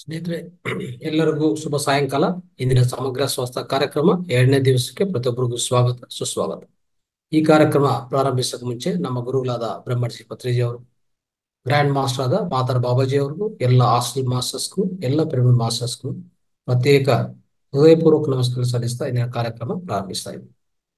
ಸ್ನೇಹಿತರೆ ಎಲ್ಲರಿಗೂ ಶುಭ ಸಾಯಂಕಾಲ ಇಂದಿನ ಸಮಗ್ರ ಸ್ವಾಸ್ಥ್ಯ ಕಾರ್ಯಕ್ರಮ ಎರಡನೇ ದಿವಸಕ್ಕೆ ಪ್ರತಿಯೊಬ್ಬರಿಗೂ ಸ್ವಾಗತ ಸುಸ್ವಾಗತ ಈ ಕಾರ್ಯಕ್ರಮ ಪ್ರಾರಂಭಿಸಕ್ಕೆ ಮುಂಚೆ ನಮ್ಮ ಗುರುಗಳಾದ ಬ್ರಹ್ಮರ್ಷಿ ಪತ್ರಿಜಿ ಅವರು ಗ್ರ್ಯಾಂಡ್ ಮಾಸ್ಟರ್ ಆದ ಮಾತಾರ್ ಬಾಬಾಜಿ ಅವ್ರಿಗೂ ಎಲ್ಲ ಹಾಸ್ಟೆಲ್ ಮಾಸ್ಟರ್ಸ್ಗೂ ಎಲ್ಲ ಪಿರಮಿಡ್ ಮಾಸ್ಟರ್ಸ್ಗೂ ಪ್ರತ್ಯೇಕ ಹೃದಯಪೂರ್ವಕ ನಮಸ್ಕಾರ ಸಲ್ಲಿಸ್ತಾ ಇಂದಿನ ಕಾರ್ಯಕ್ರಮ ಪ್ರಾರಂಭಿಸ್ತಾ ಇದ್ದೀವಿ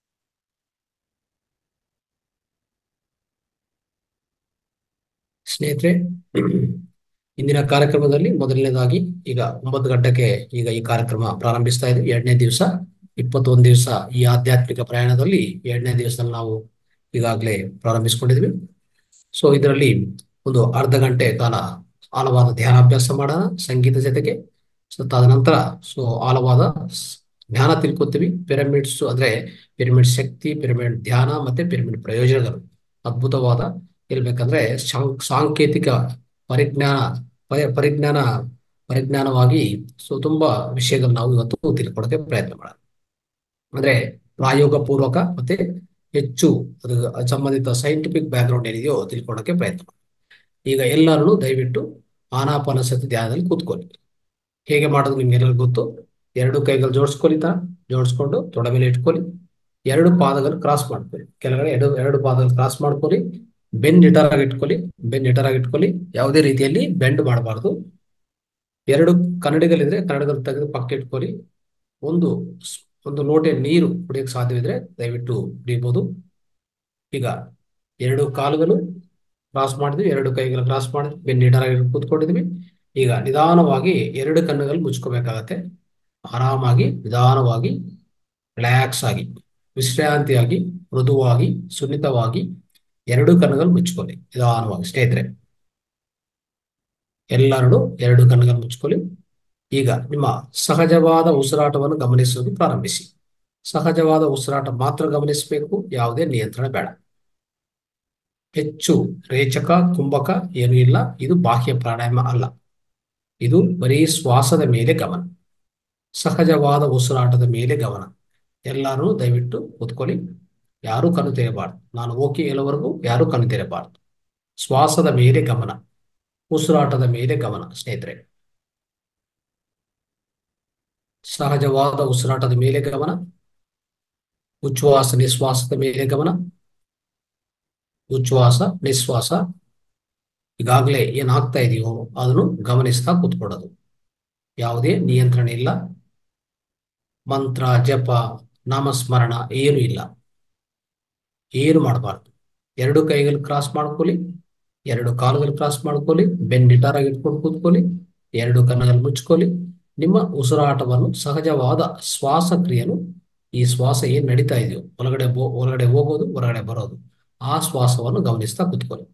ಸ್ನೇಹಿತರೆ ಇಂದಿನ ಕಾರ್ಯಕ್ರಮದಲ್ಲಿ ಮೊದಲನೇದಾಗಿ ಈಗ ಒಂಬತ್ತು ಗಂಟೆಗೆ ಈಗ ಈ ಕಾರ್ಯಕ್ರಮ ಪ್ರಾರಂಭಿಸ್ತಾ ಇದೆ ಎರಡನೇ ದಿವಸ ಇಪ್ಪತ್ತೊಂದು ದಿವಸ ಈ ಆಧ್ಯಾತ್ಮಿಕ ಪ್ರಯಾಣದಲ್ಲಿ ಎರಡನೇ ದಿವಸದಲ್ಲಿ ನಾವು ಈಗಾಗಲೇ ಪ್ರಾರಂಭಿಸ್ಕೊಂಡಿದ್ವಿ ಸೊ ಇದರಲ್ಲಿ ಒಂದು ಅರ್ಧ ಗಂಟೆ ಕಾಲ ಆಳವಾದ ಧ್ಯಾನಾಭ್ಯಾಸ ಮಾಡೋಣ ಸಂಗೀತ ಜೊತೆಗೆ ಸೊ ತದನಂತರ ಸೊ ಆಳವಾದ ಸ್- ಜ್ಞಾನ ತಿಳ್ಕೊತೀವಿ ಪಿರಮಿಡ್ಸ್ ಅಂದ್ರೆ ಪಿರಮಿಡ್ ಶಕ್ತಿ ಪಿರಮಿಡ್ ಧ್ಯಾನ ಮತ್ತೆ ಪಿರಮಿಡ್ ಪ್ರಯೋಜನಗಳು ಅದ್ಭುತವಾದ ಹೇಳ್ಬೇಕಂದ್ರೆ ಸಾಂ- ಸಾಂಕೇತಿಕ ಪರಿಜ್ಞಾನ ಪರಿ- ಪರಿಜ್ಞಾನ ಪರಿಜ್ಞಾನವಾಗಿ ಸೊ ತುಂಬಾ ವಿಷಯಗಳು ನಾವು ಇವತ್ತು ತಿಳ್ಕೊಳಕ್ಕೆ ಪ್ರಯತ್ನ ಮಾಡೋಣ ಅಂದ್ರೆ ಪ್ರಾಯೋಗ ಪೂರ್ವಕ ಮತ್ತೆ ಹೆಚ್ಚು ಅದು ಸಂಬಂಧಿತ ಸೈಂಟಿಫಿಕ್ ಬ್ಯಾಕ್ಗ್ರೌಂಡ್ ಏನಿದೆಯೋ ತಿಳ್ಕೊಳಕ್ಕೆ ಪ್ರಯತ್ನ ಮಾಡೋಣ ಈಗ ಎಲ್ಲರೂ ದಯವಿಟ್ಟು ಆನಾಪಾನಸತಿ ಧ್ಯಾನದಲ್ಲಿ ಕೂತ್ಕೊಳ್ಳಿ ಹೇಗೆ ಮಾಡೋದು ನಿಮ್ಗೆಲ್ಲರಿಗೂ ಗೊತ್ತು ಎರಡು ಕೈಗಳು ಜೋಡಿಸ್ಕೊಳ್ಳಿ ತಾ ಜೋಡಿಸ್ಕೊಂಡು ತೊಡೆ ಮೇಲೆ ಇಟ್ಕೊಳ್ಳಿ ಎರಡು ಪಾದಗಳು ಕ್ರಾಸ್ ಮಾಡ್ಕೊಳ್ಳಿ ಕೆಳಗಡೆ ಎರಡು ಎರಡು ಪಾದಗಳು ಕ್ರಾಸ್ ಮಾಡ್ಕೊಳ್ಳಿ ಬೆನ್ ನಿಟರಾಗಿ ಇಟ್ಕೊಳ್ಳಿ ಬೆನ್ ನಿಟರಾಗಿ ಇಟ್ಕೊಳ್ಳಿ ಯಾವುದೇ ರೀತಿಯಲ್ಲಿ ಬೆಂಡ್ ಮಾಡಬಾರ್ದು ಎರಡು ಕನ್ನಡಿಗಳಿದ್ರೆ ಕನ್ನಡಿಗಳು ತೆಗೆದು ಪಕ್ಕ ಇಟ್ಕೊಳ್ಳಿ ಒಂದು ಸ್- ಒಂದು ಲೋಟೆ ನೀರು ಕುಡಿಯಕ್ಕೆ ಸಾಧ್ಯವಿದ್ರೆ ದಯವಿಟ್ಟು ಕುಡಿಯಬಹುದು ಈಗ ಎರಡು ಕಾಲುಗಳು ಕ್ರಾಸ್ ಮಾಡಿದ್ವಿ ಎರಡು ಕೈಗಳು ಕ್ರಾಸ್ ಮಾಡಿದ್ವಿ ಬೆನ್ ನಿಟರಾಗಿ ಕೂತ್ಕೊಂಡಿದ್ವಿ ಈಗ ನಿಧಾನವಾಗಿ ಎರಡು ಕಣ್ಣುಗಳು ಮುಚ್ಕೋಬೇಕಾಗತ್ತೆ ಆರಾಮಾಗಿ ನಿಧಾನವಾಗಿ ರಿಲ್ಯಾಕ್ಸ್ ಆಗಿ ವಿಶ್ರಾಂತಿಯಾಗಿ ಮೃದುವಾಗಿ ಸುನ್ನಿತವಾಗಿ ಎರಡು ಕಣ್ಣುಗಳು ಮುಚ್ಕೊಳ್ಳಿ ನಿಧಾನವಾಗಿ ಸ್ನೇಹಿತರೆ ಎಲ್ಲರೂ ಎರಡು ಕಣ್ಣುಗಳು ಮುಚ್ಕೊಳ್ಳಿ ಈಗ ನಿಮ್ಮ ಸಹಜವಾದ ಉಸಿರಾಟವನ್ನು ಗಮನಿಸುವುದು ಪ್ರಾರಂಭಿಸಿ ಸಹಜವಾದ ಉಸಿರಾಟ ಮಾತ್ರ ಗಮನಿಸಬೇಕು ಯಾವುದೇ ನಿಯಂತ್ರಣ ಬೇಡ ಹೆಚ್ಚು ರೇಚಕ ಕುಂಭಕ ಏನೂ ಇಲ್ಲ ಇದು ಬಾಹ್ಯ ಪ್ರಾಣಾಯಾಮ ಅಲ್ಲ ಇದು ಬರೀ ಶ್ವಾಸದ ಮೇಲೆ ಗಮನ ಸಹಜವಾದ ಉಸಿರಾಟದ ಮೇಲೆ ಗಮನ ಎಲ್ಲರೂ ದಯವಿಟ್ಟು ಕೂತ್ಕೊಳ್ಳಿ ಯಾರೂ ಕಣ್ಣು ತೆರೆಯಬಾರ್ದು ನಾನು ಓಕೆ ಹೇಳುವವರೆಗೂ ಯಾರೂ ಕಣ್ಣು ತೆರೆಯಬಾರ್ದು ಶ್ವಾಸದ ಮೇಲೆ ಗಮನ ಉಸಿರಾಟದ ಮೇಲೆ ಗಮನ ಸ್ನೇಹಿತರೆ ಸಹಜವಾದ ಉಸಿರಾಟದ ಮೇಲೆ ಗಮನ ಉಚ್ಛ್ವಾಸ ನಿಶ್ವಾಸದ ಮೇಲೆ ಗಮನ ಉಚ್ಛ್ವಾಸ ನಿಶ್ವಾಸ ಈಗಾಗಲೇ ಏನಾಗ್ತಾ ಇದೆಯೋ ಅದನ್ನು ಗಮನಿಸ್ತಾ ಕೂತ್ಕೊಳ್ಳೋದು ಯಾವುದೇ ನಿಯಂತ್ರಣ ಇಲ್ಲ ಮಂತ್ರ ಜಪ ನಾಮಸ್ಮರಣ ಏನು ಇಲ್ಲ ಏನು ಮಾಡಬಾರ್ದು ಎರಡು ಕೈಗಳು ಕ್ರಾಸ್ ಮಾಡ್ಕೊಳ್ಳಿ ಎರಡು ಕಾಲುಗಳು ಕ್ರಾಸ್ ಮಾಡ್ಕೊಳ್ಳಿ ಬೆನ್ ನಿಟಾರಾಗಿ ಇಟ್ಕೊಂಡು ಕೂತ್ಕೊಳ್ಳಿ ಎರಡು ಕಣ್ಣುಗಳು ಮುಚ್ಕೊಳ್ಳಿ ನಿಮ್ಮ ಉಸಿರಾಟವನ್ನು ಸಹಜವಾದ ಶ್ವಾಸ ಕ್ರಿಯೆನು ಈ ಶ್ವಾಸ ಏನ್ ನಡೀತಾ ಇದೆಯೋ ಒಳಗಡೆ ಬೋ ಹೊರಗಡೆ ಹೋಗೋದು ಹೊರಗಡೆ ಬರೋದು ಆ ಶ್ವಾಸವನ್ನು ಗಮನಿಸ್ತಾ ಕೂತ್ಕೊಳ್ಳಿ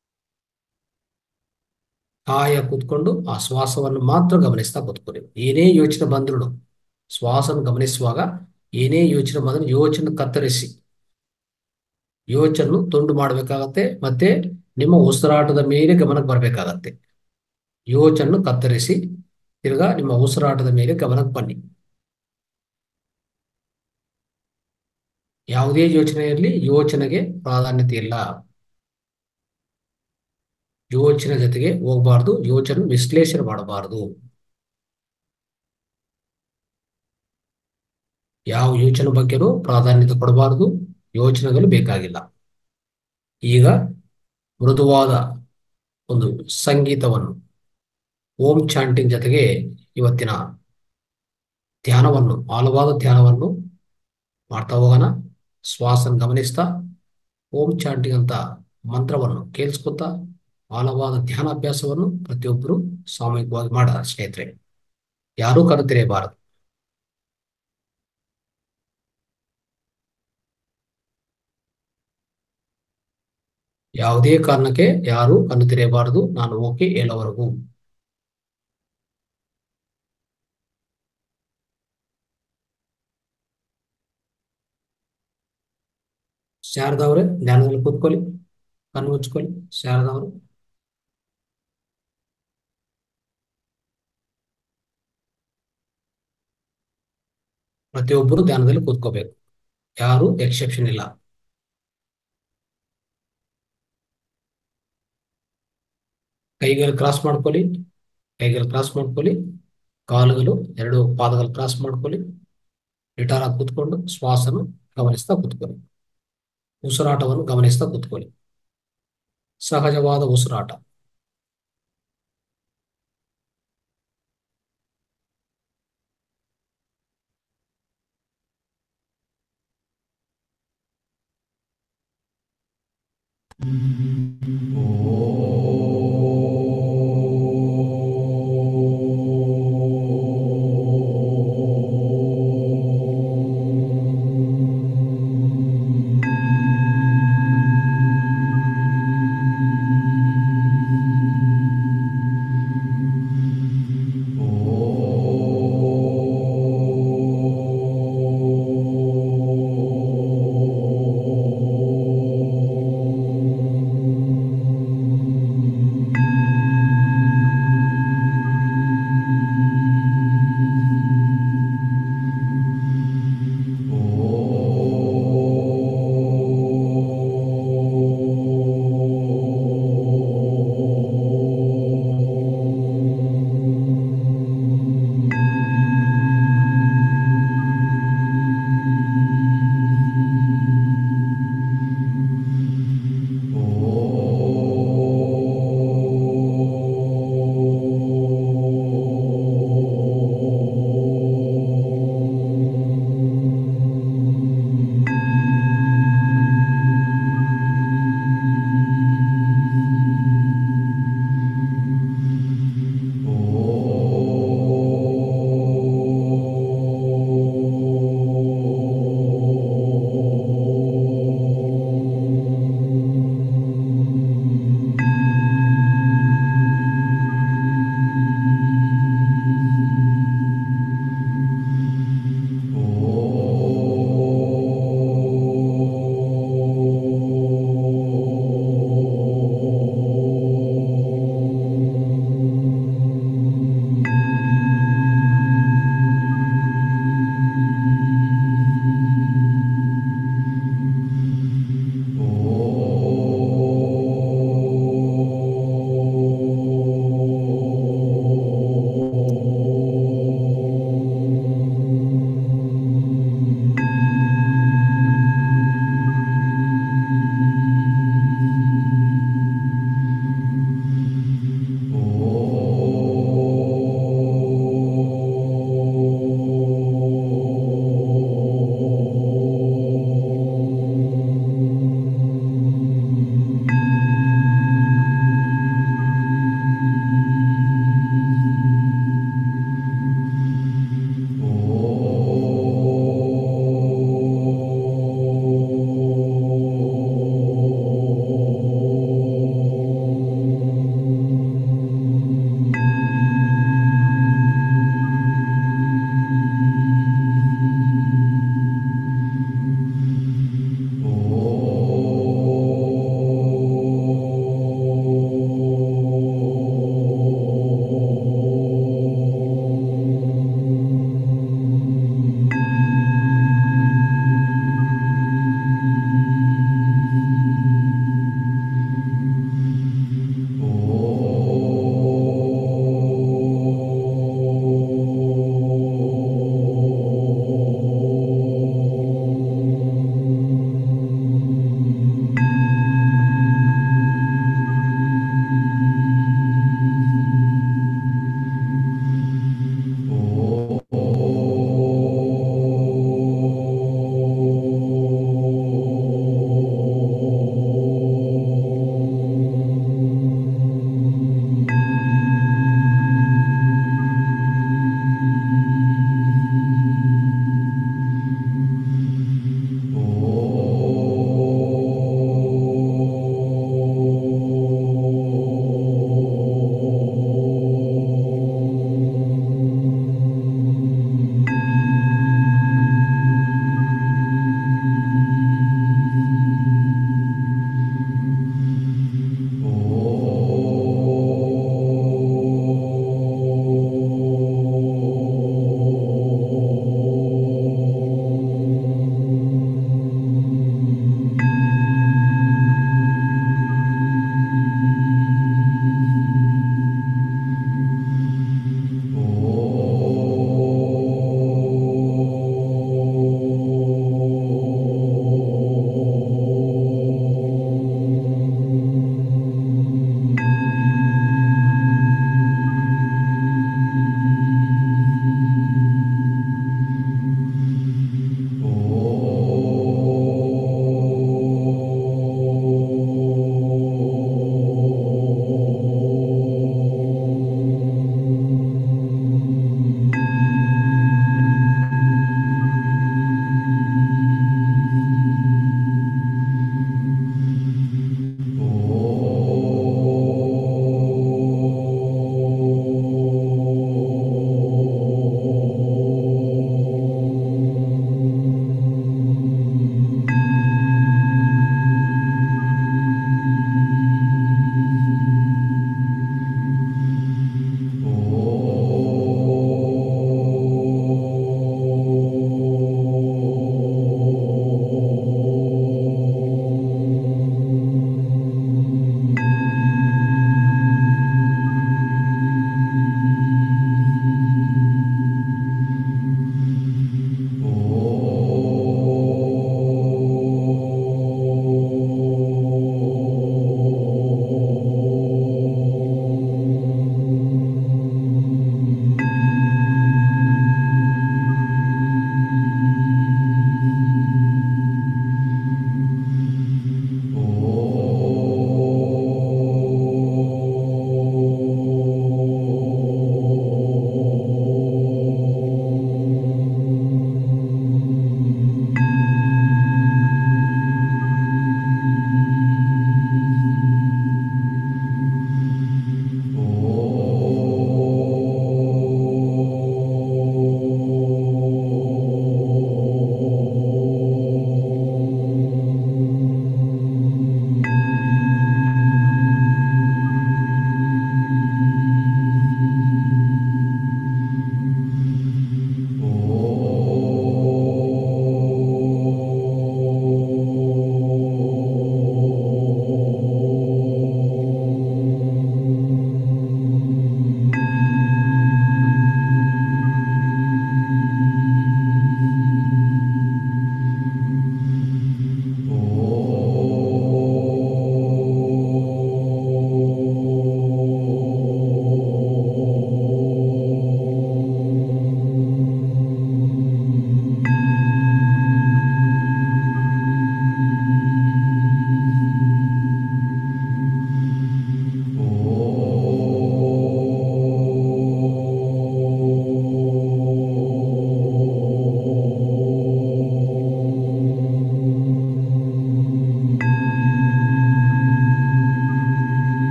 ಕಾಯ ಕೂತ್ಕೊಂಡು ಆ ಶ್ವಾಸವನ್ನು ಮಾತ್ರ ಗಮನಿಸ್ತಾ ಕೂತ್ಕೊಳ್ಳಿ ಏನೇ ಯೋಚನೆ ಬಂದ್ರು ಶ್ವಾಸನ ಗಮನಿಸುವಾಗ ಏನೇ ಯೋಚನೆ ಬಂದ್ರೆ ಯೋಚನೆ ಕತ್ತರಿಸಿ ಯೋಚನೆ ತುಂಡು ಮಾಡಬೇಕಾಗತ್ತೆ ಮತ್ತೆ ನಿಮ್ಮ ಉಸಿರಾಟದ ಮೇಲೆ ಗಮನಕ್ಕೆ ಬರಬೇಕಾಗತ್ತೆ ಯೋಚನ್ನು ಕತ್ತರಿಸಿ ತಿರ್ಗಾ ನಿಮ್ಮ ಉಸಿರಾಟದ ಮೇಲೆ ಗಮನಕ್ಕೆ ಬನ್ನಿ ಯಾವುದೇ ಯೋಚನೆ ಇರಲಿ ಯೋಚನೆಗೆ ಪ್ರಾಧಾನ್ಯತೆ ಇಲ್ಲ ಯೋಚನೆ ಜೊತೆಗೆ ಹೋಗಬಾರ್ದು ಯೋಚನೆ ವಿಶ್ಲೇಷಣೆ ಮಾಡಬಾರದು ಯಾವ ಯೋಚನೆ ಬಗ್ಗೆನೂ ಪ್ರಾಧಾನ್ಯತೆ ಕೊಡಬಾರದು ಯೋಚನೆಗಳು ಬೇಕಾಗಿಲ್ಲ ಈಗ ಮೃದುವಾದ ಒಂದು ಸಂಗೀತವನ್ನು ಓಂ ಚಾಂಟಿಂಗ್ ಜೊತೆಗೆ ಇವತ್ತಿನ ಧ್ಯಾನವನ್ನು ಆಳವಾದ ಧ್ಯಾನವನ್ನು ಮಾಡ್ತಾ ಹೋಗೋಣ ಶ್ವಾಸನ ಗಮನಿಸ್ತಾ ಓಂ ಚಾಂಟಿಂಗ್ ಅಂತ ಮಂತ್ರವನ್ನು ಕೇಳಿಸ್ಕೊತಾ ಆಳವಾದ ಧ್ಯಾನಾಭ್ಯಾಸವನ್ನು ಪ್ರತಿಯೊಬ್ಬರು ಸಾಮೂಹಿಕವಾಗಿ ಮಾಡ ಸ್ನೇಹಿತರೆ ಯಾರೂ ಕಣ್ಣು ತೆರೆಯಬಾರದು ಯಾವುದೇ ಕಾರಣಕ್ಕೆ ಯಾರೂ ಕಣ್ಣು ತೆರೆಯಬಾರದು ನಾನು ಓಕೆ ಹೇಳೋವರೆಗೂ ಶಾರದಾ ಅವರೇ ಧ್ಯಾನದಲ್ಲಿ ಕೂತ್ಕೊಳ್ಳಿ ಕಣ್ಣು ಮುಚ್ಕೊಳ್ಳಿ ಶಾರದಾ ಅವರು ಪ್ರತಿಯೊಬ್ಬರು ಧ್ಯಾನದಲ್ಲಿ ಕೂತ್ಕೋಬೇಕು ಯಾರು ಎಕ್ಸೆಪ್ಷನ್ ಇಲ್ಲ ಕೈಗಳು ಕ್ರಾಸ್ ಮಾಡ್ಕೊಳ್ಳಿ ಕೈಗಳು ಕ್ರಾಸ್ ಮಾಡ್ಕೊಳ್ಳಿ ಕಾಲುಗಳು ಎರಡು ಪಾದಗಳು ಕ್ರಾಸ್ ಮಾಡ್ಕೊಳ್ಳಿ ನಿಟಾರಾಗಿ ಕೂತ್ಕೊಂಡು ಶ್ವಾಸನು ಗಮನಿಸ್ತಾ ಕೂತ್ಕೊಳ್ಳಿ ಉಸಿರಾಟವನ್ನು ಗಮನಿಸ್ತಾ ಕೂತ್ಕೊಳ್ಳಿ ಸಹಜವಾದ ಉಸಿರಾಟ ಓ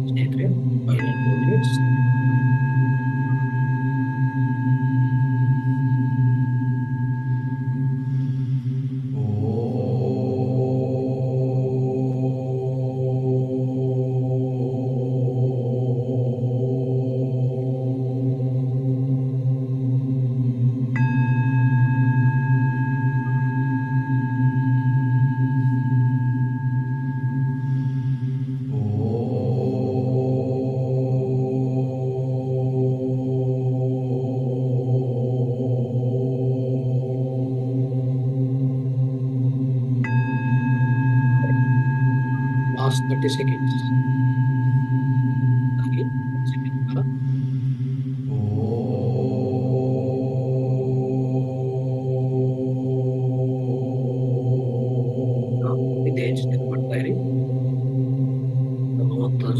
ಸ್ನೇಹಿತರೆ final two minutes. Last 30 seconds. ಹಾಗೆ second ಕಾಲ. ನಾವು ಇದೇ ಚಿಂತನೆ ಮಾಡ್ತಾ ಇರಿ ಮೂವತ್ತು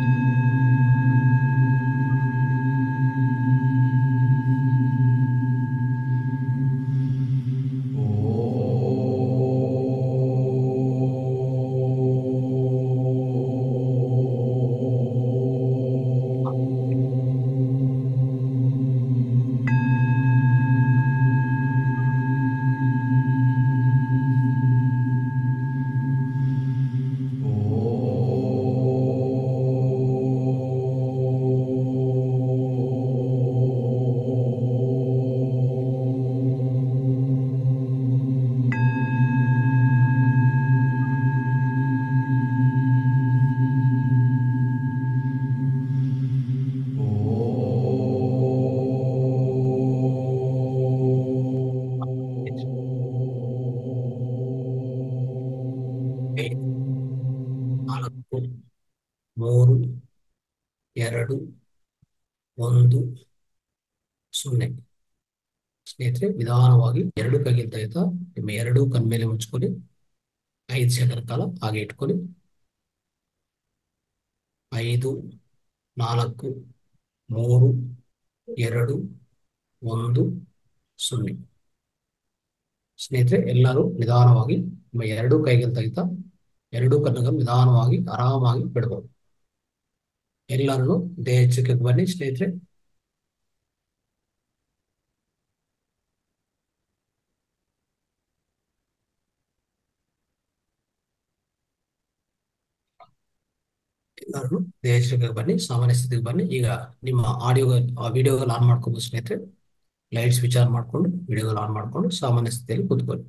ಐದು ನಾಲ್ಕು ಮೂರು ಎರಡು ಒಂದು ಸೊನ್ನೆ ಸ್ನೇಹಿತರೆ ನಿಧಾನವಾಗಿ ಎರಡು ಕೈಗಿಂತ ಆಯ್ತಾ ನಿಮ್ಮ ಎರಡೂ ಕಣ್ಮೇಲೆ ಮುಚ್ಕೊಳ್ಳಿ ಐದು ಸೆಕೆಂಡ್ ಕಾಲ ಹಾಗೆ ಇಟ್ಕೊಳ್ಳಿ ಐದು ನಾಲ್ಕು ಮೂರು ಎರಡು ಒಂದು ಸೊನ್ನೆ ಸ್ನೇಹಿತರೆ ಎಲ್ಲರೂ ನಿಧಾನವಾಗಿ ನಿಮ್ಮ ಎರಡೂ ಕೈಗಿಂತ ತೆಗಿತಾ ಎರಡೂ ಕಣ್ಣುಗಳು ನಿಧಾನವಾಗಿ ಆರಾಮಾಗಿ ಬಿಡಬಹುದು ಎಲ್ಲರೂ ದೇಹ ಚಿಕ್ಕಕ್ಕೆ ಬನ್ನಿ ಸ್ನೇಹಿತರೆ ಎಲ್ಲರೂ ದೇಹ ಚಿಕ್ಕಕ್ಕೆ ಬನ್ನಿ ಸಾಮಾನ್ಯ ಸ್ಥಿತಿಗೆ ಬನ್ನಿ ಈಗ ನಿಮ್ಮ ಆಡಿಯೋ ವಿಡಿಯೋಗಳು ಆನ್ ಮಾಡ್ಕೋಬಹುದು ಸ್ನೇಹಿತರೆ ಲೈಟ್ ಸ್ವಿಚ್ ಆನ್ ಮಾಡ್ಕೊಂಡು ವಿಡಿಯೋಗಳು ಆನ್ ಮಾಡ್ಕೊಂಡು ಸಾಮಾನ್ಯ ಸ್ಥಿತಿಯಲ್ಲಿ ಕೂತ್ಕೊಳ್ಳಿ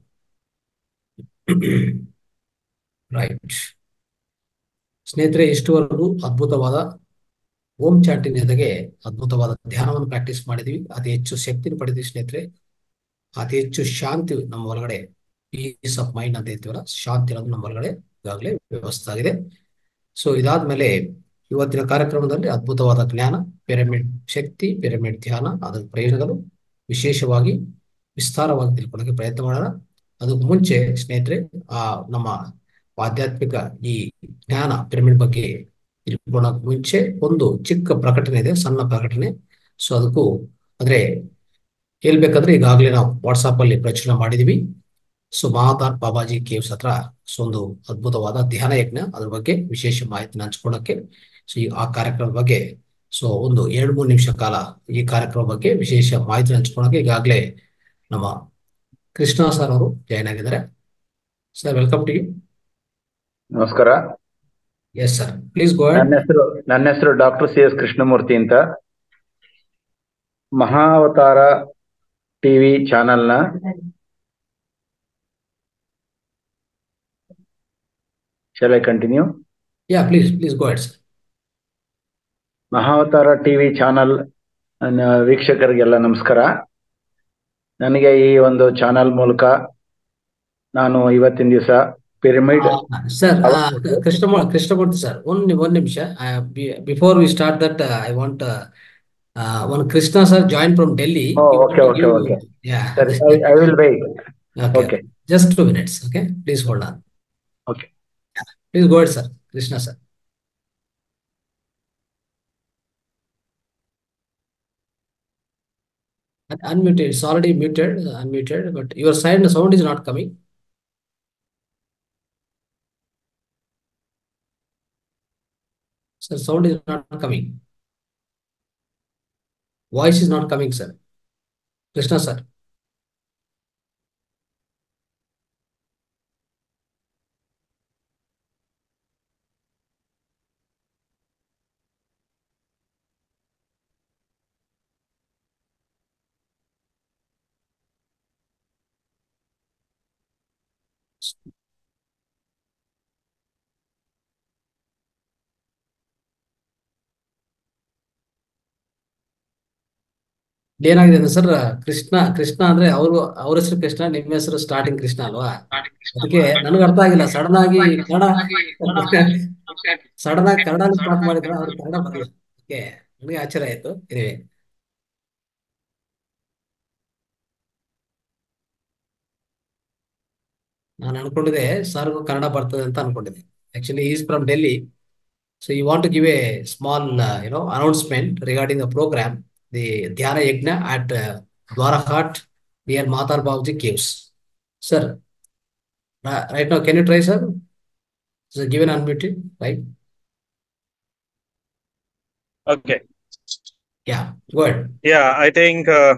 ರೈಟ್ ಸ್ನೇಹಿತರೆ ಇಷ್ಟುವರೆಗೂ ಅದ್ಭುತವಾದ ಓಂ ಚಾಟಿನ ಜೊತೆಗೆ ಅದ್ಭುತವಾದ ಧ್ಯಾನವನ್ನು ಪ್ರಾಕ್ಟೀಸ್ ಮಾಡಿದ್ವಿ ಅತಿ ಹೆಚ್ಚು ಶಕ್ತಿನ ಪಡೆದ್ವಿ ಸ್ನೇಹಿತರೆ ಅತಿ ಹೆಚ್ಚು ಶಾಂತಿ ನಮ್ಮ ಒಳಗಡೆ ಪೀಸ್ ಆಫ್ ಮೈಂಡ್ ಅಂತ ಹೇಳ್ತೀವಲ್ಲ ಶಾಂತಿ ಅನ್ನೋದು ನಮ್ಮ ಒಳಗಡೆ ಈಗಾಗಲೇ ವ್ಯವಸ್ಥೆ ಆಗಿದೆ ಸೊ ಇದಾದ್ಮೇಲೆ ಇವತ್ತಿನ ಕಾರ್ಯಕ್ರಮದಲ್ಲಿ ಅದ್ಭುತವಾದ ಜ್ಞಾನ ಪಿರಮಿಡ್ ಶಕ್ತಿ ಪಿರಮಿಡ್ ಧ್ಯಾನ ಅದರ ಪ್ರಯೋಜನಗಳು ವಿಶೇಷವಾಗಿ ವಿಸ್ತಾರವಾಗಿ ತಿಳ್ಕೊಳ್ಳೋಕೆ ಪ್ರಯತ್ನ ಮಾಡೋಣ ಅದಕ್ಕೆ ಮುಂಚೆ ಸ್ನೇಹಿತರೆ ಆ ನಮ್ಮ ಆಧ್ಯಾತ್ಮಿಕ ಈ ಜ್ಞಾನ ಪಿರಮಿಡ್ ಬಗ್ಗೆ ತಿಳ್ಕೊಳ್ಳೋಕೆ ಮುಂಚೆ ಒಂದು ಚಿಕ್ಕ ಪ್ರಕಟಣೆ ಇದೆ ಸಣ್ಣ ಪ್ರಕಟಣೆ ಸೊ ಅದಕ್ಕೂ ಅಂದ್ರೆ ಹೇಳ್ಬೇಕಂದ್ರೆ ಈಗಾಗಲೇ ನಾವು ವಾಟ್ಸಾಪ್ ಅಲ್ಲಿ ಪ್ರಚುರ ಮಾಡಿದೀವಿ ಸೊ ಮಹಾತಾರ್ ಬಾಬಾಜಿ ಕೇವ್ಸ್ ಹತ್ರ ಸೊ ಒಂದು ಅದ್ಭುತವಾದ ಧ್ಯಾನ ಯಜ್ಞ ಅದ್ರ ಬಗ್ಗೆ ವಿಶೇಷ ಮಾಹಿತಿನ ಹಂಚ್ಕೊಳಕ್ಕೆ ಸೊ ಈ ಆ ಕಾರ್ಯಕ್ರಮದ ಬಗ್ಗೆ ಸೊ ಒಂದು ಎರಡು ಮೂರು ನಿಮಿಷ ಕಾಲ ಈ ಕಾರ್ಯಕ್ರಮ ಬಗ್ಗೆ ವಿಶೇಷ ಮಾಹಿತಿ ಹಂಚ್ಕೊಳಕ್ಕೆ ಈಗಾಗಲೇ ನಮ್ಮ ಕೃಷ್ಣ ಸರ್ ಅವರು ಜಾಯ್ನ್ ಆಗಿದ್ದಾರೆ ಸರ್ ವೆಲ್ಕಮ್ ಟು ಯು ನಮಸ್ಕಾರ ಎಸ್ ಸರ್ ಪ್ಲೀಸ್ ಗೋ ನನ್ನ ಹೆಸರು ನನ್ನ ಹೆಸರು ಡಾಕ್ಟರ್ ಸಿ ಎಸ್ ಕೃಷ್ಣಮೂರ್ತಿ ಅಂತ ಮಹಾವತಾರ ಟಿವಿ ಚಾನೆಲ್ನ ಶಾಲೆ continue ya please please go ahead sir Mahavatara TV channel ವೀಕ್ಷಕರಿಗೆಲ್ಲ ನಮಸ್ಕಾರ ನನಗೆ ಈ ಒಂದು ಚಾನಲ್ ಮೂಲಕ ನಾನು ಇವತ್ತಿನ ದಿವಸ pyramid sir Krishna Krishnamurthy sir ಒಂದ್ ಒಂದ್ ನಿಮಿಷ before we start that I want one Krishna sir join from Delhi okay okay okay I will wait okay just two minutes okay please hold on okay please go ahead sir Krishna sir unmuted it's already muted unmuted but your side the sound is not coming Sir, sound is not coming. Voice is not coming, sir. Krishna, sir. ಏನಾಗಿದೆ ಅಂದ್ರೆ sir Krishna Krishna ಅಂದ್ರೆ ಅವರು ಅವ್ರ ಹೆಸರು ಕೃಷ್ಣ ನಿಮ್ಮ ಹೆಸರು starting Krishna ಅಲ್ವಾ ಅದಕ್ಕೆ ನನಗೆ ಅರ್ಥ ಆಗಿಲ್ಲ ಸಡನ್ ಆಗಿ ಕನ್ನಡ ಸಡನ್ ಆಗಿ ಕನ್ನಡ ಸ್ಟಾರ್ಟ್ ಮಾಡಿದ್ರೆ ಅವ್ರು ಕನ್ನಡ ಬರಲ್ಲ ಅದಕ್ಕೆ ನನಗೆ ಆಶ್ಚರ್ಯ ಆಯ್ತು ಇದೇ ನಾನು ಅನ್ಕೊಂಡಿದ್ದೆ ಸರ್ಗೂ ಕನ್ನಡ ಬರ್ತದೆ ಅಂತ ಅನ್ಕೊಂಡಿದ್ದೆ actually is from Delhi so you want to give a small you know announcement regarding the programme the dhyana yagna at Dwarahat near Mahatar Babuji caves sir right now can you try sir So given unmuted, right? Okay. Yeah, go ahead. Yeah, I think. Uh,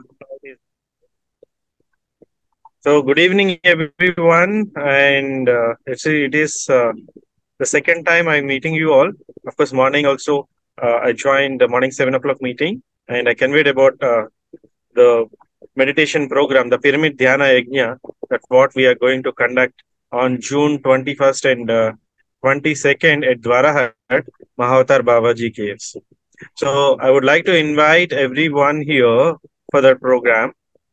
so good evening, everyone, and uh, it's it is uh, the second time I'm meeting you all. Of course, morning also uh, I joined the morning seven o'clock meeting, and I conveyed about uh, the meditation program, the Pyramid Dhyana Yajna, that's what we are going to conduct on June 21st and uh, 22nd at Dwarahat, Mahavatar Babaji Caves. So I would like to invite everyone here for that program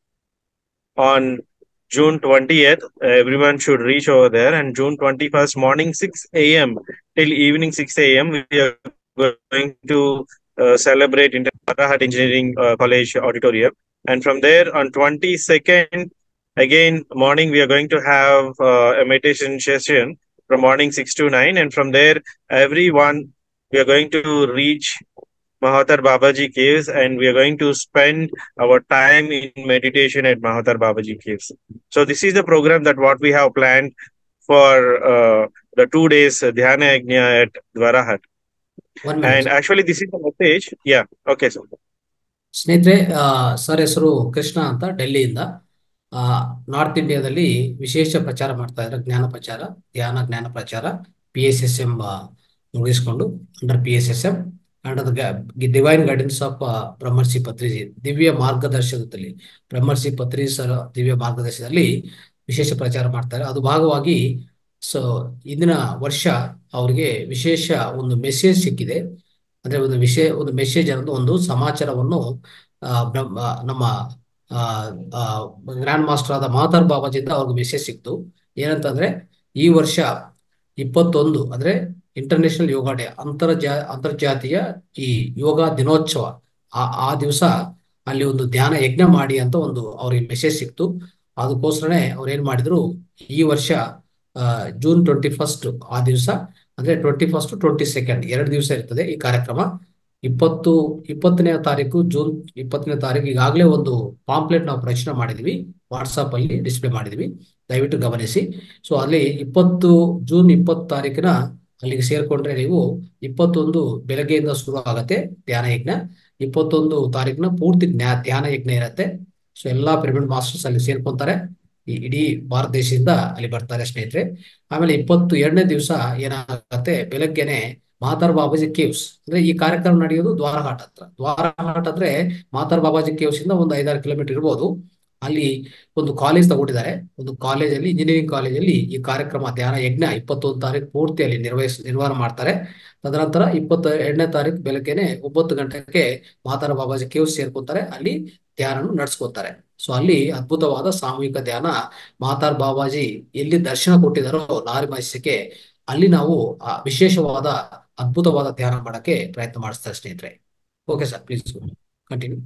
on June 20th. Everyone should reach over there, and June 21st morning 6 a.m. till evening 6 a.m. We are going to uh, celebrate in the Dwarahat Engineering uh, College auditorium, and from there on 22nd again morning we are going to have uh, a meditation session from morning 6 to 9 and from there everyone we are going to reach Mahatar Babaji caves and we are going to spend our time in meditation at Mahatar Babaji caves. So this is the program that what we have planned for uh, the two days uh, Dhyana Yajna at Dwarahat. One minute. And actually this is the message. Yeah. Okay. So ಸ್ನೇಹಿತರೆ sir ಹೆಸರು ಕೃಷ್ಣ ಅಂತ ಡೆಲ್ಲಿಯಿಂದ ಆ, north ಇಂಡಿಯಾದಲ್ಲಿ ವಿಶೇಷ ಪ್ರಚಾರ ಮಾಡ್ತಾ ಇದ್ದಾರೆ ಜ್ಞಾನ ಪ್ರಚಾರ ಧ್ಯಾನ ಜ್ಞಾನ ಪ್ರಚಾರ ಪಿ ಎಸ್ ಎಸ್ ಎಂ ಮುಗಿಸ್ಕೊಂಡು under P S S M under the divine guidance of Brahmarshi Patriji ದಿವ್ಯ ಮಾರ್ಗದರ್ಶನದಲ್ಲಿ ಬ್ರಹ್ಮರ್ಷಿ ಪತ್ರಿ ಸರ್ ದಿವ್ಯ ಮಾರ್ಗದರ್ಶನದಲ್ಲಿ ವಿಶೇಷ ಪ್ರಚಾರ ಮಾಡ್ತಾರೆ ಅದು ಭಾಗವಾಗಿ ಸೊ ಇಂದಿನ ವರ್ಷ ಅವರಿಗೆ ವಿಶೇಷ ಒಂದು ಮೆಸೇಜ್ ಸಿಕ್ಕಿದೆ ಅಂದ್ರೆ ಒಂದು ವಿಷಯ ಒಂದು ಮೆಸೇಜ್ ಅನ್ನೋದು ಒಂದು ಸಮಾಚಾರವನ್ನು ಆ, ಬ್ರಹ್ಮ ನಮ್ಮ ಆ, ಆ, ಗ್ರ್ಯಾಂಡ್ ಮಾಸ್ಟರ್ ಆದ ಮಾತಾರ್ ಬಾಬಾಜಿಯಿಂದ ಅವ್ರಿಗೆ ಮೆಸೇಜ್ ಸಿಕ್ತು ಏನಂತಂದ್ರೆ ಈ ವರ್ಷ ಇಪ್ಪತ್ತೊಂದು ಅಂದ್ರೆ ಇಂಟರ್ನ್ಯಾಷನಲ್ ಯೋಗ ಡೇ ಅಂತರ್ಜಾ ಅಂತರ್ಜಾತೀಯ ಈ ಯೋಗ ದಿನೋತ್ಸವ ಆ ಆ ದಿವಸ ಅಲ್ಲಿ ಒಂದು ಧ್ಯಾನ ಯಜ್ಞ ಮಾಡಿ ಅಂತ ಒಂದು ಅವ್ರಿಗೆ ಮೆಸೇಜ್ ಸಿಕ್ತು ಅದಕ್ಕೋಸ್ಕರನೇ ಅವ್ರು ಏನ್ ಮಾಡಿದ್ರು ಈ ವರ್ಷ ಆ, ಜೂನ್ ಟ್ವೆಂಟಿ ಫಸ್ಟ್ ಆ ದಿವಸ ಅಂದ್ರೆ ಟ್ವೆಂಟಿ ಫಸ್ಟ್ ಟ್ವೆಂಟಿ ಸೆಕೆಂಡ್ ಎರಡು ದಿವಸ ಇರ್ತದೆ ಈ ಕಾರ್ಯಕ್ರಮ ಇಪ್ಪತ್ತು ಇಪ್ಪತ್ತನೇ ತಾರೀಕು ಜೂನ್ ಇಪ್ಪತ್ತನೇ ತಾರೀಕು ಈಗಾಗಲೇ ಒಂದು ಪಾಂಪ್ಲೆಟ್ ನಾವು ರಚನೆ ಮಾಡಿದ್ವಿ ವಾಟ್ಸಾಪ್ ಅಲ್ಲಿ ಡಿಸ್ಪ್ಲೇ ಮಾಡಿದ್ವಿ ದಯವಿಟ್ಟು ಗಮನಿಸಿ ಸೊ ಅಲ್ಲಿ ಇಪ್ಪತ್ತು ಜೂನ್ ಇಪ್ಪತ್ತು ತಾರೀಕಿನ ಅಲ್ಲಿಗೆ ಸೇರ್ಕೊಂಡ್ರೆ ನೀವು ಇಪ್ಪತ್ತೊಂದು ಬೆಳಗ್ಗೆಯಿಂದ ಶುರು ಆಗತ್ತೆ ಧ್ಯಾನ ಯಜ್ಞ ಇಪ್ಪತ್ತೊಂದು ತಾರೀಕಿನ ಪೂರ್ತಿ ಜ್ಞಾ ಧ್ಯಾನ ಯಜ್ಞ ಇರತ್ತೆ ಸೊ ಎಲ್ಲಾ ಪಿರಮಿಡ್ ಮಾಸ್ಟರ್ಸ್ ಅಲ್ಲಿ ಸೇರ್ಕೊಂತಾರೆ ಈ ಇಡೀ ಭಾರತ ದೇಶದಿಂದ ಅಲ್ಲಿ ಬರ್ತಾರೆ ಸ್ನೇಹಿತರೆ ಆಮೇಲೆ ಇಪ್ಪತ್ತು ಎರಡನೇ ದಿವಸ ಏನಾಗತ್ತೆ ಬೆಳಗ್ಗೆನೆ ಮಾತಾರ್ ಬಾಬಾಜಿ ಕೇವ್ಸ್ ಅಂದ್ರೆ ಈ ಕಾರ್ಯಕ್ರಮ ನಡೆಯೋದು ದ್ವಾರಘಾಟ್ ಹತ್ರ ದ್ವಾರಘಾಟ್ ಅಂದ್ರೆ ಮಾತಾರ್ ಬಾಬಾಜಿ ಕೇವ್ಸ್ ಇಂದ ಒಂದು ಐದಾರು ಕಿಲೋಮೀಟರ್ ಇರ್ಬೋದು ಅಲ್ಲಿ ಒಂದು ಕಾಲೇಜ್ ತಗೊಂಡಿದ್ದಾರೆ ಒಂದು ಕಾಲೇಜಲ್ಲಿ ಇಂಜಿನಿಯರಿಂಗ್ ಕಾಲೇಜಲ್ಲಿ ಈ ಕಾರ್ಯಕ್ರಮ ಧ್ಯಾನ ಯಜ್ಞ ಇಪ್ಪತ್ತೊಂದು ತಾರೀಕು ಪೂರ್ತಿ ಅಲ್ಲಿ ನಿರ್ವಹಿಸ್ ನಿರ್ವಹಣೆ ಮಾಡ್ತಾರೆ ತದನಂತರ ಇಪ್ಪತ್ತ ಎರಡನೇ ತಾರೀಕು ಬೆಳಗ್ಗೆನೆ ಒಂಬತ್ತು ಗಂಟೆಗೆ ಮಾತಾರ ಬಾಬಾಜಿ ಕೇವ್ಸ್ ಸೇರ್ಕೊತಾರೆ ಅಲ್ಲಿ ಧ್ಯಾನ ನಡೆಸ್ಕೊತಾರೆ ಸೊ ಅಲ್ಲಿ ಅದ್ಭುತವಾದ ಸಾಮೂಹಿಕ ಧ್ಯಾನ ಮಾತಾರ್ ಬಾಬಾಜಿ ಎಲ್ಲಿ ದರ್ಶನ ಕೊಟ್ಟಿದ್ದಾರೋ ಲಾರಿ ಮಹರ್ಷಿಗೆ ಅಲ್ಲಿ ನಾವು ಆ ವಿಶೇಷವಾದ ಅದ್ಭುತವಾದ ಧ್ಯಾನ ಮಾಡಕ್ಕೆ ಪ್ರಯತ್ನ ಮಾಡಿಸ್ತಾರೆ ಸ್ನೇಹಿತರೆ okay sir please continue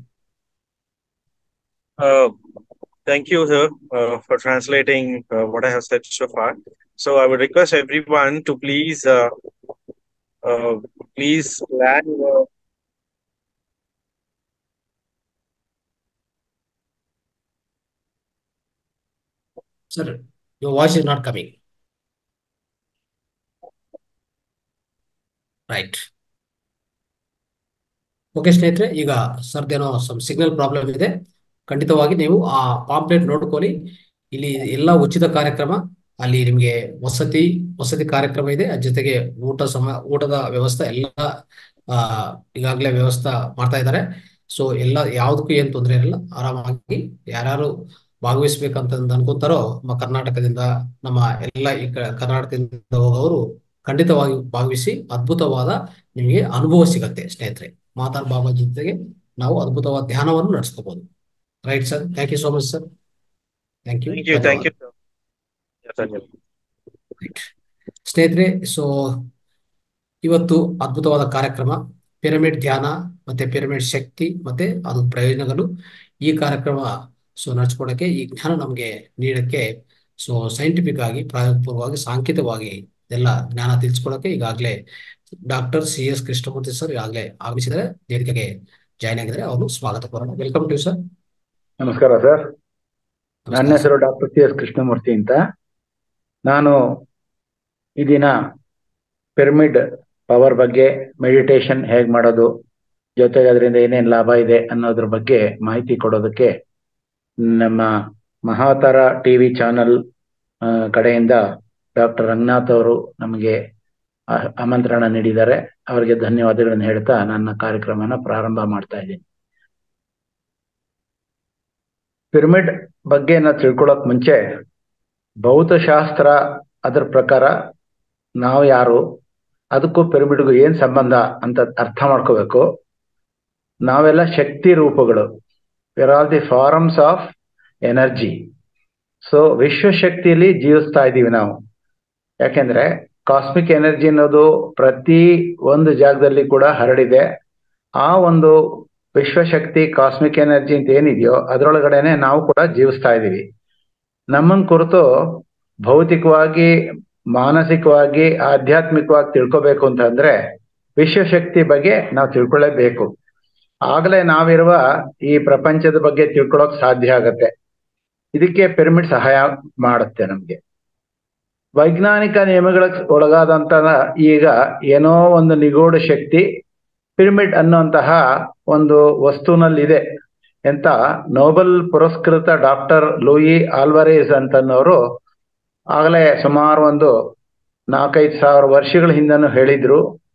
Uh, thank you, sir, uh, for translating uh, what I have said so far. So I would request everyone to please, uh, uh, please plan your Sir, your voice is not coming. Right. Okay ಸ್ನೇಹಿತರೆ ಈಗ ಸರ್ದೇನೋ some signal problem ಇದೆ ಖಂಡಿತವಾಗಿ ನೀವು ಆ pamphlet ನೋಡ್ಕೊಳ್ಳಿ ಇಲ್ಲಿ ಎಲ್ಲ ಉಚಿತ ಕಾರ್ಯಕ್ರಮ ಅಲ್ಲಿ ನಿಮಗೆ ವಸತಿ ವಸತಿ ಕಾರ್ಯಕ್ರಮ ಇದೆ ಅದ್ರ ಜೊತೆಗೆ ಊಟ ಸಮ ಊಟದ ವ್ಯವಸ್ಥೆ ಎಲ್ಲ ಆ ಈಗಾಗಲೇ ವ್ಯವಸ್ಥೆ ಮಾಡ್ತಾ ಇದ್ದಾರೆ ಸೊ ಎಲ್ಲ ಯಾವುದಕ್ಕೂ ಏನು ತೊಂದರೆ ಇರಲ್ಲ ಆರಾಮಾಗಿ ಯಾರ್ಯಾರು ಭಾಗವಹಿಸ್ಬೇಕಂತ ಅನ್ಕೊಂತಾರೋ ನಮ್ಮ ಕರ್ನಾಟಕದಿಂದ ನಮ್ಮ ಎಲ್ಲ ಈ ಕ- ಕರ್ನಾಟಕದಿಂದ ಹೋಗೋರು ಖಂಡಿತವಾಗಿ ಭಾಗವಹಿಸಿ ಅದ್ಭುತವಾದ ನಿಮಗೆ ಅನುಭವ ಸಿಗತ್ತೆ ಸ್ನೇಹಿತರೆ ಮಾತಾಡ್ ಬಾಬಾ ಜೊತೆಗೆ ನಾವು ಅದ್ಭುತವಾದ ಧ್ಯಾನವನ್ನು ನಡೆಸ್ಕೋಬಹುದು right sir thank you so much sir thank you Thank you, thank you. sir. Yes, ಧನ್ಯವಾದ. ಸ್ನೇಹಿತರೆ ಸೊ ಇವತ್ತು ಅದ್ಭುತವಾದ ಕಾರ್ಯಕ್ರಮ ಪಿರಮಿಡ್ ಧ್ಯಾನ ಮತ್ತೆ ಪಿರಮಿಡ್ ಶಕ್ತಿ ಮತ್ತೆ ಅದು ಪ್ರಯೋಜನಗಳು ಈ ಕಾರ್ಯಕ್ರಮ ಸೊ ನಡ್ಸ್ಕೊಳಕ್ಕೆ ಈ ಜ್ಞಾನ ನಮಗೆ ನೀಡಕ್ಕೆ ಸೊ ಸೈಂಟಿಫಿಕ್ ಆಗಿ ಪ್ರಾಯೋಗಿಕವಾಗಿ ಸಾಂಕೇತಿಕವಾಗಿ ಎಲ್ಲ ಜ್ಞಾನ ತಿಳಿಸ್ಕೊಳಕ್ಕೆ ಈಗಾಗಲೇ doctor C S Krishnamurthy sir ಈಗಾಗಲೇ ಆಗಮಿಸಿದರೆ ವೇದಿಕೆಗೆ ಜಾಯ್ನ್ ಆಗಿದ್ದಾರೆ ಅವರು ಸ್ವಾಗತ ಕೋರೋಣ ವೆಲ್ಕಮ್ ಟು ಸರ್ ನಮಸ್ಕಾರ ಸರ್ ನನ್ನ ಹೆಸರು ಡಾಕ್ಟರ್ ಸಿ ಎಸ್ ಕೃಷ್ಣಮೂರ್ತಿ ಅಂತ ನಾನು ಈ ದಿನ ಪಿರಮಿಡ್ ಪವರ್ ಬಗ್ಗೆ ಮೆಡಿಟೇಷನ್ ಹೇಗ್ ಮಾಡೋದು ಜೊತೆಗೆ ಅದರಿಂದ ಏನೇನ್ ಲಾಭ ಇದೆ ಅನ್ನೋದ್ರ ಬಗ್ಗೆ ಮಾಹಿತಿ ಕೊಡೋದಕ್ಕೆ ನಮ್ಮ ಮಹಾವತಾರ ಟಿವಿ ಚಾನಲ್ ಕಡೆಯಿಂದ ಡಾಕ್ಟರ್ ರಂಗನಾಥ್ ಅವರು ನಮಗೆ ಆ- ಆಮಂತ್ರಣ ನೀಡಿದ್ದಾರೆ ಅವರಿಗೆ ಧನ್ಯವಾದಗಳನ್ನು ಹೇಳ್ತಾ ನನ್ನ ಕಾರ್ಯಕ್ರಮನ ಪ್ರಾರಂಭ ಮಾಡ್ತಾ ಇದ್ದೀನಿ ಪಿರಮಿಡ್ ಬಗ್ಗೆ ನಾವು ತಿಳ್ಕೊಳ್ಳೋಕ್ ಮುಂಚೆ ಭೌತಶಾಸ್ತ್ರ ಅದರ ಪ್ರಕಾರ ನಾವು ಯಾರು ಅದಕ್ಕೂ ಪಿರಮಿಡ್ಗೂ ಏನ್ ಸಂಬಂಧ ಅಂತ ಅರ್ಥ ಮಾಡ್ಕೋಬೇಕು ನಾವೆಲ್ಲ ಶಕ್ತಿ ರೂಪಗಳು we're all the forms of energy so ವಿಶ್ವಶಕ್ತಿಯಲ್ಲಿ ಜೀವಿಸ್ತಾ ಇದ್ದೀವಿ ನಾವು ಯಾಕೆಂದ್ರೆ ಕಾಸ್ಮಿಕ್ ಎನರ್ಜಿ ಅನ್ನೋದು ಪ್ರತಿ ಒಂದು ಜಾಗದಲ್ಲಿ ಕೂಡ ಹರಡಿದೆ ಆ ಒಂದು ವಿಶ್ವಶಕ್ತಿ ಕಾಸ್ಮಿಕ್ ಎನರ್ಜಿ ಅಂತ ಏನಿದೆಯೋ ಅದರೊಳಗಡೆನೆ ನಾವು ಕೂಡ ಜೀವಿಸ್ತಾ ಇದ್ದೀವಿ ನಮ್ಮನ್ ಕುರಿತು ಭೌತಿಕವಾಗಿ ಮಾನಸಿಕವಾಗಿ ಆಧ್ಯಾತ್ಮಿಕವಾಗಿ ತಿಳ್ಕೊಬೇಕು ಅಂತಂದ್ರೆ ವಿಶ್ವಶಕ್ತಿ ಬಗ್ಗೆ ನಾವು ತಿಳ್ಕೊಳ್ಳೇಬೇಕು ಆಗಲೇ ನಾವಿರುವ ಈ ಪ್ರಪಂಚದ ಬಗ್ಗೆ ತಿಳ್ಕೊಳ್ಳೋಕ್ ಸಾಧ್ಯ ಆಗತ್ತೆ ಇದಕ್ಕೆ ಪಿರಮಿಡ್ ಸಹಾಯ ಮಾಡುತ್ತೆ ನಮ್ಗೆ ವೈಜ್ಞಾನಿಕ ನಿಯಮಗಳ ಒಳಗಾದಂತ ಈಗ ಏನೋ ಒಂದು ನಿಗೂಢ ಶಕ್ತಿ ಪಿರಮಿಡ್ ಅನ್ನುವಂತಹ ಒಂದು ವಸ್ತುನಲ್ಲಿದೆ ಎಂತ ನೋಬೆಲ್ ಪುರಸ್ಕೃತ ಡಾಕ್ಟರ್ ಲೂಯಿ ಆಲ್ವರೇಸ್ ಅಂತನ್ನೋರು ಆಗಲೇ ಸುಮಾರು ಒಂದು ನಾಲ್ಕೈದು ಸಾವಿರ ವರ್ಷಗಳ ಹಿಂದನು ಹೇಳಿದ್ರು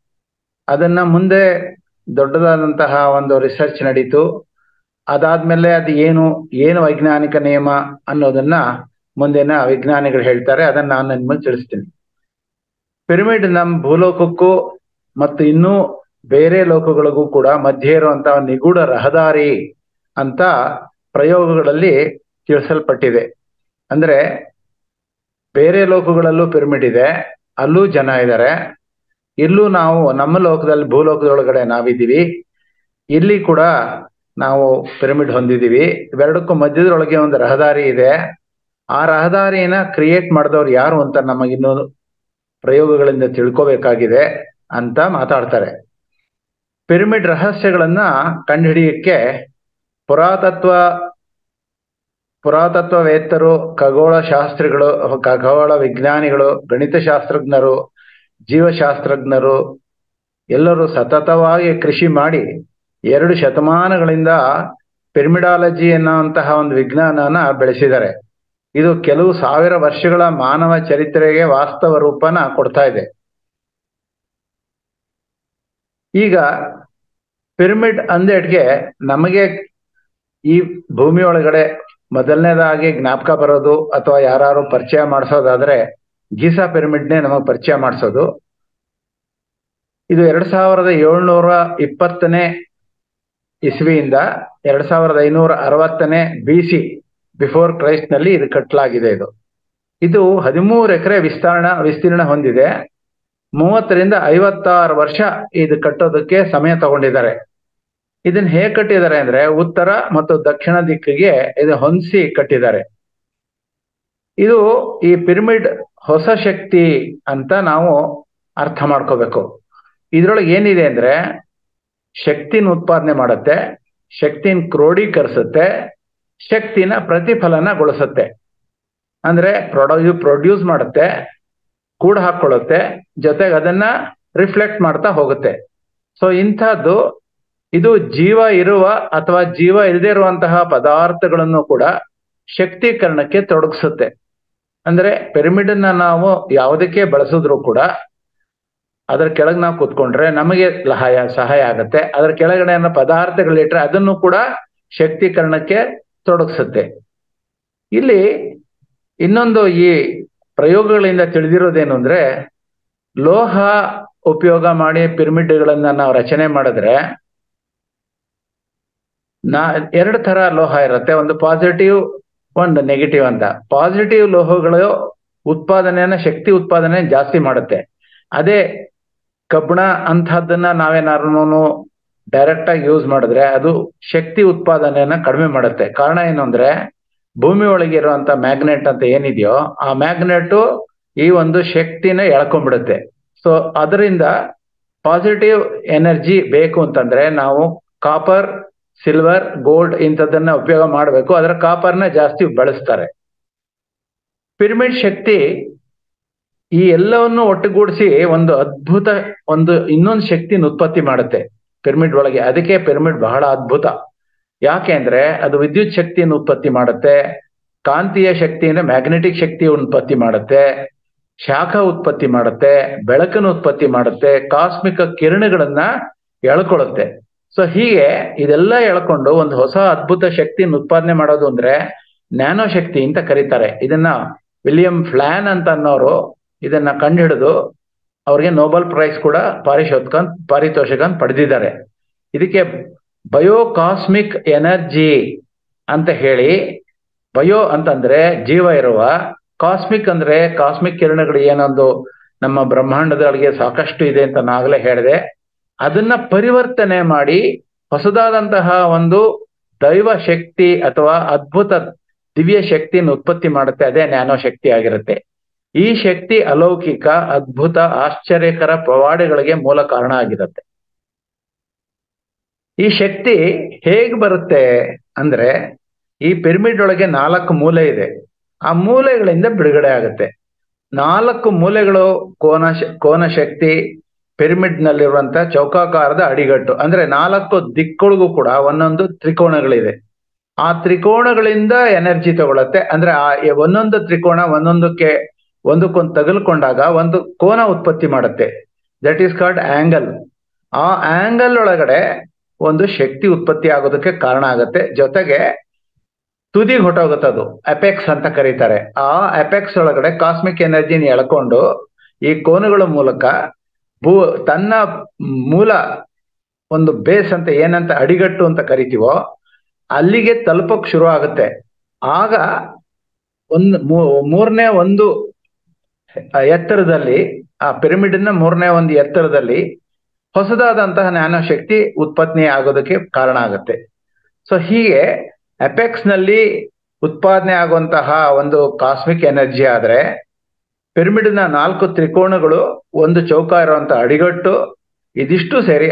ಅದನ್ನ ಮುಂದೆ ದೊಡ್ಡದಾದಂತಹ ಒಂದು ರಿಸರ್ಚ್ ನಡೀತು ಅದಾದ್ಮೇಲೆ ಅದು ಏನು ಏನು ವೈಜ್ಞಾನಿಕ ನಿಯಮ ಅನ್ನೋದನ್ನ ಮುಂದಿನ ವಿಜ್ಞಾನಿಗಳು ಹೇಳ್ತಾರೆ ಅದನ್ನ ನಾನು ನಿಮಗೆ ತಿಳಿಸ್ತೀನಿ ಪಿರಮಿಡ್ ನಮ್ಮ ಭೂಲೋಕಕ್ಕೂ ಮತ್ತು ಇನ್ನೂ ಬೇರೆ ಲೋಕಗಳಿಗೂ ಕೂಡ ಮಧ್ಯೆ ಇರುವಂತಹ ನಿಗೂಢ ರಹದಾರಿ ಅಂತ ಪ್ರಯೋಗಗಳಲ್ಲಿ ತಿಳಿಸಲ್ಪಟ್ಟಿದೆ ಅಂದ್ರೆ ಬೇರೆ ಲೋಕಗಳಲ್ಲೂ ಪಿರಮಿಡ್ ಇದೆ ಅಲ್ಲೂ ಜನ ಇದ್ದಾರೆ ಇಲ್ಲೂ ನಾವು ನಮ್ಮ ಲೋಕದಲ್ಲಿ ಭೂಲೋಕದೊಳಗಡೆ ನಾವಿದ್ದೀವಿ ಇಲ್ಲಿ ಕೂಡ ನಾವು ಪಿರಮಿಡ್ ಹೊಂದಿದ್ದೀವಿ ಇವೆರಡಕ್ಕೂ ಮಧ್ಯದೊಳಗೆ ಒಂದು ರಹದಾರಿ ಇದೆ ಆ ರಹದಾರಿನ ಕ್ರಿಯೇಟ್ ಮಾಡಿದವ್ರು ಯಾರು ಅಂತ ನಮಗಿನ್ನೂ ಪ್ರಯೋಗಗಳಿಂದ ತಿಳ್ಕೋಬೇಕಾಗಿದೆ ಅಂತ ಮಾತಾಡ್ತಾರೆ ಪಿರಮಿಡ್ ರಹಸ್ಯಗಳನ್ನ ಕಂಡುಹಿಡಿಯಕ್ಕೆ ಪುರಾತತ್ವ ಪುರಾತತ್ವವೇತ್ತರು ಖಗೋಳ ಶಾಸ್ತ್ರಿಗಳು ಖಗೋಳ ವಿಜ್ಞಾನಿಗಳು ಗಣಿತ ಶಾಸ್ತ್ರಜ್ಞರು ಜೀವಶಾಸ್ತ್ರಜ್ಞರು ಎಲ್ಲರೂ ಸತತವಾಗಿ ಕೃಷಿ ಮಾಡಿ ಎರಡು ಶತಮಾನಗಳಿಂದ ಪಿರಮಿಡಾಲಜಿ ಎನ್ನುವಂತಹ ಒಂದು ವಿಜ್ಞಾನನ ಬೆಳೆಸಿದ್ದಾರೆ ಇದು ಕೆಲವು ಸಾವಿರ ವರ್ಷಗಳ ಮಾನವ ಚರಿತ್ರೆಗೆ ವಾಸ್ತವ ರೂಪನ ಕೊಡ್ತಾ ಇದೆ ಈಗ ಪಿರಮಿಡ್ ಅಂದೇಟ್ಗೆ ನಮಗೆ ಈ ಭೂಮಿ ಒಳಗಡೆ ಮೊದಲನೇದಾಗಿ ಜ್ಞಾಪಕ ಬರೋದು ಅಥವಾ ಯಾರು ಪರಿಚಯ ಮಾಡಿಸೋದಾದ್ರೆ ಗೀಸಾ ಪಿರಮಿಡ್ನೇ ನಮಗೆ ಪರಿಚಯ ಮಾಡಿಸೋದು ಇದು ಎರಡ್ ಸಾವಿರದ ಏಳ್ನೂರ ಇಪ್ಪತ್ತನೇ ಇಸ್ವಿಯಿಂದ ಎರಡ್ ಸಾವಿರದ ಐನೂರ ಅರವತ್ತನೇ ಬಿ ಸಿ ಬಿಫೋರ್ ಕ್ರೈಸ್ಟ್ ನಲ್ಲಿ ಇದು ಕಟ್ಟಲಾಗಿದೆ ಇದು ಇದು ಹದಿಮೂರು ಎಕರೆ ವಿಸ್ತರಣ ವಿಸ್ತೀರ್ಣ ಹೊಂದಿದೆ ಮೂವತ್ತರಿಂದ ಐವತ್ತಾರು ವರ್ಷ ಇದು ಕಟ್ಟೋದಕ್ಕೆ ಸಮಯ ತಗೊಂಡಿದ್ದಾರೆ ಇದನ್ನ ಹೇಗೆ ಕಟ್ಟಿದ್ದಾರೆ ಅಂದ್ರೆ ಉತ್ತರ ಮತ್ತು ದಕ್ಷಿಣ ದಿಕ್ಕಿಗೆ ಇದು ಹೊಂದಿಸಿ ಕಟ್ಟಿದ್ದಾರೆ ಇದು ಈ ಪಿರಮಿಡ್ ಹೊಸ ಶಕ್ತಿ ಅಂತ ನಾವು ಅರ್ಥ ಮಾಡ್ಕೋಬೇಕು ಇದ್ರೊಳಗೆ ಏನಿದೆ ಅಂದ್ರೆ ಶಕ್ತಿನ ಉತ್ಪಾದನೆ ಮಾಡುತ್ತೆ ಶಕ್ತಿನ ಕ್ರೋಢೀಕರಿಸುತ್ತೆ ಶಕ್ತಿನ ಪ್ರತಿಫಲನಗೊಳಿಸುತ್ತೆ ಅಂದ್ರೆ ಪ್ರೊಡ್ಯೂ ಪ್ರೊಡ್ಯೂಸ್ ಮಾಡುತ್ತೆ ಕೂಡ ಹಾಕೊಳ್ಳುತ್ತೆ ಜೊತೆಗೆ ಅದನ್ನ ರಿಫ್ಲೆಕ್ಟ್ ಮಾಡ್ತಾ ಹೋಗುತ್ತೆ ಸೊ ಇಂಥದ್ದು ಇದು ಜೀವ ಇರುವ ಅಥವಾ ಜೀವ ಇಲ್ಲದೆ ಇರುವಂತಹ ಪದಾರ್ಥಗಳನ್ನು ಕೂಡ ಶಕ್ತೀಕರಣಕ್ಕೆ ತೊಡಗಿಸುತ್ತೆ ಅಂದ್ರೆ ಪಿರಮಿಡ್ ಅನ್ನ ನಾವು ಯಾವುದಕ್ಕೆ ಬಳಸಿದ್ರು ಕೂಡ ಅದರ ಕೆಳಗೆ ನಾವು ಕೂತ್ಕೊಂಡ್ರೆ ನಮಗೆ ಸಹಾಯ ಸಹಾಯ ಆಗತ್ತೆ ಅದರ ಕೆಳಗಡೆ ಏನೋ ಪದಾರ್ಥಗಳಿಟ್ರೆ ಅದನ್ನು ಕೂಡ ಶಕ್ತೀಕರಣಕ್ಕೆ ತೊಡಗಿಸುತ್ತೆ ಇಲ್ಲಿ ಇನ್ನೊಂದು ಈ ಪ್ರಯೋಗಗಳಿಂದ ತಿಳಿದಿರೋದೇನು ಅಂದ್ರೆ ಲೋಹ ಉಪಯೋಗ ಮಾಡಿ ಪಿರಮಿಡ್ಗಳನ್ನ ನಾವು ರಚನೆ ಮಾಡಿದ್ರೆ ನಾ ಎರಡು ತರ ಲೋಹ ಇರುತ್ತೆ ಒಂದು ಪಾಸಿಟಿವ್ ಒಂದು ನೆಗೆಟಿವ್ ಅಂತ ಪಾಸಿಟಿವ್ ಲೋಹಗಳು ಉತ್ಪಾದನೆಯನ್ನ ಶಕ್ತಿ ಉತ್ಪಾದನೆ ಜಾಸ್ತಿ ಮಾಡುತ್ತೆ ಅದೇ ಕಬ್ಬಣ ಅಂತಹದ್ದನ್ನ ನಾವೇನಾದ್ರು ಡೈರೆಕ್ಟ್ ಆಗಿ ಯೂಸ್ ಮಾಡಿದ್ರೆ ಅದು ಶಕ್ತಿ ಉತ್ಪಾದನೆಯನ್ನ ಕಡಿಮೆ ಮಾಡುತ್ತೆ ಕಾರಣ ಏನು ಅಂದ್ರೆ ಭೂಮಿ ಒಳಗೆ ಇರುವಂತ ಮ್ಯಾಗ್ನೆಟ್ ಅಂತ ಏನಿದೆಯೋ ಆ ಮ್ಯಾಗ್ನೆಟ್ ಈ ಒಂದು ಶಕ್ತಿನ ಎಳ್ಕೊಂಡ್ಬಿಡುತ್ತೆ ಸೊ ಅದರಿಂದ ಪಾಸಿಟಿವ್ ಎನರ್ಜಿ ಬೇಕು ಅಂತಂದ್ರೆ ನಾವು ಕಾಪರ್ ಸಿಲ್ವರ್ ಗೋಲ್ಡ್ ಇಂಥದ್ದನ್ನ ಉಪಯೋಗ ಮಾಡಬೇಕು ಅದರ ಕಾಪರ್ನ ಜಾಸ್ತಿ ಬಳಸ್ತಾರೆ ಪಿರಮಿಡ್ ಶಕ್ತಿ ಈ ಎಲ್ಲವನ್ನು ಒಟ್ಟುಗೂಡಿಸಿ ಒಂದು ಅದ್ಭುತ ಒಂದು ಇನ್ನೊಂದು ಶಕ್ತಿನ ಉತ್ಪತ್ತಿ ಮಾಡುತ್ತೆ ಪಿರಮಿಡ್ ಒಳಗೆ ಅದಕ್ಕೆ ಪಿರಮಿಡ್ ಬಹಳ ಅದ್ಭುತ ಯಾಕೆ ಅಂದ್ರೆ ಅದು ವಿದ್ಯುತ್ ಶಕ್ತಿಯನ್ನು ಉತ್ಪತ್ತಿ ಮಾಡುತ್ತೆ ಕಾಂತೀಯ ಶಕ್ತಿಯಿಂದ ಮ್ಯಾಗ್ನೆಟಿಕ್ ಶಕ್ತಿ ಉತ್ಪತ್ತಿ ಮಾಡುತ್ತೆ ಶಾಖ ಉತ್ಪತ್ತಿ ಮಾಡುತ್ತೆ ಬೆಳಕನ್ನು ಉತ್ಪತ್ತಿ ಮಾಡುತ್ತೆ ಕಾಸ್ಮಿಕ ಕಿರಣಗಳನ್ನ ಎಳ್ಕೊಳ್ಳುತ್ತೆ ಸೊ ಹೀಗೆ ಇದೆಲ್ಲ ಎಳ್ಕೊಂಡು ಒಂದು ಹೊಸ ಅದ್ಭುತ ಶಕ್ತಿಯನ್ನು ಉತ್ಪಾದನೆ ಮಾಡೋದು ಅಂದ್ರೆ ನ್ಯಾನೋ ಶಕ್ತಿ ಅಂತ ಕರೀತಾರೆ ಇದನ್ನ ವಿಲಿಯಂ ಫ್ಲಾನ್ ಅಂತ ಅನ್ನೋರು ಇದನ್ನ ಕಂಡುಹಿಡಿದು ಅವ್ರಿಗೆ ನೋಬೆಲ್ ಪ್ರೈಸ್ ಕೂಡ ಪಾರಿಶೋಧಕ ಪಾರಿತೋಷಕ ಪಡೆದಿದ್ದಾರೆ ಇದಕ್ಕೆ ಬಯೋ ಕಾಸ್ಮಿಕ್ ಎನರ್ಜಿ ಅಂತ ಹೇಳಿ ಬಯೋ ಅಂತಂದ್ರೆ ಜೀವ ಇರುವ ಕಾಸ್ಮಿಕ್ ಅಂದ್ರೆ ಕಾಸ್ಮಿಕ್ ಕಿರಣಗಳು ಏನೊಂದು ನಮ್ಮ ಬ್ರಹ್ಮಾಂಡದೊಳಗೆ ಸಾಕಷ್ಟು ಇದೆ ಅಂತ ನಾಗಲೇ ಹೇಳಿದೆ ಅದನ್ನ ಪರಿವರ್ತನೆ ಮಾಡಿ ಹೊಸದಾದಂತಹ ಒಂದು ದೈವ ಶಕ್ತಿ ಅಥವಾ ಅದ್ಭುತ ದಿವ್ಯ ಶಕ್ತಿಯನ್ನು ಉತ್ಪತ್ತಿ ಮಾಡುತ್ತೆ ಅದೇ ನ್ಯಾನೋ ಶಕ್ತಿ ಆಗಿರುತ್ತೆ ಈ ಶಕ್ತಿ ಅಲೌಕಿಕ ಅದ್ಭುತ ಆಶ್ಚರ್ಯಕರ ಪವಾಡಗಳಿಗೆ ಮೂಲ ಕಾರಣ ಆಗಿರುತ್ತೆ ಈ ಶಕ್ತಿ ಹೇಗ್ ಬರುತ್ತೆ ಅಂದ್ರೆ ಈ ಪಿರಮಿಡ್ ಒಳಗೆ ನಾಲ್ಕು ಮೂಲೆ ಇದೆ ಆ ಮೂಲೆಗಳಿಂದ ಬಿಡುಗಡೆ ಆಗುತ್ತೆ ನಾಲ್ಕು ಮೂಲೆಗಳು ಕೋನ ಕೋನ ಶಕ್ತಿ ಪಿರಮಿಡ್ ನಲ್ಲಿರುವಂತ ಚೌಕಾಕಾರದ ಅಡಿಗಟ್ಟು ಅಂದ್ರೆ ನಾಲ್ಕು ದಿಕ್ಕುಗಳಿಗೂ ಕೂಡ ಒಂದೊಂದು ತ್ರಿಕೋಣಗಳಿದೆ ಆ ತ್ರಿಕೋಣಗಳಿಂದ ಎನರ್ಜಿ ತಗೊಳತ್ತೆ ಅಂದ್ರೆ ಆ ಒಂದೊಂದು ತ್ರಿಕೋಣ ಒಂದೊಂದಕ್ಕೆ ಒಂದಕ್ಕೊಂದು ತಗಲ್ಕೊಂಡಾಗ ಒಂದು ಕೋನ ಉತ್ಪತ್ತಿ ಮಾಡುತ್ತೆ ದಟ್ ಈಸ್ ಕಾಲ್ಡ್ ಆಂಗಲ್ ಆ ಆಂಗಲ್ ಒಳಗಡೆ ಒಂದು ಶಕ್ತಿ ಉತ್ಪತ್ತಿ ಆಗೋದಕ್ಕೆ ಕಾರಣ ಆಗುತ್ತೆ ಜೊತೆಗೆ ತುದಿಗೆ ಹೊಟ್ಟೋಗುತ್ತೆ ಅದು ಅಪೆಕ್ಸ್ ಅಂತ ಕರೀತಾರೆ ಆ ಅಪೆಕ್ಸ್ ಒಳಗಡೆ ಕಾಸ್ಮಿಕ್ ಎನರ್ಜಿನ ಎಳ್ಕೊಂಡು ಈ ಕೋನಗಳ ಮೂಲಕ ಭೂ ತನ್ನ ಮೂಲ ಒಂದು ಬೇಸ್ ಅಂತ ಏನಂತ ಅಡಿಗಟ್ಟು ಅಂತ ಕರಿತೀವೋ ಅಲ್ಲಿಗೆ ತಲುಪಕ್ ಶುರು ಆಗುತ್ತೆ ಆಗ ಒಂದು ಮೂರನೇ ಒಂದು ಎತ್ತರದಲ್ಲಿ ಆ ಪಿರಮಿಡ್ನ ಮೂರನೇ ಒಂದು ಎತ್ತರದಲ್ಲಿ ಹೊಸದಾದಂತಹ ಜ್ಞಾನ ಶಕ್ತಿ ಉತ್ಪತ್ತಿ ಆಗೋದಕ್ಕೆ ಕಾರಣ ಆಗುತ್ತೆ ಸೊ ಹೀಗೆ ಅಪೆಕ್ಸ್ ನಲ್ಲಿ ಉತ್ಪಾದನೆ ಆಗುವಂತಹ ಒಂದು ಕಾಸ್ಮಿಕ್ ಎನರ್ಜಿ ಆದ್ರೆ ಪಿರಮಿಡ್ನ ನಾಲ್ಕು ತ್ರಿಕೋಣಗಳು ಒಂದು ಚೌಕ ಇರುವಂತ ಅಡಿಗಟ್ಟು ಇದಿಷ್ಟು ಸೇರಿ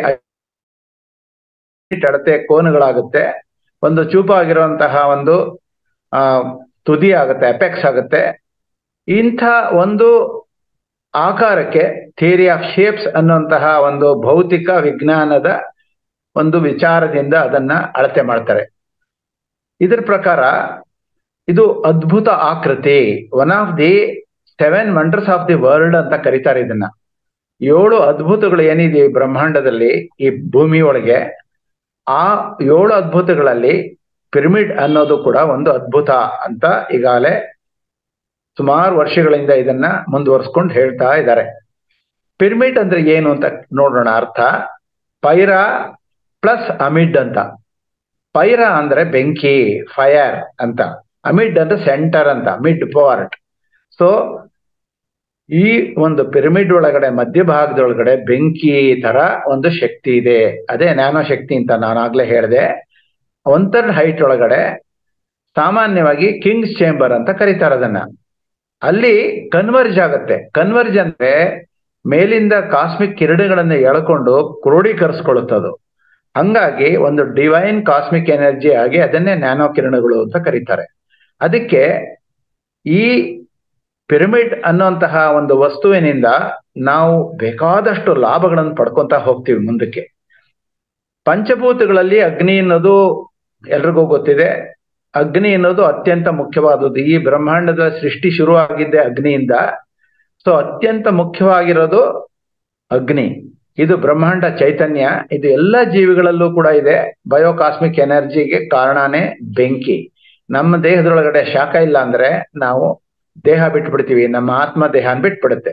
ಅಳತೆ ಕೋನಗಳಾಗುತ್ತೆ ಒಂದು ಚೂಪಾಗಿರುವಂತಹ ಒಂದು ಆ ತುದಿ ಆಗುತ್ತೆ ಅಪೆಕ್ಸ್ ಆಗುತ್ತೆ ಇಂಥ ಒಂದು ಆಕಾರಕ್ಕೆ ಥಿಯರಿ ಆಫ್ ಶೇಪ್ಸ್ ಅನ್ನುವಂತಹ ಒಂದು ಭೌತಿಕ ವಿಜ್ಞಾನದ ಒಂದು ವಿಚಾರದಿಂದ ಅದನ್ನ ಅಳತೆ ಮಾಡ್ತಾರೆ ಇದರ ಪ್ರಕಾರ ಇದು ಅದ್ಭುತ ಆಕೃತಿ one of the seven wonders of the world ಅಂತ ಕರೀತಾರೆ ಇದನ್ನ ಏಳು ಅದ್ಭುತಗಳು ಏನಿದೆ ಈ ಬ್ರಹ್ಮಾಂಡದಲ್ಲಿ ಈ ಭೂಮಿ ಒಳಗೆ ಆ ಏಳು ಅದ್ಭುತಗಳಲ್ಲಿ ಪಿರಮಿಡ್ ಅನ್ನೋದು ಕೂಡ ಒಂದು ಅದ್ಭುತ ಅಂತ ಈಗಾಗಲೇ ಸುಮಾರು ವರ್ಷಗಳಿಂದ ಇದನ್ನ ಮುಂದುವರ್ಸ್ಕೊಂಡು ಹೇಳ್ತಾ ಇದ್ದಾರೆ ಪಿರಮಿಡ್ ಅಂದ್ರೆ ಏನು ಅಂತ ನೋಡೋಣ ಅರ್ಥ ಪೈರಾ ಪ್ಲಸ್ ಅಮಿಡ್ ಅಂತ ಪೈರಾ ಅಂದ್ರೆ ಬೆಂಕಿ ಫೈರ್ ಅಂತ ಅಮಿಡ್ ಅಂದ್ರೆ ಸೆಂಟರ್ ಅಂತ ಮಿಡ್ ಪಾರ್ಟ್ ಸೊ ಈ ಒಂದು ಪಿರಮಿಡ್ ಒಳಗಡೆ ಮಧ್ಯಭಾಗದೊಳಗಡೆ ಬೆಂಕಿ ತರ ಒಂದು ಶಕ್ತಿ ಇದೆ ಅದೇ ನ್ಯಾನೋ ಶಕ್ತಿ ಅಂತ ನಾನು ಆಗ್ಲೇ ಹೇಳಿದೆ ಒನ್ ಥರ್ಡ್ ಹೈಟ್ ಒಳಗಡೆ ಸಾಮಾನ್ಯವಾಗಿ ಕಿಂಗ್ಸ್ ಚೇಂಬರ್ ಅಂತ ಕರೀತಾರೆ ಅದನ್ನ ಅಲ್ಲಿ ಕನ್ವರ್ಜ್ ಆಗುತ್ತೆ ಕನ್ವರ್ಜ್ ಅಂದ್ರೆ ಮೇಲಿಂದ ಕಾಸ್ಮಿಕ್ ಕಿರಣಗಳನ್ನು ಎಳ್ಕೊಂಡು ಕ್ರೋಢೀಕರಿಸ್ಕೊಳ್ಳುತ್ತದು ಹಂಗಾಗಿ ಒಂದು ಡಿವೈನ್ ಕಾಸ್ಮಿಕ್ ಎನರ್ಜಿ ಆಗಿ ಅದನ್ನೇ ನ್ಯಾನೋ ಕಿರಣಗಳು ಅಂತ ಕರೀತಾರೆ ಅದಕ್ಕೆ ಈ ಪಿರಮಿಡ್ ಅನ್ನುವಂತಹ ಒಂದು ವಸ್ತುವಿನಿಂದ ನಾವು ಬೇಕಾದಷ್ಟು ಲಾಭಗಳನ್ನು ಪಡ್ಕೊಂತ ಹೋಗ್ತೀವಿ ಮುಂದಕ್ಕೆ ಪಂಚಭೂತಗಳಲ್ಲಿ ಅಗ್ನಿ ಅನ್ನೋದು ಎಲ್ರಿಗೂ ಗೊತ್ತಿದೆ ಅಗ್ನಿ ಅನ್ನೋದು ಅತ್ಯಂತ ಮುಖ್ಯವಾದದ್ದು ಈ ಬ್ರಹ್ಮಾಂಡದ ಸೃಷ್ಟಿ ಶುರುವಾಗಿದ್ದೆ ಅಗ್ನಿಯಿಂದ ಸೊ ಅತ್ಯಂತ ಮುಖ್ಯವಾಗಿರೋದು ಅಗ್ನಿ ಇದು ಬ್ರಹ್ಮಾಂಡ ಚೈತನ್ಯ ಇದು ಎಲ್ಲ ಜೀವಿಗಳಲ್ಲೂ ಕೂಡ ಇದೆ ಬಯೋಕಾಸ್ಮಿಕ್ ಎನರ್ಜಿಗೆ ಕಾರಣನೇ ಬೆಂಕಿ ನಮ್ಮ ದೇಹದೊಳಗಡೆ ಶಾಖ ಇಲ್ಲ ಅಂದ್ರೆ ನಾವು ದೇಹ ಬಿಟ್ಬಿಡ್ತೀವಿ ನಮ್ಮ ಆತ್ಮ ದೇಹ ಬಿಟ್ಬಿಡುತ್ತೆ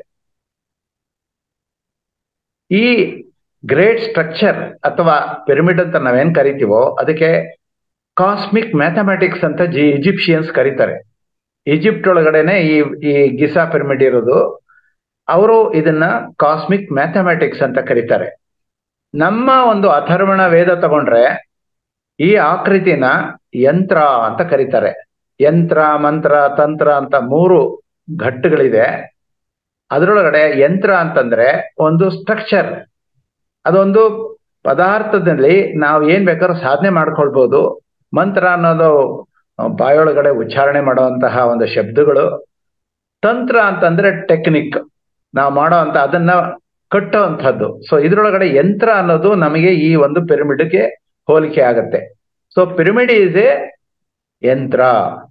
ಈ ಗ್ರೇಟ್ ಸ್ಟ್ರಕ್ಚರ್ ಅಥವಾ ಪಿರಮಿಡ್ ಅಂತ ನಾವೇನ್ ಕರಿತೀವೋ ಅದಕ್ಕೆ ಕಾಸ್ಮಿಕ್ ಮ್ಯಾಥಮೆಟಿಕ್ಸ್ ಅಂತ ಜಿ ಈಜಿಪ್ಷಿಯನ್ಸ್ ಕರೀತಾರೆ ಈಜಿಪ್ಟ್ ಒಳಗಡೆನೆ ಈ ಈ ಗಿಸಾ ಪಿರಮಿಡ್ ಇರೋದು ಅವರು ಇದನ್ನ ಕಾಸ್ಮಿಕ್ ಮ್ಯಾಥಮೆಟಿಕ್ಸ್ ಅಂತ ಕರೀತಾರೆ ನಮ್ಮ ಒಂದು ಅಥರ್ವಣ ವೇದ ತಗೊಂಡ್ರೆ ಈ ಆಕೃತಿನ ಯಂತ್ರ ಅಂತ ಕರೀತಾರೆ ಯಂತ್ರ ಮಂತ್ರ ತಂತ್ರ ಅಂತ ಮೂರು ಘಟ್ಟಗಳಿದೆ ಅದರೊಳಗಡೆ ಯಂತ್ರ ಅಂತಂದ್ರೆ ಒಂದು ಸ್ಟ್ರಕ್ಚರ್ ಅದೊಂದು ಪದಾರ್ಥದಲ್ಲಿ ನಾವು ಏನ್ ಬೇಕಾದ್ರೂ ಸಾಧನೆ ಮಾಡ್ಕೊಳ್ಬಹುದು ಮಂತ್ರ ಅನ್ನೋದು ಬಾಯೊಳಗಡೆ ಉಚ್ಚಾರಣೆ ಮಾಡುವಂತಹ ಒಂದು ಶಬ್ದಗಳು ತಂತ್ರ ಅಂತಂದ್ರೆ ಟೆಕ್ನಿಕ್ ನಾವು ಮಾಡೋ ಅಂತ ಅದನ್ನ ಕಟ್ಟುವಂಥದ್ದು ಸೊ ಇದ್ರೊಳಗಡೆ ಯಂತ್ರ ಅನ್ನೋದು ನಮಗೆ ಈ ಒಂದು ಪಿರಮಿಡ್ಗೆ ಹೋಲಿಕೆ ಆಗತ್ತೆ ಸೊ ಪಿರಮಿಡ್ ಈಸ್ ಎ ಯಂತ್ರ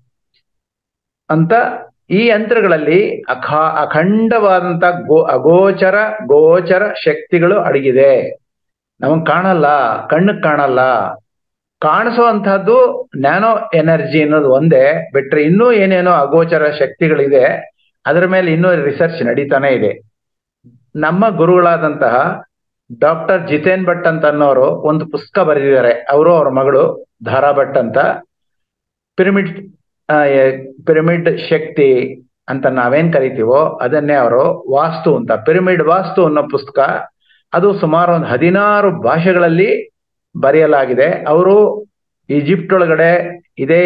ಅಂತ ಈ ಯಂತ್ರಗಳಲ್ಲಿ ಅಖ ಅಖಂಡವಾದಂತ ಗೋ ಅಗೋಚರ ಗೋಚರ ಶಕ್ತಿಗಳು ಅಡಗಿದೆ ನಮಗ್ ಕಾಣಲ್ಲ ಕಣ್ಣಕ್ ಕಾಣಲ್ಲ ಕಾಣಿಸುವಂತಹದ್ದು ನ್ಯಾನೋ ಎನರ್ಜಿ ಅನ್ನೋದು ಒಂದೇ ಬಿಟ್ರೆ ಇನ್ನೂ ಏನೇನೋ ಅಗೋಚರ ಶಕ್ತಿಗಳಿದೆ ಅದರ ಮೇಲೆ ಇನ್ನೂ ರಿಸರ್ಚ್ ನಡೀತಾನೆ ಇದೆ ನಮ್ಮ ಗುರುಗಳಾದಂತಹ ಡಾಕ್ಟರ್ ಜಿತೇನ್ ಭಟ್ ಅಂತ ಅನ್ನೋರು ಒಂದು ಪುಸ್ತಕ ಬರೆದಿದ್ದಾರೆ ಅವರು ಅವ್ರ ಮಗಳು ಧಾರಾ ಭಟ್ ಅಂತ ಪಿರಮಿಡ್ ಪಿರಮಿಡ್ ಶಕ್ತಿ ಅಂತ ನಾವೇನ್ ಕರಿತೀವೋ ಅದನ್ನೇ ಅವರು ವಾಸ್ತು ಅಂತ ಪಿರಮಿಡ್ ವಾಸ್ತು ಅನ್ನೋ ಪುಸ್ತಕ ಅದು ಸುಮಾರು ಒಂದು ಹದಿನಾರು ಭಾಷೆಗಳಲ್ಲಿ ಬರೆಯಲಾಗಿದೆ ಅವರು ಈಜಿಪ್ಟ್ ಒಳಗಡೆ ಇದೇ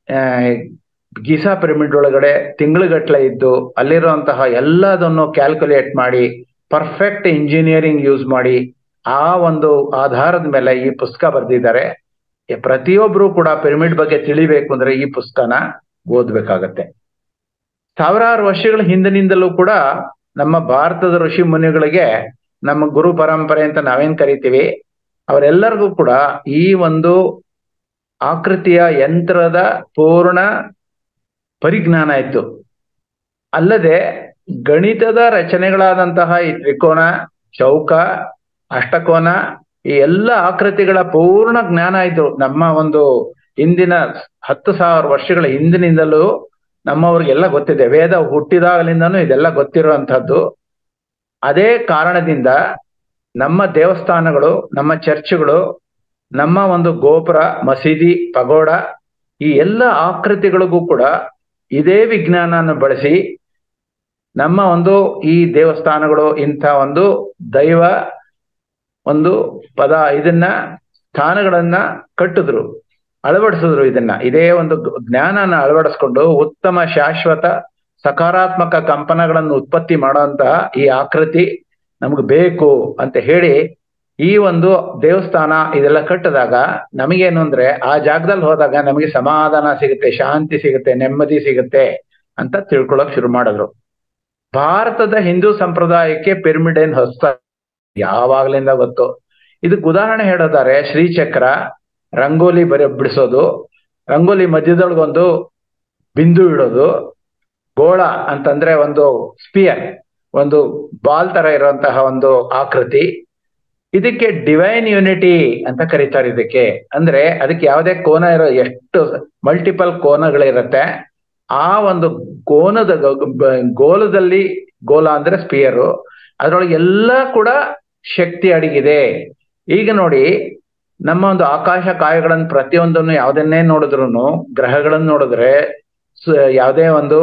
ಗೀಸಾ ಪಿರಮಿಡ್ ಒಳಗಡೆ ತಿಂಗಳುಗಟ್ಲೆ ಇದ್ದು ಅಲ್ಲಿರುವಂತಹ ಎಲ್ಲದನ್ನು ಕ್ಯಾಲ್ಕುಲೇಟ್ ಮಾಡಿ ಪರ್ಫೆಕ್ಟ್ ಇಂಜಿನಿಯರಿಂಗ್ ಯೂಸ್ ಮಾಡಿ ಆ ಒಂದು ಆಧಾರದ ಮೇಲೆ ಈ ಪುಸ್ತಕ ಬರೆದಿದ್ದಾರೆ ಪ್ರತಿಯೊಬ್ರು ಕೂಡ ಪಿರಮಿಡ್ ಬಗ್ಗೆ ತಿಳಿಬೇಕು ಅಂದ್ರೆ ಈ ಪುಸ್ತಕನ ಓದ್ಬೇಕಾಗತ್ತೆ ಸಾವಿರಾರು ವರ್ಷಗಳ ಹಿಂದಿನಿಂದಲೂ ಕೂಡ ನಮ್ಮ ಭಾರತದ ಋಷಿ ಮುನಿಗಳಿಗೆ ನಮ್ಮ ಗುರು ಪರಂಪರೆ ಅಂತ ನಾವೇನ್ ಕರಿತೀವಿ ಅವರೆಲ್ಲರಿಗೂ ಕೂಡ ಈ ಒಂದು ಆಕೃತಿಯ ಯಂತ್ರದ ಪೂರ್ಣ ಪರಿಜ್ಞಾನ ಇತ್ತು ಅಲ್ಲದೆ ಗಣಿತದ ರಚನೆಗಳಾದಂತಹ ಈ ತ್ರಿಕೋನ ಚೌಕ ಅಷ್ಟಕೋನ ಈ ಎಲ್ಲ ಆಕೃತಿಗಳ ಪೂರ್ಣ ಜ್ಞಾನ ಇತ್ತು ನಮ್ಮ ಒಂದು ಹಿಂದಿನ ಹತ್ತು ಸಾವಿರ ವರ್ಷಗಳ ಹಿಂದಿನಿಂದಲೂ ನಮ್ಮವ್ರಿಗೆಲ್ಲ ಗೊತ್ತಿದೆ ವೇದ ಹುಟ್ಟಿದಾಗಲಿಂದನೂ ಇದೆಲ್ಲ ಗೊತ್ತಿರುವಂತಹದ್ದು ಅದೇ ಕಾರಣದಿಂದ ನಮ್ಮ ದೇವಸ್ಥಾನಗಳು ನಮ್ಮ ಚರ್ಚ್ಗಳು ನಮ್ಮ ಒಂದು ಗೋಪುರ ಮಸೀದಿ ಪಗೋಡ ಈ ಎಲ್ಲ ಆಕೃತಿಗಳಿಗೂ ಕೂಡ ಇದೇ ವಿಜ್ಞಾನನ ಬಳಸಿ ನಮ್ಮ ಒಂದು ಈ ದೇವಸ್ಥಾನಗಳು ಇಂಥ ಒಂದು ದೈವ ಒಂದು ಪದ ಇದನ್ನ ಸ್ಥಾನಗಳನ್ನ ಕಟ್ಟಿದ್ರು ಅಳವಡಿಸಿದ್ರು ಇದನ್ನ ಇದೇ ಒಂದು ಜ್ಞಾನನ ಅಳವಡಿಸ್ಕೊಂಡು ಉತ್ತಮ ಶಾಶ್ವತ ಸಕಾರಾತ್ಮಕ ಕಂಪನಗಳನ್ನು ಉತ್ಪತ್ತಿ ಮಾಡುವಂತಹ ಈ ಆಕೃತಿ ನಮ್ಗೆ ಬೇಕು ಅಂತ ಹೇಳಿ ಈ ಒಂದು ದೇವಸ್ಥಾನ ಇದೆಲ್ಲ ಕಟ್ಟಿದಾಗ ನಮಗೇನು ಅಂದ್ರೆ ಆ ಜಾಗದಲ್ಲಿ ಹೋದಾಗ ನಮಗೆ ಸಮಾಧಾನ ಸಿಗುತ್ತೆ ಶಾಂತಿ ಸಿಗುತ್ತೆ ನೆಮ್ಮದಿ ಸಿಗುತ್ತೆ ಅಂತ ತಿಳ್ಕೊಳಕ್ ಶುರು ಮಾಡಿದ್ರು ಭಾರತದ ಹಿಂದೂ ಸಂಪ್ರದಾಯಕ್ಕೆ ಪಿರಮಿಡ್ ಏನ್ ಹೊಸ ಯಾವಾಗ್ಲಿಂದ ಗೊತ್ತು ಇದಕ್ಕೆ ಉದಾಹರಣೆ ಹೇಳೋದಾರೆ ಶ್ರೀಚಕ್ರ ರಂಗೋಲಿ ಬರೀ ಬಿಡಿಸೋದು ರಂಗೋಲಿ ಮಧ್ಯದೊಳಗೊಂದು ಬಿಂದು ಇಡೋದು ಗೋಳ ಅಂತಂದ್ರೆ ಒಂದು ಸ್ಪಿಯರ್ ಒಂದು ಬಾಲ್ ತರ ಇರುವಂತಹ ಒಂದು ಆಕೃತಿ ಇದಕ್ಕೆ ಡಿವೈನ್ ಯೂನಿಟಿ ಅಂತ ಕರೀತಾರೆ ಇದಕ್ಕೆ ಅಂದ್ರೆ ಅದಕ್ಕೆ ಯಾವುದೇ ಕೋನ ಇರೋ ಎಷ್ಟು ಮಲ್ಟಿಪಲ್ ಕೋನಗಳಿರತ್ತೆ ಆ ಒಂದು ಕೋನದ ಗೋಲದಲ್ಲಿ ಗೋಲ ಅಂದ್ರೆ ಸ್ಪಿಯರು ಅದ್ರೊಳಗೆ ಎಲ್ಲ ಕೂಡ ಶಕ್ತಿ ಅಡಗಿದೆ ಈಗ ನೋಡಿ ನಮ್ಮ ಒಂದು ಆಕಾಶ ಕಾಯಗಳನ್ನ ಪ್ರತಿಯೊಂದನ್ನು ಯಾವುದನ್ನೇ ನೋಡಿದ್ರು ಗ್ರಹಗಳನ್ನ ನೋಡಿದ್ರೆ ಯಾವುದೇ ಒಂದು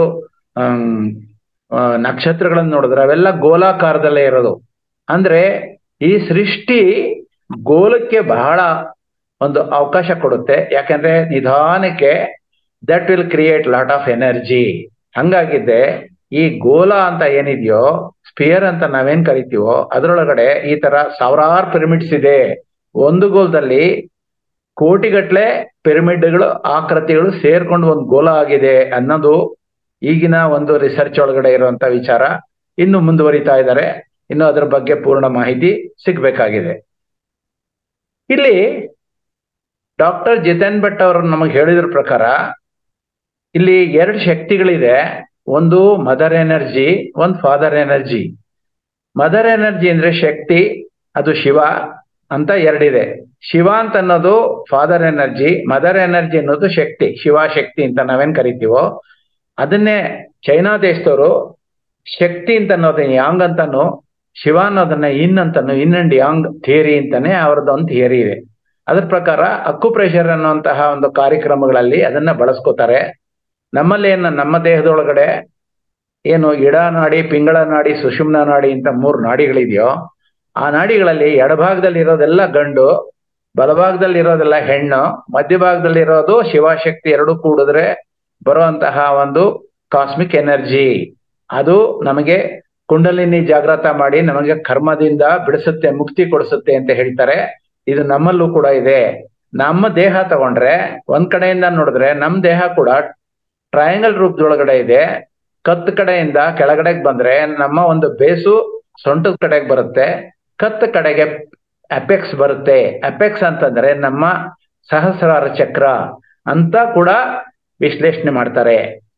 ನಕ್ಷತ್ರಗಳನ್ನ ನೋಡಿದ್ರೆ ಅವೆಲ್ಲ ಗೋಲಾಕಾರದಲ್ಲೇ ಇರೋದು ಅಂದ್ರೆ ಈ ಸೃಷ್ಟಿ ಗೋಲಕ್ಕೆ ಬಹಳ ಒಂದು ಅವಕಾಶ ಕೊಡುತ್ತೆ ಯಾಕಂದ್ರೆ ನಿಧಾನಕ್ಕೆ that will create lot of energy ಹಂಗಾಗಿದ್ದೆ ಈ ಗೋಲ ಅಂತ ಏನಿದೆಯೋ ಸ್ಪಿಯರ್ ಅಂತ ನಾವೇನ್ ಕರಿತೀವೋ ಅದರೊಳಗಡೆ ಈ ತರ ಸಾವಿರಾರು ಪಿರಮಿಡ್ಸ್ ಇದೆ ಒಂದು ಗೋಲದಲ್ಲಿ ಕೋಟಿಗಟ್ಲೆ ಪಿರಮಿಡ್ಗಳು ಆಕೃತಿಗಳು ಸೇರ್ಕೊಂಡು ಒಂದು ಗೋಲ ಆಗಿದೆ ಅನ್ನೋದು ಈಗಿನ ಒಂದು ರಿಸರ್ಚ್ ಒಳಗಡೆ ಇರುವಂತ ವಿಚಾರ ಇನ್ನು ಮುಂದುವರಿತಾ ಇದ್ದಾರೆ ಇನ್ನು ಅದರ ಬಗ್ಗೆ ಪೂರ್ಣ ಮಾಹಿತಿ ಸಿಗ್ಬೇಕಾಗಿದೆ ಇಲ್ಲಿ ಡಾಕ್ಟರ್ ಜಿತೇನ್ ಭಟ್ ಅವರು ನಮಗೆ ಹೇಳಿದ್ರ ಪ್ರಕಾರ ಇಲ್ಲಿ ಎರಡು ಶಕ್ತಿಗಳಿದೆ ಒಂದು ಮದರ್ ಎನರ್ಜಿ ಒಂದು ಫಾದರ್ ಎನರ್ಜಿ ಮದರ್ ಎನರ್ಜಿ ಅಂದ್ರೆ ಶಕ್ತಿ ಅದು ಶಿವ ಅಂತ ಎರಡಿದೆ ಶಿವ ಅಂತ ಅನ್ನೋದು ಫಾದರ್ ಎನರ್ಜಿ ಮದರ್ ಎನರ್ಜಿ ಅನ್ನೋದು ಶಕ್ತಿ ಶಿವ ಶಕ್ತಿ ಅಂತ ನಾವೇನ್ ಕರಿತೀವೋ ಅದನ್ನೇ ಚೈನಾ ದೇಶದವರು ಶಕ್ತಿ ಅಂತ ಅನ್ನೋದನ್ನ ಯಾಂಗ್ ಅಂತಾನು ಶಿವ ಅನ್ನೋದನ್ನ ಇನ್ ಅಂತಾನು ಇನ್ ಅಂಡ್ ಯಾಂಗ್ ಥಿಯರಿ ಅಂತಾನೆ ಅವ್ರದ್ದು ಒಂದು ಥಿಯರಿ ಇದೆ ಅದ್ರ ಪ್ರಕಾರ ಅಕ್ಕು ಪ್ರೆಷರ್ ಅನ್ನುವಂತಹ ಒಂದು ಕಾರ್ಯಕ್ರಮಗಳಲ್ಲಿ ಅದನ್ನ ಬಳಸ್ಕೋತಾರೆ ನಮ್ಮಲ್ಲಿ ಏನು ನಮ್ಮ ದೇಹದೊಳಗಡೆ ಏನು ಇಡ ನಾಡಿ ಪಿಂಗಳ ನಾಡಿ ಸುಷುಮ್ನ ನಾಡಿ ಅಂತ ಮೂರು ನಾಡಿಗಳಿದೆಯೋ ಆ ನಾಡಿಗಳಲ್ಲಿ ಎಡಭಾಗದಲ್ಲಿ ಇರೋದೆಲ್ಲ ಗಂಡು ಬಲಭಾಗದಲ್ಲಿ ಇರೋದೆಲ್ಲ ಹೆಣ್ಣು ಮಧ್ಯಭಾಗದಲ್ಲಿ ಇರೋದು ಶಿವಶಕ್ತಿ ಎರಡು ಕೂಡಿದ್ರೆ ಬರುವಂತಹ ಒಂದು ಕಾಸ್ಮಿಕ್ ಎನರ್ಜಿ ಅದು ನಮಗೆ ಕುಂಡಲಿನಿ ಜಾಗೃತ ಮಾಡಿ ನಮಗೆ ಕರ್ಮದಿಂದ ಬಿಡಿಸುತ್ತೆ ಮುಕ್ತಿ ಕೊಡಿಸುತ್ತೆ ಅಂತ ಹೇಳ್ತಾರೆ ಇದು ನಮ್ಮಲ್ಲೂ ಕೂಡ ಇದೆ ನಮ್ಮ ದೇಹ ತಗೊಂಡ್ರೆ ಒಂದ್ ಕಡೆಯಿಂದ ನೋಡಿದ್ರೆ ನಮ್ ದೇಹ ಕೂಡ ಟ್ರಯಾಂಗಲ್ ರೂಪದೊಳಗಡೆ ಇದೆ ಕತ್ ಕಡೆಯಿಂದ ಕೆಳಗಡೆಗೆ ಬಂದ್ರೆ ನಮ್ಮ ಒಂದು ಬೇಸು ಸೊಂಟದ ಕಡೆಗೆ ಬರುತ್ತೆ ಕತ್ ಕಡೆಗೆ ಅಪೆಕ್ಸ್ ಬರುತ್ತೆ ಅಪೆಕ್ಸ್ ಅಂತಂದ್ರೆ ನಮ್ಮ ಸಹಸ್ರಾರ ಚಕ್ರ ಅಂತ ಕೂಡ ವಿಶ್ಲೇಷಣೆ ಮಾಡ್ತಾರೆ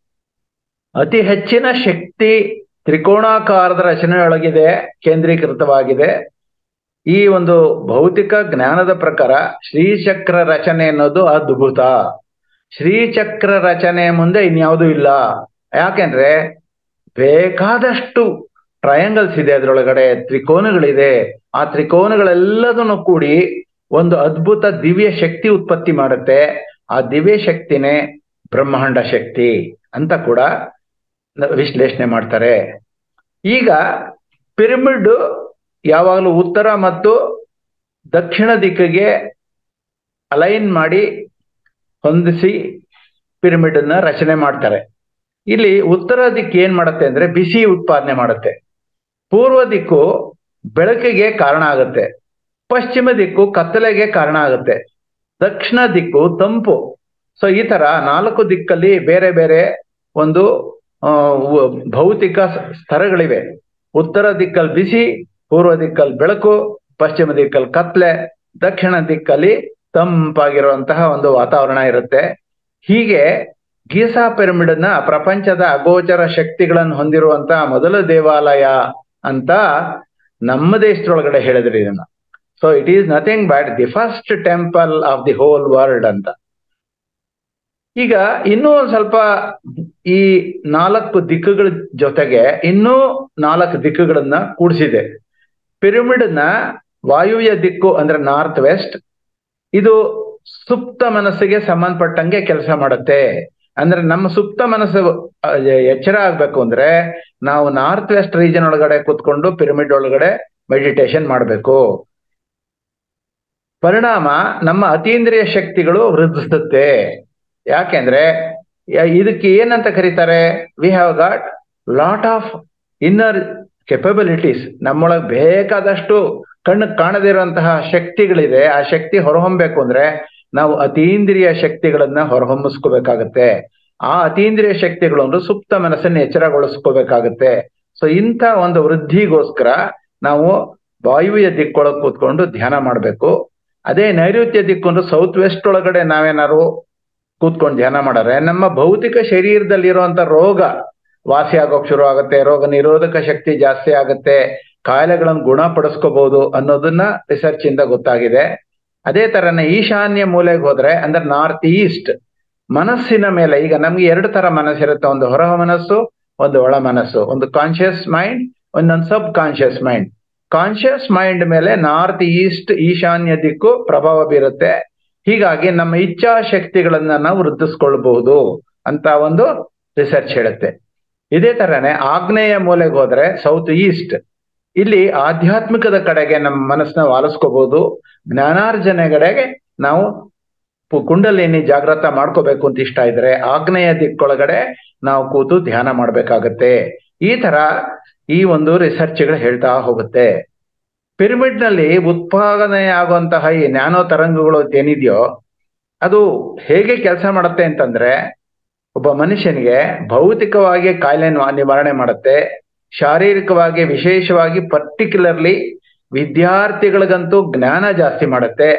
ಅತಿ ಹೆಚ್ಚಿನ ಶಕ್ತಿ ತ್ರಿಕೋಣಾಕಾರದ ರಚನೆಯೊಳಗಿದೆ ಕೇಂದ್ರೀಕೃತವಾಗಿದೆ ಈ ಒಂದು ಭೌತಿಕ ಜ್ಞಾನದ ಪ್ರಕಾರ ಶ್ರೀಚಕ್ರ ರಚನೆ ಅನ್ನೋದು ಅದ್ಭುತ ಶ್ರೀಚಕ್ರ ರಚನೆ ಮುಂದೆ ಇನ್ಯಾವುದೂ ಇಲ್ಲ ಯಾಕೆಂದ್ರೆ ಬೇಕಾದಷ್ಟು ಟ್ರಯಾಂಗಲ್ಸ್ ಇದೆ ಅದರೊಳಗಡೆ ತ್ರಿಕೋನಗಳಿದೆ ಆ ತ್ರಿಕೋನಗಳೆಲ್ಲದನ್ನು ಕೂಡಿ ಒಂದು ಅದ್ಭುತ ದಿವ್ಯ ಶಕ್ತಿ ಉತ್ಪತ್ತಿ ಮಾಡುತ್ತೆ ಆ ದಿವ್ಯ ಶಕ್ತಿನೇ ಬ್ರಹ್ಮಾಂಡ ಶಕ್ತಿ ಅಂತ ಕೂಡ ವಿಶ್ಲೇಷಣೆ ಮಾಡ್ತಾರೆ ಈಗ ಪಿರಮಿಡ್ ಯಾವಾಗಲೂ ಉತ್ತರ ಮತ್ತು ದಕ್ಷಿಣ ದಿಕ್ಕಿಗೆ ಅಲೈನ್ ಮಾಡಿ ಹೊಂದಿಸಿ ಪಿರಮಿಡ್ ಅನ್ನ ರಚನೆ ಮಾಡ್ತಾರೆ ಇಲ್ಲಿ ಉತ್ತರ ದಿಕ್ಕು ಏನ್ ಮಾಡುತ್ತೆ ಅಂದ್ರೆ ಬಿಸಿ ಉತ್ಪಾದನೆ ಮಾಡುತ್ತೆ ಪೂರ್ವ ದಿಕ್ಕು ಬೆಳಕಿಗೆ ಕಾರಣ ಆಗುತ್ತೆ ಪಶ್ಚಿಮ ದಿಕ್ಕು ಕತ್ತಲೆಗೆ ಕಾರಣ ಆಗುತ್ತೆ ದಕ್ಷಿಣ ದಿಕ್ಕು ತಂಪು ಸೊ ಈ ತರ ನಾಲ್ಕು ದಿಕ್ಕಲ್ಲಿ ಬೇರೆ ಬೇರೆ ಒಂದು ಭೌತಿಕ ಸ್ತರಗಳಿವೆ ಉತ್ತರ ದಿಕ್ಕಲ್ಲಿ ಬಿಸಿ ಪೂರ್ವ ದಿಕ್ಕಲ್ಲಿ ಬೆಳಕು ಪಶ್ಚಿಮ ದಿಕ್ಕಲ್ಲಿ ಕತ್ಲೆ ದಕ್ಷಿಣ ದಿಕ್ಕಲ್ಲಿ ತಂಪಾಗಿರುವಂತಹ ಒಂದು ವಾತಾವರಣ ಇರುತ್ತೆ ಹೀಗೆ ಗೀಸಾ ಪಿರಮಿಡ್ ನ ಪ್ರಪಂಚದ ಅಗೋಚರ ಶಕ್ತಿಗಳನ್ನು ಹೊಂದಿರುವಂತಹ ಮೊದಲ ದೇವಾಲಯ ಅಂತ ನಮ್ಮ ದೇಶದೊಳಗಡೆ ಹೇಳಿದ್ರಿ ಇದನ್ನ so it is nothing but the first temple of the whole world ಅಂತ ಈಗ ಇನ್ನೂ ಒಂದ್ ಸ್ವಲ್ಪ ಈ ನಾಲ್ಕು ದಿಕ್ಕುಗಳ ಜೊತೆಗೆ ಇನ್ನೂ ನಾಲ್ಕು ದಿಕ್ಕುಗಳನ್ನ ಕೂಡಿಸಿದೆ ಪಿರಮಿಡ್ ನ ವಾಯುವ್ಯ ದಿಕ್ಕು ಅಂದ್ರೆ ನಾರ್ತ್ ವೆಸ್ಟ್ ಇದು ಸುಪ್ತ ಮನಸ್ಸಿಗೆ ಸಂಬಂಧಪಟ್ಟಂಗೆ ಕೆಲಸ ಮಾಡುತ್ತೆ ಅಂದ್ರೆ ನಮ್ಮ ಸುಪ್ತ ಮನಸ್ಸು ಎಚ್ಚರ ಆಗ್ಬೇಕು ಅಂದ್ರೆ ನಾವು ನಾರ್ತ್ ವೆಸ್ಟ್ ರೀಜನ್ ಒಳಗಡೆ ಕೂತ್ಕೊಂಡು ಪಿರಮಿಡ್ ಒಳಗಡೆ ಮೆಡಿಟೇಷನ್ ಮಾಡಬೇಕು ಪರಿಣಾಮ ನಮ್ಮ ಅತೀಂದ್ರಿಯ ಶಕ್ತಿಗಳು ವೃದ್ಧಿಸುತ್ತೆ ಯಾಕೆಂದ್ರೆ ಇದಕ್ಕೆ ಏನಂತ ಕರೀತಾರೆ we have got lot of inner capabilities ನಮ್ಮೊಳಗೆ ಬೇಕಾದಷ್ಟು ಕಣ್ಣು ಕಾಣದಿರುವಂತಹ ಶಕ್ತಿಗಳಿದೆ ಆ ಶಕ್ತಿ ಹೊರಹೊಮ್ಮಬೇಕು ಅಂದ್ರೆ ನಾವು ಅತೀಂದ್ರಿಯ ಶಕ್ತಿಗಳನ್ನ ಹೊರಹೊಮ್ಮಿಸ್ಕೋಬೇಕಾಗತ್ತೆ ಆ ಅತೀಂದ್ರಿಯ ಶಕ್ತಿಗಳು ಅಂದ್ರೆ ಸುಪ್ತ ಮನಸ್ಸನ್ನು ಎಚ್ಚರಗೊಳಿಸ್ಕೋಬೇಕಾಗತ್ತೆ ಸೊ ಇಂಥ ಒಂದು ವೃದ್ಧಿಗೋಸ್ಕರ ನಾವು ವಾಯುವ್ಯ ದಿಕ್ಕೊಳಗೆ ಕೂತ್ಕೊಂಡು ಧ್ಯಾನ ಮಾಡಬೇಕು ಅದೇ ನೈಋತ್ಯ ದಿಕ್ಕು ಅಂದ್ರೆ ಸೌತ್ ವೆಸ್ಟ್ ಒಳಗಡೆ ನಾವೇನಾದ್ರು ಕೂತ್ಕೊಂಡು ಧ್ಯಾನ ಮಾಡಾರೆ ನಮ್ಮ ಭೌತಿಕ ಶರೀರದಲ್ಲಿರುವಂತ ರೋಗ ವಾಸಿ ಆಗೋಕ್ ಶುರು ಆಗುತ್ತೆ ರೋಗ ನಿರೋಧಕ ಶಕ್ತಿ ಜಾಸ್ತಿ ಆಗುತ್ತೆ ಕಾಯಿಲೆಗಳನ್ನು ಗುಣಪಡಿಸ್ಕೋಬಹುದು ಅನ್ನೋದನ್ನ ರಿಸರ್ಚ್ ಇಂದ ಗೊತ್ತಾಗಿದೆ ಅದೇ ತರನೇ ಈಶಾನ್ಯ ಮೂಲೆಗೆ ಹೋದ್ರೆ ಅಂದ್ರೆ ನಾರ್ತ್ ಈಸ್ಟ್ ಮನಸ್ಸಿನ ಮೇಲೆ ಈಗ ನಮ್ಗೆ ಎರಡು ತರ ಮನಸ್ಸಿರುತ್ತೆ ಒಂದು ಹೊರ ಮನಸ್ಸು ಒಂದು ಒಳ ಮನಸ್ಸು ಒಂದು ಕಾನ್ಶಿಯಸ್ ಮೈಂಡ್ ಒಂದೊಂದು sub conscious mind conscious mind ಮೇಲೆ ನಾರ್ತ್ ಈಸ್ಟ್ ಈಶಾನ್ಯ ದಿಕ್ಕು ಪ್ರಭಾವ ಬೀರುತ್ತೆ ಹೀಗಾಗಿ ನಮ್ಮ ಇಚ್ಛಾ ಶಕ್ತಿಗಳನ್ನ ನಾವು ವೃದ್ಧಿಸ್ಕೊಳ್ಬಹುದು ಅಂತ ಒಂದು ರಿಸರ್ಚ್ ಹೇಳುತ್ತೆ ಇದೇ ತರನೇ ಆಗ್ನೇಯ ಮೂಲೆಗೆ ಹೋದ್ರೆ ಸೌತ್ ಈಸ್ಟ್ ಇಲ್ಲಿ ಆಧ್ಯಾತ್ಮಿಕದ ಕಡೆಗೆ ನಮ್ಮ ಮನಸ್ಸನ್ನ ವಾಲಿಸ್ಕೋಬಹುದು ಜ್ಞಾನಾರ್ಜನೆ ಕಡೆಗೆ ನಾವು ಕುಂಡಲಿನಿ ಜಾಗೃತ ಮಾಡ್ಕೋಬೇಕು ಅಂತ ಇಷ್ಟ ಇದ್ರೆ ಆಗ್ನೇಯ ದಿಕ್ಕೊಳಗಡೆ ನಾವು ಕೂತು ಧ್ಯಾನ ಮಾಡ್ಬೇಕಾಗತ್ತೆ ಈ ತರ ಈ ಒಂದು ರಿಸರ್ಚ್ಗಳು ಹೇಳ್ತಾ ಹೋಗುತ್ತೆ ಪಿರಮಿಡ್ ನಲ್ಲಿ ಉತ್ಪಾದನೆ ಆಗುವಂತಹ ಈ ನ್ಯಾನೋ ತರಂಗಗಳು ಏನಿದೆಯೋ ಅದು ಹೇಗೆ ಕೆಲಸ ಮಾಡುತ್ತೆ ಅಂತಂದ್ರೆ ಒಬ್ಬ ಮನುಷ್ಯನಿಗೆ ಭೌತಿಕವಾಗಿ ಕಾಯಿಲೆ ನಿವಾರಣೆ ಮಾಡುತ್ತೆ ಶಾರೀರಿಕವಾಗಿ ವಿಶೇಷವಾಗಿ ಪರ್ಟಿಕ್ಯುಲರ್ಲಿ ವಿದ್ಯಾರ್ಥಿಗಳಿಗಂತೂ ಜ್ಞಾನ ಜಾಸ್ತಿ ಮಾಡುತ್ತೆ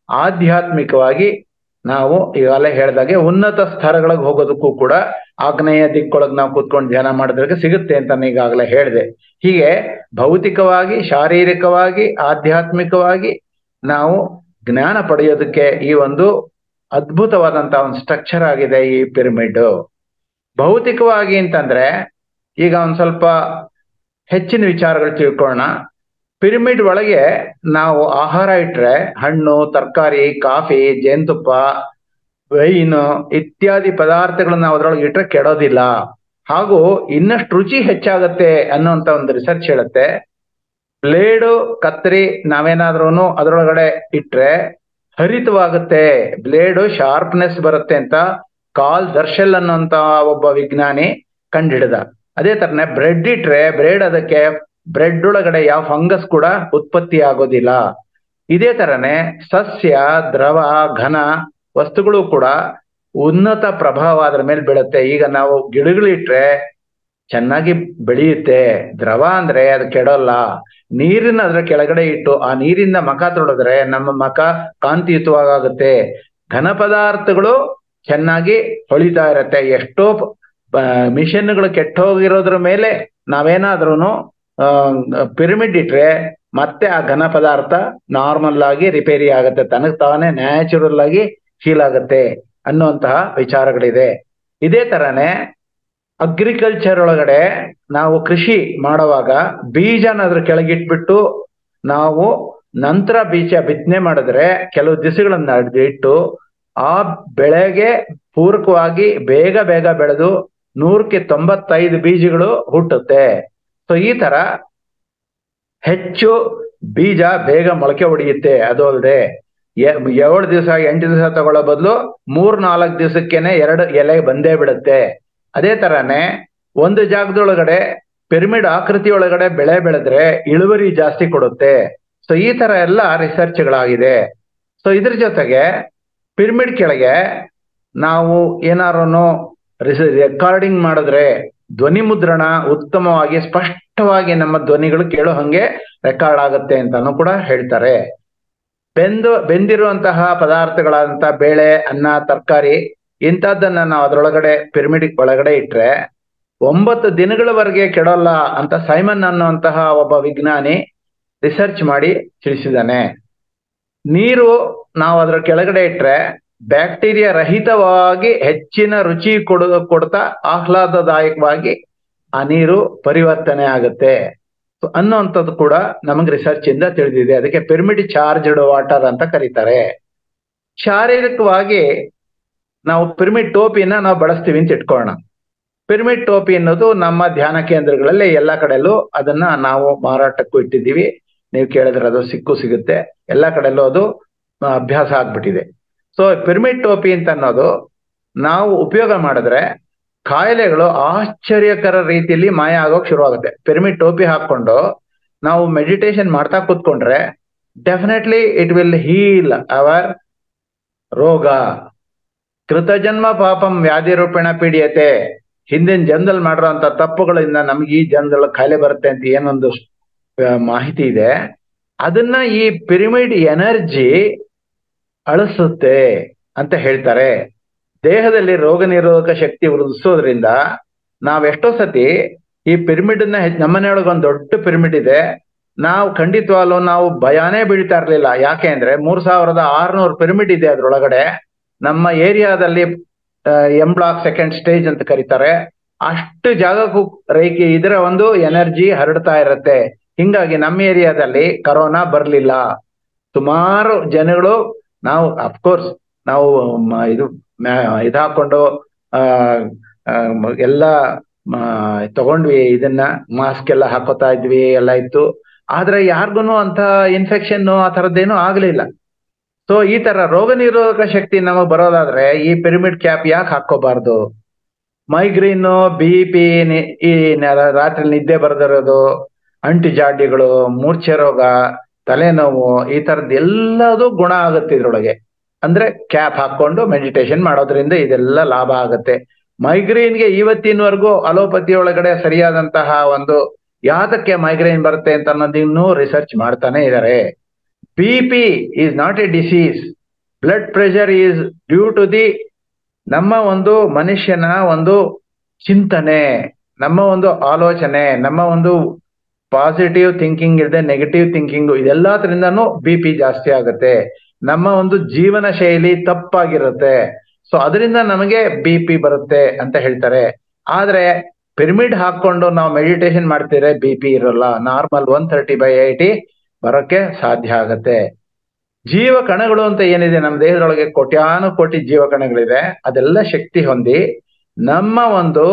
ಆಧ್ಯಾತ್ಮಿಕವಾಗಿ ನಾವು ಈಗಾಗಲೇ ಹೇಳ್ದಾಗೆ ಉನ್ನತ ಸ್ತರಗಳಿಗೆ ಹೋಗೋದಕ್ಕೂ ಕೂಡ ಆಗ್ನೇಯ ದಿಕ್ಕೊಳಗ್ ನಾವು ಕೂತ್ಕೊಂಡು ಧ್ಯಾನ ಮಾಡಿದ್ರೆ ಸಿಗುತ್ತೆ ಅಂತ ನಾನು ಈಗಾಗಲೇ ಹೇಳಿದೆ ಹೀಗೆ ಭೌತಿಕವಾಗಿ ಶಾರೀರಿಕವಾಗಿ ಆಧ್ಯಾತ್ಮಿಕವಾಗಿ ನಾವು ಜ್ಞಾನ ಪಡೆಯೋದಕ್ಕೆ ಈ ಒಂದು ಅದ್ಭುತವಾದಂತಹ ಒಂದು ಸ್ಟ್ರಕ್ಚರ್ ಆಗಿದೆ ಈ ಪಿರಮಿಡ್ ಭೌತಿಕವಾಗಿ ಅಂತಂದ್ರೆ ಈಗ ಒಂದ್ ಸ್ವಲ್ಪ ಹೆಚ್ಚಿನ ವಿಚಾರಗಳು ತಿಳ್ಕೊಳ್ಳೋಣ ಪಿರಮಿಡ್ ಒಳಗೆ ನಾವು ಆಹಾರ ಇಟ್ರೆ ಹಣ್ಣು ತರಕಾರಿ ಕಾಫಿ ಜೇನುತುಪ್ಪ ವೈನ್ ಇತ್ಯಾದಿ ಪದಾರ್ಥಗಳನ್ನ ನಾವು ಅದ್ರೊಳಗೆ ಇಟ್ರೆ ಕೆಡೋದಿಲ್ಲ ಹಾಗೂ ಇನ್ನಷ್ಟು ರುಚಿ ಹೆಚ್ಚಾಗತ್ತೆ ಅನ್ನೋಂತ ಒಂದು ರಿಸರ್ಚ್ ಹೇಳುತ್ತೆ ಬ್ಲೇಡು ಕತ್ತರಿ ನಾವೇನಾದ್ರೂ ಅದ್ರೊಳಗಡೆ ಇಟ್ರೆ ಹರಿತವಾಗುತ್ತೆ ಬ್ಲೇಡು ಶಾರ್ಪ್ನೆಸ್ ಬರುತ್ತೆ ಅಂತ ಕಾಲ್ ದರ್ಶಲ್ ಅನ್ನೋಂತ ಒಬ್ಬ ವಿಜ್ಞಾನಿ ಕಂಡಿಡಿದ ಅದೇ ತರನೇ ಬ್ರೆಡ್ ಇಟ್ರೆ ಬ್ರೆಡ್ ಅದಕ್ಕೆ ಬ್ರೆಡ್ ಒಳಗಡೆ ಯಾವ ಫಂಗಸ್ ಕೂಡ ಉತ್ಪತ್ತಿ ಆಗೋದಿಲ್ಲ ಇದೇ ತರನೇ ಸಸ್ಯ ದ್ರವ ಘನ ವಸ್ತುಗಳು ಕೂಡ ಉನ್ನತ ಪ್ರಭಾವ ಅದ್ರ ಮೇಲೆ ಬೀಳುತ್ತೆ ಈಗ ನಾವು ಗಿಡಗಳಿಟ್ರೆ ಚೆನ್ನಾಗಿ ಬೆಳೆಯುತ್ತೆ ದ್ರವ ಅಂದ್ರೆ ಅದು ಕೆಡೋಲ್ಲ ನೀರಿನ ಅದ್ರ ಕೆಳಗಡೆ ಇಟ್ಟು ಆ ನೀರಿಂದ ಮಖ ತೊಳೆದ್ರೆ ನಮ್ಮ ಮಖ ಕಾಂತಿಯುತವಾಗುತ್ತೆ ಘನ ಪದಾರ್ಥಗಳು ಚೆನ್ನಾಗಿ ಹೊಳಿತಾ ಇರತ್ತೆ ಎಷ್ಟೋ ಮಿಷನ್ಗಳು ಕೆಟ್ಟೋಗಿರೋದ್ರ ಮೇಲೆ ನಾವೇನಾದ್ರೂ ಪಿರಮಿಡ್ ಇಟ್ರೆ ಮತ್ತೆ ಆ ಘನ ಪದಾರ್ಥ ನಾರ್ಮಲ್ ಆಗಿ ರಿಪೇರಿ ಆಗುತ್ತೆ ತನಗ್ ತಾನೇ ನ್ಯಾಚುರಲ್ ಆಗಿ ಫೀಲ್ ಆಗುತ್ತೆ ಅನ್ನುವಂತಹ ವಿಚಾರಗಳಿದೆ ಇದೇ ತರನೇ ಅಗ್ರಿಕಲ್ಚರ್ ಒಳಗಡೆ ನಾವು ಕೃಷಿ ಮಾಡುವಾಗ ಬೀಜನ ಅದ್ರ ಕೆಳಗಿಟ್ಬಿಟ್ಟು ನಾವು ನಂತರ ಬೀಜ ಬಿತ್ತನೆ ಮಾಡಿದ್ರೆ ಕೆಲವು ದಿವಸಗಳನ್ನ ಇಟ್ಟು ಆ ಬೆಳೆಗೆ ಪೂರಕವಾಗಿ ಬೇಗ ಬೇಗ ಬೆಳೆದು ನೂರಕ್ಕೆ ತೊಂಬತ್ತೈದು ಬೀಜಗಳು ಹುಟ್ಟುತ್ತೆ ಸೊ ಈ ತರ ಹೆಚ್ಚು ಬೀಜ ಬೇಗ ಮೊಳಕೆ ಹೊಡೆಯುತ್ತೆ ಅದು ಅಲ್ಲದೆ ಏಳು ದಿವಸ ಎಂಟು ದಿವಸ ತಗೊಳ್ಳೋ ಬದಲು ಮೂರ್ ನಾಲ್ಕು ದಿವಸಕ್ಕೇನೆ ಎರಡು ಎಲೆ ಬಂದೇ ಬಿಡುತ್ತೆ ಅದೇ ತರಾನೇ ಒಂದು ಜಾಗದೊಳಗಡೆ ಪಿರಮಿಡ್ ಆಕೃತಿ ಒಳಗಡೆ ಬೆಳೆ ಬೆಳೆದ್ರೆ ಇಳುವರಿ ಜಾಸ್ತಿ ಕೊಡುತ್ತೆ ಸೊ ಈ ತರ ಎಲ್ಲ ರಿಸರ್ಚ್ಗಳಾಗಿದೆ ಸೊ ಇದ್ರ ಜೊತೆಗೆ ಪಿರಮಿಡ್ ಕೆಳಗೆ ನಾವು ಏನಾರು ರೆಕಾರ್ಡಿಂಗ್ ಮಾಡಿದ್ರೆ ಧ್ವನಿ ಮುದ್ರಣ ಉತ್ತಮವಾಗಿ ಸ್ಪಷ್ಟವಾಗಿ ನಮ್ಮ ಧ್ವನಿಗಳು ಕೇಳೋ ಹಂಗೆ ರೆಕಾರ್ಡ್ ಆಗುತ್ತೆ ಅಂತಾನು ಕೂಡ ಹೇಳ್ತಾರೆ ಬೆಂದು ಬೆಂದಿರುವಂತಹ ಪದಾರ್ಥಗಳಾದಂತಹ ಬೇಳೆ ಅನ್ನ ತರಕಾರಿ ಇಂಥದ್ದನ್ನ ನಾವು ಅದ್ರೊಳಗಡೆ ಪಿರಮಿಡ್ ಒಳಗಡೆ ಇಟ್ರೆ ಒಂಬತ್ತು ದಿನಗಳವರೆಗೆ ಕೆಡೋಲ್ಲ ಅಂತ ಸೈಮನ್ ಅನ್ನುವಂತಹ ಒಬ್ಬ ವಿಜ್ಞಾನಿ ರಿಸರ್ಚ್ ಮಾಡಿ ತಿಳಿಸಿದ್ದಾನೆ ನೀರು ನಾವು ಅದ್ರ ಕೆಳಗಡೆ ಇಟ್ರೆ ಬ್ಯಾಕ್ಟೀರಿಯಾ ರಹಿತವಾಗಿ ಹೆಚ್ಚಿನ ರುಚಿ ಕೊಡ ಕೊಡ್ತಾ ಆಹ್ಲಾದದಾಯಕವಾಗಿ ಆ ನೀರು ಪರಿವರ್ತನೆ ಆಗುತ್ತೆ ಅನ್ನುವಂಥದ್ದು ಕೂಡ ನಮಗೆ ರಿಸರ್ಚ್ ಇಂದ ತಿಳಿದಿದೆ ಅದಕ್ಕೆ ಪಿರಮಿಡ್ ಚಾರ್ಜ್ಡ್ ವಾಟರ್ ಅಂತ ಕರೀತಾರೆ ಶಾರೀರಿಕವಾಗಿ ನಾವು ಪಿರಮಿಡ್ ಟೋಪಿನ ನಾವು ಬಳಸ್ತೀವಿ ಅಂತ ಇಟ್ಕೊಳ್ಳೋಣ ಪಿರಮಿಡ್ ಟೋಪಿ ಅನ್ನೋದು ನಮ್ಮ ಧ್ಯಾನ ಕೇಂದ್ರಗಳಲ್ಲಿ ಎಲ್ಲ ಕಡೆಯಲ್ಲೂ ಅದನ್ನ ನಾವು ಮಾರಾಟಕ್ಕೂ ಇಟ್ಟಿದ್ದೀವಿ ನೀವು ಕೇಳಿದ್ರೆ ಅದು ಸಿಕ್ಕು ಸಿಗುತ್ತೆ ಎಲ್ಲ ಕಡೆಯಲ್ಲೂ ಅದು ಅಭ್ಯಾಸ ಆಗ್ಬಿಟ್ಟಿದೆ ಸೊ ಪಿರಮಿಡ್ ಟೋಪಿ ಅಂತ ಅನ್ನೋದು ನಾವು ಉಪಯೋಗ ಮಾಡಿದ್ರೆ ಕಾಯಿಲೆಗಳು ಆಶ್ಚರ್ಯಕರ ರೀತಿಯಲ್ಲಿ ಮಾಯ ಆಗೋಕ್ ಶುರು ಆಗುತ್ತೆ ಪಿರಮಿಡ್ ಟೋಪಿ ಹಾಕೊಂಡು ನಾವು ಮೆಡಿಟೇಷನ್ ಮಾಡ್ತಾ ಕೂತ್ಕೊಂಡ್ರೆ ಡೆಫಿನೆಟ್ಲಿ ಇಟ್ ವಿಲ್ ಹೀಲ್ ಅವರ್ ರೋಗ ಕೃತಜನ್ಮ ಪಾಪಂ ವ್ಯಾಧಿ ರೂಪೇಣ ಪೀಡಿಯತೆ ಹಿಂದಿನ ಜನ್ಮದಲ್ಲಿ ಮಾಡಿರೋಂಥ ತಪ್ಪುಗಳಿಂದ ನಮ್ಗೆ ಈ ಜನ್ಮದಲ್ಲಿ ಕಾಯಿಲೆ ಬರುತ್ತೆ ಅಂತ ಏನೊಂದು ಮಾಹಿತಿ ಇದೆ ಅದನ್ನ ಈ ಪಿರಮಿಡ್ ಎನರ್ಜಿ ಅಳಿಸುತ್ತೆ ಅಂತ ಹೇಳ್ತಾರೆ ದೇಹದಲ್ಲಿ ರೋಗ ನಿರೋಧಕ ಶಕ್ತಿ ವೃದ್ಧಿಸೋದ್ರಿಂದ ನಾವೆಷ್ಟೋ ಸತಿ ಈ ಪಿರಮಿಡ್ ನ ನಮ್ಮನೆಯೊಳಗೆ ಒಂದು ದೊಡ್ಡ ಪಿರಮಿಡ್ ಇದೆ ನಾವು ಖಂಡಿತವಾಗ್ಲೂ ನಾವು ಭಯಾನೇ ಬೀಳ್ತಾ ಇರ್ಲಿಲ್ಲ ಯಾಕೆ ಅಂದ್ರೆ ಮೂರ್ ಸಾವಿರದ ಆರ್ನೂರು ಪಿರಮಿಡ್ ಇದೆ ಅದ್ರೊಳಗಡೆ ನಮ್ಮ ಏರಿಯಾದಲ್ಲಿ ಎಂ ಬ್ಲಾಕ್ ಸೆಕೆಂಡ್ ಸ್ಟೇಜ್ ಅಂತ ಕರೀತಾರೆ ಅಷ್ಟು ಜಾಗಕ್ಕೂ ರೈಕಿ ಇದರ ಒಂದು ಎನರ್ಜಿ ಹರಡ್ತಾ ಇರತ್ತೆ ಹಿಂಗಾಗಿ ನಮ್ಮ ಏರಿಯಾದಲ್ಲಿ ಕರೋನಾ ಬರ್ಲಿಲ್ಲ ಸುಮಾರು ಜನಗಳು ನಾವು ಅಫ್ಕೋರ್ಸ್ ನಾವು ಇದು ಇದು ಹಾಕೊಂಡು ಆ ಎಲ್ಲ ತಗೊಂಡ್ವಿ ಇದನ್ನ ಮಾಸ್ಕ್ ಎಲ್ಲ ಹಾಕೋತಾ ಇದ್ವಿ ಎಲ್ಲ ಇತ್ತು ಆದ್ರೆ ಯಾರಿಗೂ ಅಂತ ಇನ್ಫೆಕ್ಷನ್ ಆ ಥರದ್ದೇನು ಆಗ್ಲಿಲ್ಲ ಸೊ ಈ ತರ ರೋಗ ನಿರೋಧಕ ಶಕ್ತಿ ನಮಗ್ ಬರೋದಾದ್ರೆ ಈ ಪಿರಮಿಡ್ ಕ್ಯಾಪ್ ಯಾಕೆ ಹಾಕೋಬಾರ್ದು ಮೈಗ್ರೇನ್ ಬಿ ಪಿ ಈ ರಾತ್ರಿ ನಿದ್ದೆ ಬರದಿರೋದು ಅಂಟು ಜಾಡ್ಯಗಳು ಮೂರ್ಛೆ ರೋಗ ತಲೆನೋವು ಈ ತರದ್ ಎಲ್ಲದೂ ಗುಣ ಆಗುತ್ತೆ ಇದ್ರೊಳಗೆ ಅಂದ್ರೆ ಕ್ಯಾಪ್ ಹಾಕೊಂಡು ಮೆಡಿಟೇಷನ್ ಮಾಡೋದ್ರಿಂದ ಇದೆಲ್ಲ ಲಾಭ ಆಗುತ್ತೆ ಮೈಗ್ರೇನ್ಗೆ ಇವತ್ತಿನವರೆಗೂ ಅಲೋಪತಿ ಒಳಗಡೆ ಸರಿಯಾದಂತಹ ಒಂದು ಯಾತಕ್ಕೆ ಮೈಗ್ರೇನ್ ಬರುತ್ತೆ ಅಂತ ಅನ್ನೋದು ಇನ್ನೂ ರಿಸರ್ಚ್ ಮಾಡ್ತಾನೆ ಇದ್ದಾರೆ B P is not a disease blood pressure is due to the ನಮ್ಮ ಒಂದು ಮನುಷ್ಯನ ಒಂದು ಚಿಂತನೆ ನಮ್ಮ ಒಂದು ಆಲೋಚನೆ ನಮ್ಮ ಒಂದು ಪಾಸಿಟಿವ್ ಥಿಂಕಿಂಗ್ ಇಲ್ಲದೆ ನೆಗೆಟಿವ್ ಥಿಂಕಿಂಗ್ ಇದೆಲ್ಲದ್ರಿಂದನೂ ಬಿ ಪಿ ಜಾಸ್ತಿ ಆಗುತ್ತೆ ನಮ್ಮ ಒಂದು ಜೀವನ ಶೈಲಿ ತಪ್ಪಾಗಿರುತ್ತೆ ಸೊ ಅದರಿಂದ ನಮಗೆ ಬಿ ಪಿ ಬರುತ್ತೆ ಅಂತ ಹೇಳ್ತಾರೆ ಆದ್ರೆ ಪಿರಮಿಡ್ ಹಾಕೊಂಡು ನಾವು ಮೆಡಿಟೇಷನ್ ಮಾಡ್ತಿದ್ರೆ ಬಿ ಪಿ ಇರಲ್ಲ normal one thirty by eighty ಬರೋಕ್ಕೆ ಸಾಧ್ಯ ಆಗತ್ತೆ ಜೀವ ಕಣಗಳು ಅಂತ ಏನಿದೆ ನಮ್ಮ ದೇಹದೊಳಗೆ ಕೋಟ್ಯಾನು ಕೋಟಿ ಜೀವ ಕಣಗಳಿದೆ ಅದೆಲ್ಲ ಶಕ್ತಿ ಹೊಂದಿ ನಮ್ಮ ಒಂದು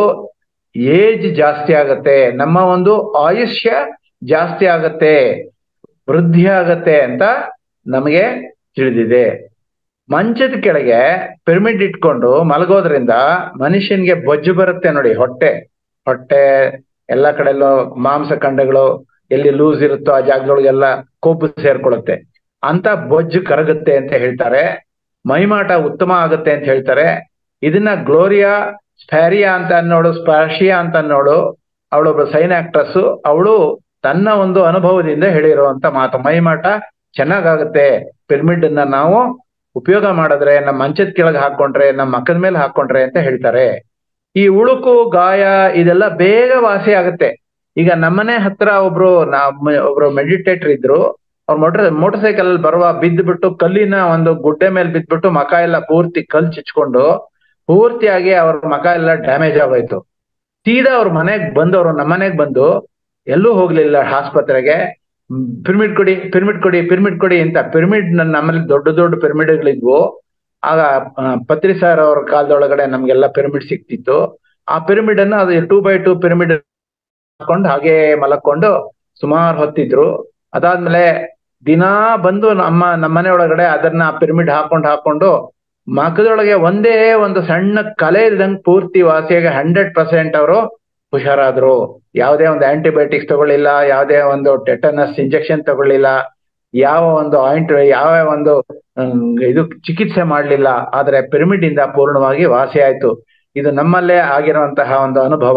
ಏಜ್ ಜಾಸ್ತಿ ಆಗತ್ತೆ ನಮ್ಮ ಒಂದು ಆಯುಷ್ಯ ಜಾಸ್ತಿ ಆಗತ್ತೆ ವೃದ್ಧಿ ಆಗತ್ತೆ ಅಂತ ನಮಗೆ ತಿಳಿದಿದೆ ಮಂಚದ ಕೆಳಗೆ ಪಿರಮಿಡ್ ಇಟ್ಕೊಂಡು ಮಲಗೋದ್ರಿಂದ ಮನುಷ್ಯನ್ಗೆ ಬೊಜ್ಜು ಬರುತ್ತೆ ನೋಡಿ ಹೊಟ್ಟೆ ಹೊಟ್ಟೆ ಎಲ್ಲ ಕಡೆಲ್ಲೂ ಮಾಂಸ ಖಂಡಗಳು ಎಲ್ಲಿ ಲೂಸ್ ಇರುತ್ತೋ ಆ ಜಾಗದೊಳಗೆಲ್ಲ ಕೊಬ್ಬು ಸೇರ್ಕೊಳ್ಳುತ್ತೆ ಅಂತ ಬೊಜ್ಜು ಕರಗುತ್ತೆ ಅಂತ ಹೇಳ್ತಾರೆ ಮೈಮಾಟ ಉತ್ತಮ ಆಗುತ್ತೆ ಅಂತ ಹೇಳ್ತಾರೆ ಇದನ್ನ ಗ್ಲೋರಿಯಾ ಸ್ಪ್ಯಾರಿಯಾ ಅಂತ ನೋಡು ಸ್ಪಾರ್ಷಿಯಾ ಅಂತ ನೋಡು ಅವಳೊಬ್ಬ ಸೈನ್ ಆಕ್ಟ್ರಸ್ ಅವಳು ತನ್ನ ಒಂದು ಅನುಭವದಿಂದ ಹೇಳಿರುವಂತ ಮಾತು ಮೈಮಾಟ ಚೆನ್ನಾಗಾಗುತ್ತೆ ಪಿರಮಿಡ್ ಅನ್ನ ನಾವು ಉಪಯೋಗ ಮಾಡಿದ್ರೆ ನಮ್ಮ ಮಂಚದ ಕೆಳಗೆ ಹಾಕೊಂಡ್ರೆ ನಮ್ಮ ಮಕ್ಕದ ಮೇಲೆ ಹಾಕೊಂಡ್ರೆ ಅಂತ ಹೇಳ್ತಾರೆ ಈ ಉಳುಕು ಗಾಯ ಇದೆಲ್ಲ ಬೇಗ ವಾಸಿ ಆಗುತ್ತೆ ಈಗ ನಮ್ಮನೆ ಹತ್ರ ಒಬ್ರು ನಮ್ಮ ಒಬ್ರು ಮೆಡಿಟೇಟರ್ ಇದ್ರು ಅವ್ರ ಮೋಟರ್ ಮೋಟರ್ ಸೈಕಲ್ ಅಲ್ಲಿ ಬರುವ ಬಿದ್ದುಬಿಟ್ಟು ಕಲ್ಲಿನ ಒಂದು ಗುಡ್ಡೆ ಮೇಲೆ ಬಿದ್ದ್ಬಿಟ್ಟು ಮಕ ಎಲ್ಲ ಪೂರ್ತಿ ಕಲ್ ಚಿಚ್ಕೊಂಡು ಪೂರ್ತಿಯಾಗಿ ಅವ್ರ ಮಕ ಎಲ್ಲ ಡ್ಯಾಮೇಜ್ ಆಗೋಯ್ತು ಸೀದಾ ಅವ್ರ ಮನೆಗ್ ಬಂದವರು ನಮ್ಮ ಮನೆಗ್ ಬಂದು ಎಲ್ಲೂ ಹೋಗ್ಲಿಲ್ಲ ಆಸ್ಪತ್ರೆಗೆ ಪಿರಮಿಡ್ ಕೊಡಿ ಪಿರಮಿಡ್ ಕೊಡಿ ಪಿರಮಿಡ್ ಕೊಡಿ ಅಂತ ಪಿರಮಿಡ್ ನಮ್ಮಲ್ಲಿ ದೊಡ್ಡ ದೊಡ್ಡ ಪಿರಮಿಡ್ಗಳಿದ್ವು ಆಗ ಪತ್ರಿ ಸರ್ ಅವ್ರ ಕಾಲದೊಳಗಡೆ ನಮ್ಗೆಲ್ಲ ಪಿರಮಿಡ್ ಸಿಕ್ತಿತ್ತು ಆ ಪಿರಮಿಡ್ ಅನ್ನ ಅದು ಟೂ ಬೈ ಟೂ ಪಿರಮಿಡ್ ಹಾಕೊಂಡು ಹಾಗೆ ಮಲಕೊಂಡು ಸುಮಾರು ಹೊತ್ತಿದ್ರು ಅದಾದ್ಮೇಲೆ ದಿನಾ ಬಂದು ನಮ್ಮ ನಮ್ಮನೆ ಒಳಗಡೆ ಅದನ್ನ ಪಿರಮಿಡ್ ಹಾಕೊಂಡು ಹಾಕೊಂಡು ಮಕದೊಳಗೆ ಒಂದೇ ಒಂದು ಸಣ್ಣ ಕಲೆ ಇಲ್ದಂಗ್ ಪೂರ್ತಿ ವಾಸಿಯಾಗಿ ಹಂಡ್ರೆಡ್ ಪರ್ಸೆಂಟ್ ಅವರು ಹುಷಾರಾದ್ರು ಯಾವುದೇ ಒಂದು ಆಂಟಿಬಯೋಟಿಕ್ಸ್ ತಗೊಳ್ಳಿಲ್ಲ ಯಾವುದೇ ಒಂದು ಟೆಟನಸ್ ಇಂಜೆಕ್ಷನ್ ತಗೊಳ್ಳಿಲ್ಲ ಯಾವ ಒಂದು ಆಯಿಂಟ್ ಯಾವ ಒಂದು ಇದು ಚಿಕಿತ್ಸೆ ಮಾಡ್ಲಿಲ್ಲ ಆದ್ರೆ ಪಿರಮಿಡ್ ಇಂದ ಪೂರ್ಣವಾಗಿ ವಾಸಿ ಆಯ್ತು ಇದು ನಮ್ಮಲ್ಲೇ ಆಗಿರುವಂತಹ ಒಂದು ಅನುಭವ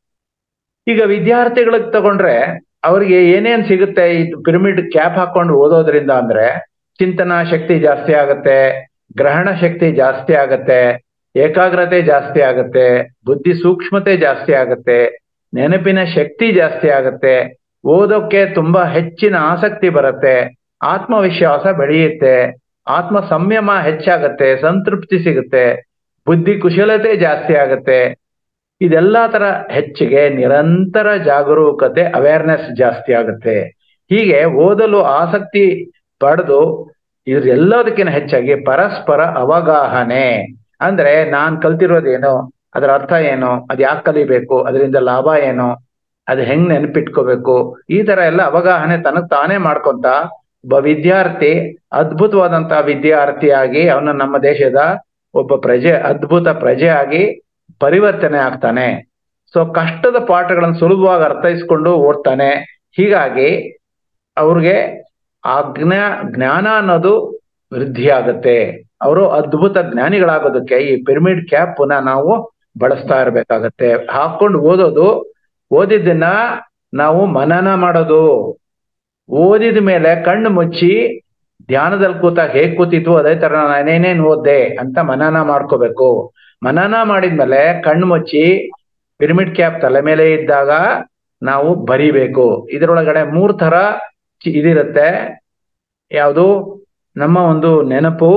ಈಗ ವಿದ್ಯಾರ್ಥಿಗಳಿಗೆ ತಗೊಂಡ್ರೆ ಅವ್ರಿಗೆ ಏನೇನ್ ಸಿಗುತ್ತೆ ಈ ಪಿರಮಿಡ್ ಕ್ಯಾಪ್ ಹಾಕೊಂಡು ಓದೋದ್ರಿಂದ ಅಂದ್ರೆ ಚಿಂತನಾ ಶಕ್ತಿ ಜಾಸ್ತಿ ಆಗತ್ತೆ ಗ್ರಹಣ ಶಕ್ತಿ ಜಾಸ್ತಿ ಆಗತ್ತೆ ಏಕಾಗ್ರತೆ ಜಾಸ್ತಿ ಆಗತ್ತೆ ಬುದ್ಧಿ ಸೂಕ್ಷ್ಮತೆ ಜಾಸ್ತಿ ಆಗತ್ತೆ ನೆನಪಿನ ಶಕ್ತಿ ಜಾಸ್ತಿ ಆಗತ್ತೆ ಓದೋಕೆ ತುಂಬಾ ಹೆಚ್ಚಿನ ಆಸಕ್ತಿ ಬರುತ್ತೆ ಆತ್ಮವಿಶ್ವಾಸ ಬೆಳೆಯುತ್ತೆ ಆತ್ಮ ಸಂಯಮ ಹೆಚ್ಚಾಗತ್ತೆ ಸಂತೃಪ್ತಿ ಸಿಗುತ್ತೆ ಬುದ್ಧಿ ಕುಶಲತೆ ಜಾಸ್ತಿ ಆಗತ್ತೆ ಇದೆಲ್ಲಾ ತರ ಹೆಚ್ಚಿಗೆ ನಿರಂತರ ಜಾಗರೂಕತೆ ಅವೇರ್ನೆಸ್ ಜಾಸ್ತಿ ಆಗುತ್ತೆ ಹೀಗೆ ಓದಲು ಆಸಕ್ತಿ ಪಡೆದು ಇದ್ರೆಲ್ಲದಕ್ಕಿಂತ ಹೆಚ್ಚಾಗಿ ಪರಸ್ಪರ ಅವಗಾಹನೆ ಅಂದ್ರೆ ನಾನ್ ಕಲ್ತಿರೋದೇನು ಅದರ ಅರ್ಥ ಏನು ಅದ್ ಯಾಕೆ ಕಲಿಬೇಕು ಅದರಿಂದ ಲಾಭ ಏನು ಅದ್ ಹೆಂಗ್ ನೆನಪಿಟ್ಕೋಬೇಕು ಈ ತರ ಎಲ್ಲ ಅವಗಾಹನೆ ತನಗ್ ತಾನೇ ಮಾಡ್ಕೊಂತ ಒಬ್ಬ ವಿದ್ಯಾರ್ಥಿ ಅದ್ಭುತವಾದಂತ ವಿದ್ಯಾರ್ಥಿಯಾಗಿ ಅವನ ನಮ್ಮ ದೇಶದ ಒಬ್ಬ ಪ್ರಜೆ ಅದ್ಭುತ ಪ್ರಜೆ ಆಗಿ ಪರಿವರ್ತನೆ ಆಗ್ತಾನೆ ಸೊ ಕಷ್ಟದ ಪಾಠಗಳನ್ನು ಸುಲಭವಾಗಿ ಅರ್ಥೈಸ್ಕೊಂಡು ಓದ್ತಾನೆ ಹೀಗಾಗಿ ಅವ್ರಿಗೆ ಆ ಜ್ಞಾ ಜ್ಞಾನ ಅನ್ನೋದು ವೃದ್ಧಿ ಆಗುತ್ತೆ ಅವರು ಅದ್ಭುತ ಜ್ಞಾನಿಗಳಾಗೋದಕ್ಕೆ ಈ ಪಿರಮಿಡ್ ಕ್ಯಾಪ್ ಪುನಃ ನಾವು ಬಳಸ್ತಾ ಇರ್ಬೇಕಾಗತ್ತೆ ಹಾಕೊಂಡು ಓದೋದು ಓದಿದ್ದನ್ನ ನಾವು ಮನನ ಮಾಡೋದು ಓದಿದ ಮೇಲೆ ಕಣ್ಣು ಮುಚ್ಚಿ ಧ್ಯಾನದಲ್ಲಿ ಕೂತಾಗ ಹೇಗ್ ಕೂತಿತ್ತು ಅದೇ ತರ ನಾನೇನೇನ್ ಓದ್ದೆ ಅಂತ ಮನನ ಮಾಡ್ಕೋಬೇಕು ಮನನ ಮಾಡಿದ್ಮೇಲೆ ಕಣ್ಣು ಮುಚ್ಚಿ ಪಿರಮಿಡ್ ಕ್ಯಾಪ್ ತಲೆ ಮೇಲೆ ಇದ್ದಾಗ ನಾವು ಬರಿಬೇಕು ಇದರೊಳಗಡೆ ಮೂರ್ ತರ ಇದಿರುತ್ತೆ ಯಾವುದು ನಮ್ಮ ಒಂದು ನೆನಪು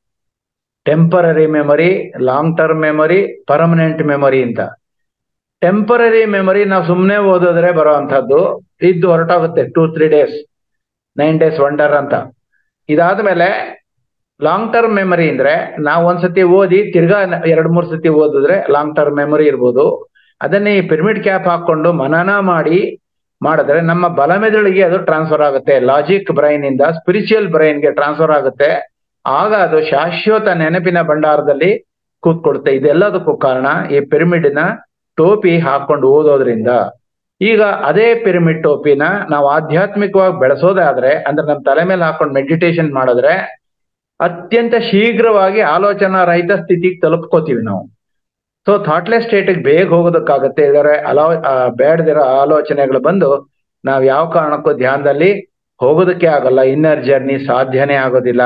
temporary memory long term memory permanent memory ಅಂತ ಟೆಂಪರರಿ ಮೆಮೊರಿ ನಾವು ಸುಮ್ಮನೆ ಓದಿದ್ರೆ ಬರೋ ಅಂಥದ್ದು ಇದ್ದು ಹೊರಟೋಗುತ್ತೆ two three days nine days wonder ಅಂತ ಇದಾದ್ಮೇಲೆ ಲಾಂಗ್ ಟರ್ಮ್ ಮೆಮೊರಿ ಅಂದ್ರೆ ನಾವು ಒಂದ್ಸತಿ ಓದಿ ತಿರ್ಗಾ ಎರಡ್ ಮೂರ್ ಸತಿ ಓದಿದ್ರೆ ಲಾಂಗ್ ಟರ್ಮ್ ಮೆಮೊರಿ ಇರ್ಬೋದು ಅದನ್ನೇ ಈ ಪಿರಮಿಡ್ ಕ್ಯಾಪ್ ಹಾಕೊಂಡು ಮನನ ಮಾಡಿ ಮಾಡಿದ್ರೆ ನಮ್ಮ ಬಲಮೆದುಳಿಗೆ ಅದು ಟ್ರಾನ್ಸ್ಫರ್ ಆಗುತ್ತೆ ಲಾಜಿಕ್ ಬ್ರೈನ್ ಇಂದ ಸ್ಪಿರಿಚುವಲ್ ಬ್ರೈನ್ಗೆ ಟ್ರಾನ್ಸ್ಫರ್ ಆಗುತ್ತೆ ಆಗ ಅದು ಶಾಶ್ವತ ನೆನಪಿನ ಭಂಡಾರದಲ್ಲಿ ಕೂತ್ಕೊಡುತ್ತೆ ಇದೆಲ್ಲದಕ್ಕೂ ಕಾರಣ ಈ ಪಿರಮಿಡ್ನ ಟೋಪಿ ಹಾಕೊಂಡು ಓದೋದ್ರಿಂದ ಈಗ ಅದೇ ಪಿರಮಿಡ್ ಟೋಪಿನ ನಾವು ಆಧ್ಯಾತ್ಮಿಕವಾಗಿ ಬೆಳೆಸೋದಾದ್ರೆ ಅಂದ್ರೆ ನಮ್ಮ ತಲೆ ಮೇಲೆ ಹಾಕೊಂಡು ಮೆಡಿಟೇಷನ್ ಮಾಡಿದ್ರೆ ಅತ್ಯಂತ ಶೀಘ್ರವಾಗಿ ಆಲೋಚನಾ ರಹಿತ ಸ್ಥಿತಿಗೆ ತಲುಪ್ಕೋತೀವಿ ನಾವು ಸೊ ಥಾಟ್ಲೆಸ್ ಸ್ಟೇಟಿಗೆ ಬೇಗ ಹೋಗೋದಕ್ಕಾಗತ್ತೆ ಇದರ ಅಲೋ ಬೇಡದಿರೋ ಆಲೋಚನೆಗಳು ಬಂದು ನಾವ್ ಯಾವ ಕಾರಣಕ್ಕೂ ಧ್ಯಾನದಲ್ಲಿ ಹೋಗೋದಕ್ಕೆ ಆಗಲ್ಲ ಇನ್ನರ್ ಜರ್ನಿ ಸಾಧ್ಯನೇ ಆಗೋದಿಲ್ಲ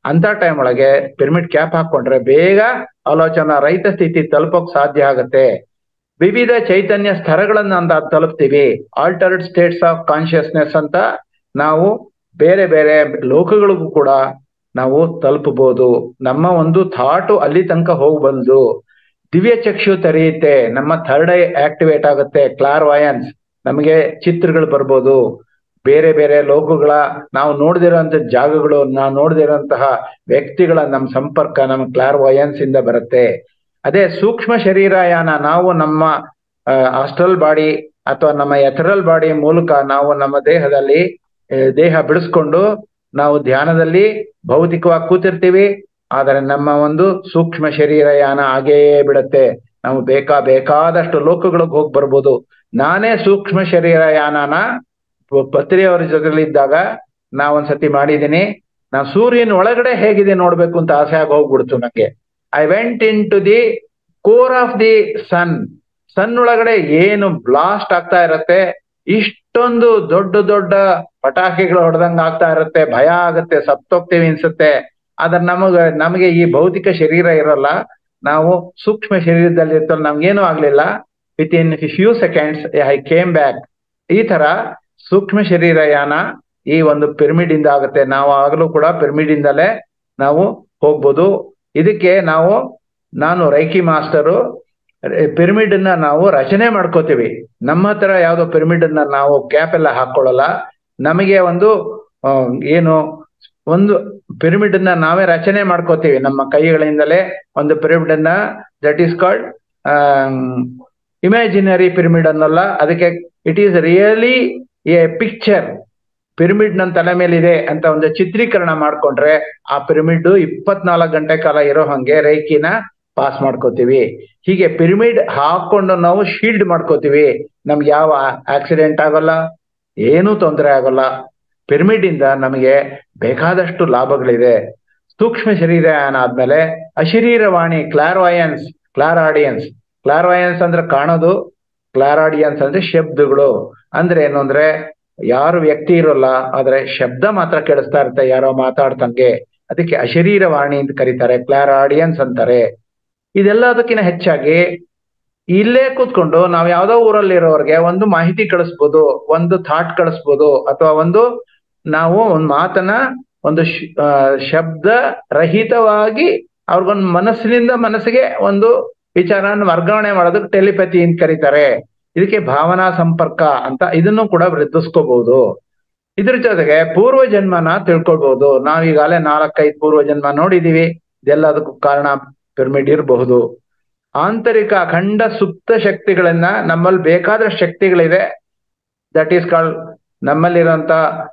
ಅಂತ ಟೈಮ್ ಒಳಗೆ ಪಿರಮಿಡ್ ಕ್ಯಾಪ್ ಹಾಕೊಂಡ್ರೆ ಬೇಗ ಆಲೋಚನಾ ರಹಿತ ಸ್ಥಿತಿ ತಲುಪೋಕ್ ಸಾಧ್ಯ ಆಗುತ್ತೆ ವಿವಿಧ ಚೈತನ್ಯ ಸ್ತರಗಳನ್ನ ಅಂತ ತಲುಪ್ತೀವಿ ಆಲ್ಟರ್ಡ್ ಸ್ಟೇಟ್ಸ್ ಆಫ್ ಕಾನ್ಶಿಯಸ್ನೆಸ್ ಅಂತ ನಾವು ಬೇರೆ ಬೇರೆ ಲೋಕಗಳಿಗೂ ಕೂಡ ನಾವು ತಲುಪಬಹುದು ನಮ್ಮ ಒಂದು ಥಾಟು ಅಲ್ಲಿ ತನಕ ಹೋಗಿ ಬಂದು ದಿವ್ಯ ಚಕ್ಷು ತೆರೆಯುತ್ತೆ ನಮ್ಮ ಥರ್ಡ್ ಐ ಆಕ್ಟಿವೇಟ್ ಆಗುತ್ತೆ ಕ್ಲಾರ್ ವಯನ್ಸ್ ನಮಗೆ ಚಿತ್ರಗಳು ಬರ್ಬೋದು ಬೇರೆ ಬೇರೆ ಲೋಕಗಳ ನಾವು ನೋಡ್ದಿರೋಂಥ ಜಾಗಗಳು ನಾವು ನೋಡ್ದಿರೋಂತಹ ವ್ಯಕ್ತಿಗಳ ನಮ್ಮ ಸಂಪರ್ಕ ನಮ್ಮ ಕ್ಲಾರ್ ವಯನ್ಸ್ ಇಂದ ಬರುತ್ತೆ ಅದೇ ಸೂಕ್ಷ್ಮ ಶರೀರಯಾನ ನಾವು ನಮ್ಮ ಆಸ್ಟ್ರಲ್ ಬಾಡಿ ಅಥವಾ ನಮ್ಮ ಎಥರಲ್ ಬಾಡಿ ಮೂಲಕ ನಾವು ನಮ್ಮ ದೇಹದಲ್ಲಿ ದೇಹ ಬಿಡಿಸ್ಕೊಂಡು ನಾವು ಧ್ಯಾನದಲ್ಲಿ ಭೌತಿಕವಾಗಿ ಕೂತಿರ್ತೀವಿ ಆದರೆ ನಮ್ಮ ಒಂದು ಸೂಕ್ಷ್ಮ ಶರೀರಯಾನ ಆಗೇ ಬಿಡತ್ತೆ ನಾವು ಬೇಕಾ ಬೇಕಾದಷ್ಟು ಲೋಕಗಳಿಗೆ ಹೋಗಿ ಬರ್ಬೋದು ನಾನೇ ಸೂಕ್ಷ್ಮ ಶರೀರಯಾನನ ಪತ್ರಿಯವರ ಜೊತೆಲಿ ಇದ್ದಾಗ ನಾ ಒಂದ್ಸತಿ ಮಾಡಿದ್ದೀನಿ ನಾ ಸೂರ್ಯನ ಒಳಗಡೆ ಹೇಗಿದೆ ನೋಡ್ಬೇಕು ಅಂತ ಆಸೆ ಆಗಿ ಹೋಗ್ಬಿಡ್ತು ನಂಗೆ I went into the core of the sun sun ಒಳಗಡೆ ಏನು ಬ್ಲಾಸ್ಟ್ ಆಗ್ತಾ ಇರತ್ತೆ ಇಷ್ಟೊಂದು ದೊಡ್ಡ ದೊಡ್ಡ ಪಟಾಕಿಗಳು ಹೊಡೆದಂಗ ಆಗ್ತಾ ಇರುತ್ತೆ ಭಯ ಆಗತ್ತೆ ಸತ್ತೋಗ್ತೀವಿ ಅನ್ಸುತ್ತೆ ಆದ್ರೆ ನಮಗ ನಮಗೆ ಈ ಭೌತಿಕ ಶರೀರ ಇರಲ್ಲ ನಾವು ಸೂಕ್ಷ್ಮ ಶರೀರದಲ್ಲಿ ಇರ್ತಲ್ಲ ನಮ್ಗೇನು ಆಗ್ಲಿಲ್ಲ within few seconds I came back ಈ ತರ ಸೂಕ್ಷ್ಮ ಶರೀರಯಾನ ಈ ಒಂದು ಪಿರಮಿಡ್ ಇಂದ ಆಗುತ್ತೆ ನಾವು ಆಗಲೂ ಕೂಡ ಪಿರಮಿಡ್ ಇಂದಲೇ ನಾವು ಹೋಗ್ಬೋದು ಇದಕ್ಕೆ ನಾವು ನಾನು ರೈಕಿ ಮಾಸ್ಟರು ಪಿರಮಿಡ್ ಅನ್ನ ನಾವು ರಚನೆ ಮಾಡ್ಕೋತೀವಿ ನಮ್ಮ ಹತ್ರ ಯಾವ್ದೋ ಪಿರಮಿಡ್ ಅನ್ನ ನಾವು ಕ್ಯಾಪ್ ಎಲ್ಲ ಹಾಕೊಳ್ಳಲ್ಲ ನಮಗೆ ಒಂದು ಏನು ಒಂದು ಪಿರಮಿಡ್ ಅನ್ನ ನಾವೇ ರಚನೆ ಮಾಡ್ಕೋತೀವಿ ನಮ್ಮ ಕೈಗಳಿಂದಲೇ ಒಂದು ಪಿರಮಿಡ್ ಅನ್ನ that is called imaginary pyramid ಅನ್ನಲ್ಲ ಅದಕ್ಕೆ it is really a picture pyramid ನನ್ನ ತಲೆ ಮೇಲಿದೆ ಅಂತ ಒಂದು ಚಿತ್ರೀಕರಣ ಮಾಡ್ಕೊಂಡ್ರೆ ಆ ಪಿರಮಿಡ್ ಇಪ್ಪತ್ನಾಲ್ಕು ಗಂಟೆ ಕಾಲ ಇರೋ ಹಂಗೆ ರೇಖಿನ ಪಾಸ್ ಮಾಡ್ಕೋತೀವಿ ಹೀಗೆ ಪಿರಮಿಡ್ ಹಾಕೊಂಡು ನಾವು ಶೀಲ್ಡ್ ಮಾಡ್ಕೋತೀವಿ ನಮ್ಗೆ ಯಾವ ಆಕ್ಸಿಡೆಂಟ್ ಆಗೋಲ್ಲ ಏನೂ ತೊಂದರೆ ಆಗೋಲ್ಲ ಪಿರಮಿಡ್ ಇಂದ ನಮಗೆ ಬೇಕಾದಷ್ಟು ಲಾಭಗಳಿದೆ ಸೂಕ್ಷ್ಮ ಶರೀರಯಾನ ಆದ್ಮೇಲೆ ಅಶರೀರವಾಣಿ ಕ್ಲಾರ್ವಾಯನ್ಸ್ ಕ್ಲಾರ್ ಆಡಿಯನ್ಸ್ ಕ್ಲಾರ್ವಾಯನ್ಸ್ ಅಂದ್ರೆ ಕಾಣೋದು ಕ್ಲಾರ್ ಆಡಿಯನ್ಸ್ ಅಂದ್ರೆ ಶಬ್ದಗಳು ಅಂದ್ರೆ ಏನು ಅಂದ್ರೆ ಯಾರು ವ್ಯಕ್ತಿ ಇರೋಲ್ಲ ಆದ್ರೆ ಶಬ್ದ ಮಾತ್ರ ಕೇಳಿಸ್ತಾ ಇರುತ್ತೆ ಯಾರೋ ಮಾತಾಡ್ತಂಗೆ ಅದಕ್ಕೆ ಅಶರೀರವಾಣಿ ಅಂತ ಕರೀತಾರೆ ಕ್ಲಾರ್ ಆಡಿಯನ್ಸ್ ಅಂತಾರೆ ಇದೆಲ್ಲದಕ್ಕಿಂತ ಹೆಚ್ಚಾಗಿ ಇಲ್ಲೇ ಕೂತ್ಕೊಂಡು ನಾವು ಯಾವ್ದೋ ಊರಲ್ಲಿ ಇರೋರ್ಗೆ ಒಂದು ಮಾಹಿತಿ ಕಳಿಸ್ಬೋದು ಒಂದು ಥಾಟ್ ಕಳಿಸ್ಬೋದು ಅಥವಾ ಒಂದು ನಾವು ಒಂದು ಮಾತನ್ನ ಒಂದು ಶಬ್ದ ರಹಿತವಾಗಿ ಅವ್ರಿಗೊಂದು ಮನಸ್ಸಿನಿಂದ ಮನಸ್ಸಿಗೆ ಒಂದು ವಿಚಾರನ ವರ್ಗಾವಣೆ ಮಾಡೋದಕ್ಕೆ ಟೆಲಿಪತಿ ಅಂತ ಕರೀತಾರೆ ಇದಕ್ಕೆ ಭಾವನಾ ಸಂಪರ್ಕ ಅಂತ ಇದನ್ನು ಕೂಡ ವೃದ್ಧಿಸ್ಕೋಬಹುದು ಇದ್ರ ಜೊತೆಗೆ ಪೂರ್ವ ಜನ್ಮನ ತಿಳ್ಕೊಳ್ಬಹುದು ನಾವ್ ಈಗಾಗಲೇ ನಾಲ್ಕೈದು ಪೂರ್ವ ಜನ್ಮ ನೋಡಿದೀವಿ ಇದೆಲ್ಲದಕ್ಕೂ ಕಾರಣ ಪಿರಮಿಡ್ ಇರಬಹುದು ಆಂತರಿಕ ಅಖಂಡ ಸುಪ್ತ ಶಕ್ತಿಗಳನ್ನ ನಮ್ಮಲ್ಲಿ ಬೇಕಾದ ಶಕ್ತಿಗಳಿದೆ ದಟ್ ಈಸ್ ಕಾಲ್ಡ್ ನಮ್ಮಲ್ಲಿರುವಂತ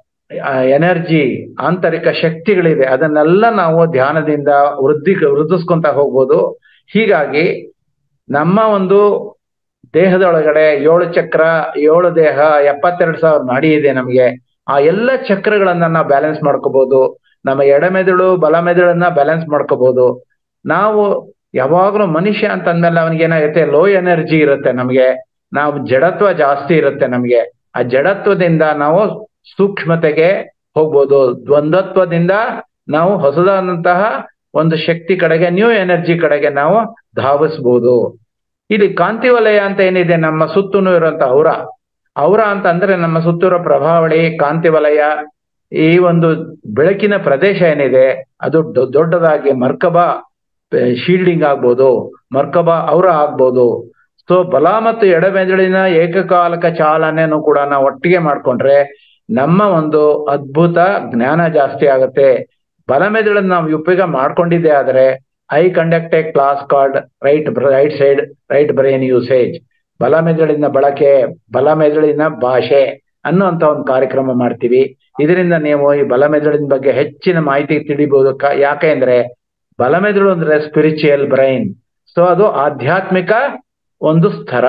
ಎನರ್ಜಿ ಆಂತರಿಕ ಶಕ್ತಿಗಳಿದೆ ಅದನ್ನೆಲ್ಲ ನಾವು ಧ್ಯಾನದಿಂದ ವೃದ್ಧಿ ವೃದ್ಧಿಸ್ಕೊಂತ ಹೋಗ್ಬೋದು ಹೀಗಾಗಿ ನಮ್ಮ ಒಂದು ದೇಹದೊಳಗಡೆ ಏಳು ಚಕ್ರ ಏಳು ದೇಹ ಎಪ್ಪತ್ತೆರಡು ಸಾವಿರ ನಾಡಿ ಇದೆ ನಮಗೆ ಆ ಎಲ್ಲ ಚಕ್ರಗಳನ್ನ ನಾವು ಬ್ಯಾಲೆನ್ಸ್ ಮಾಡ್ಕೋಬಹುದು ನಮ್ಮ ಎಡಮೆದುಳು ಬಲ ಮೆದುಳನ್ನ ಬ್ಯಾಲೆನ್ಸ್ ಮಾಡ್ಕೋಬಹುದು ನಾವು ಯಾವಾಗ್ಲೂ ಮನುಷ್ಯ ಅಂತ ಅಂದ್ಮೇಲೆ ಅವನಿಗೆ ಏನಾಗುತ್ತೆ ಲೋ ಎನರ್ಜಿ ಇರುತ್ತೆ ನಮಗೆ ನಾವು ಜಡತ್ವ ಜಾಸ್ತಿ ಇರುತ್ತೆ ನಮಗೆ ಆ ಜಡತ್ವದಿಂದ ನಾವು ಸೂಕ್ಷ್ಮತೆಗೆ ಹೋಗ್ಬೋದು ದ್ವಂದ್ವತ್ವದಿಂದ ನಾವು ಹೊಸದಾದಂತಹ ಒಂದು ಶಕ್ತಿ ಕಡೆಗೆ ನ್ಯೂ ಎನರ್ಜಿ ಕಡೆಗೆ ನಾವು ಧಾವಿಸ್ಬೋದು ಇಲ್ಲಿ ಕಾಂತಿ ವಲಯ ಅಂತ ಏನಿದೆ ನಮ್ಮ ಸುತ್ತೂ ಇರುವಂತ ಔರ ಔರ ಅಂತ ಅಂದ್ರೆ ನಮ್ಮ ಸುತ್ತಿರೋ ಪ್ರಭಾವಳಿ ಕಾಂತಿ ವಲಯ ಈ ಒಂದು ಬೆಳಕಿನ ಪ್ರದೇಶ ಏನಿದೆ ಅದು ದೊಡ್ಡದಾಗಿ ಮರ್ಕಬ ಶೀಲ್ಡಿಂಗ್ ಆಗ್ಬೋದು ಮರ್ಕಬ ಔರ ಆಗ್ಬೋದು ಸೊ ಬಲ ಮತ್ತು ಎಡಮೆದುಳಿನ ಏಕಕಾಲಕ ಚಾಲನೆಯನ್ನು ಕೂಡ ನಾವು ಒಟ್ಟಿಗೆ ಮಾಡ್ಕೊಂಡ್ರೆ ನಮ್ಮ ಒಂದು ಅದ್ಭುತ ಜ್ಞಾನ ಜಾಸ್ತಿ ಆಗುತ್ತೆ ಬಲ ಮೆದುಳನ್ನ ನಾವು ಉಪಯೋಗ ಮಾಡ್ಕೊಂಡಿದ್ದೆ ಆದ್ರೆ I conduct a class card right right side right brain usage ಬಲ ಮೆದುಳಿನ ಬಳಕೆ ಬಲ ಮೆದುಳಿನ ಭಾಷೆ ಅನ್ನುವಂತ ಒಂದು ಕಾರ್ಯಕ್ರಮ ಮಾಡ್ತೀವಿ ಇದರಿಂದ ನೀವು ಈ ಬಲ ಮೆದುಳಿನ ಬಗ್ಗೆ ಹೆಚ್ಚಿನ ಮಾಹಿತಿ ತಿಳಿಬಹುದು ಯಾಕೆ ಅಂದ್ರೆ ಬಲ ಮೆದುಳು ಅಂದ್ರೆ ಸ್ಪಿರಿಚುಯಲ್ ಬ್ರೈನ್ ಸೊ ಅದು ಆಧ್ಯಾತ್ಮಿಕ ಒಂದು ಸ್ಥರ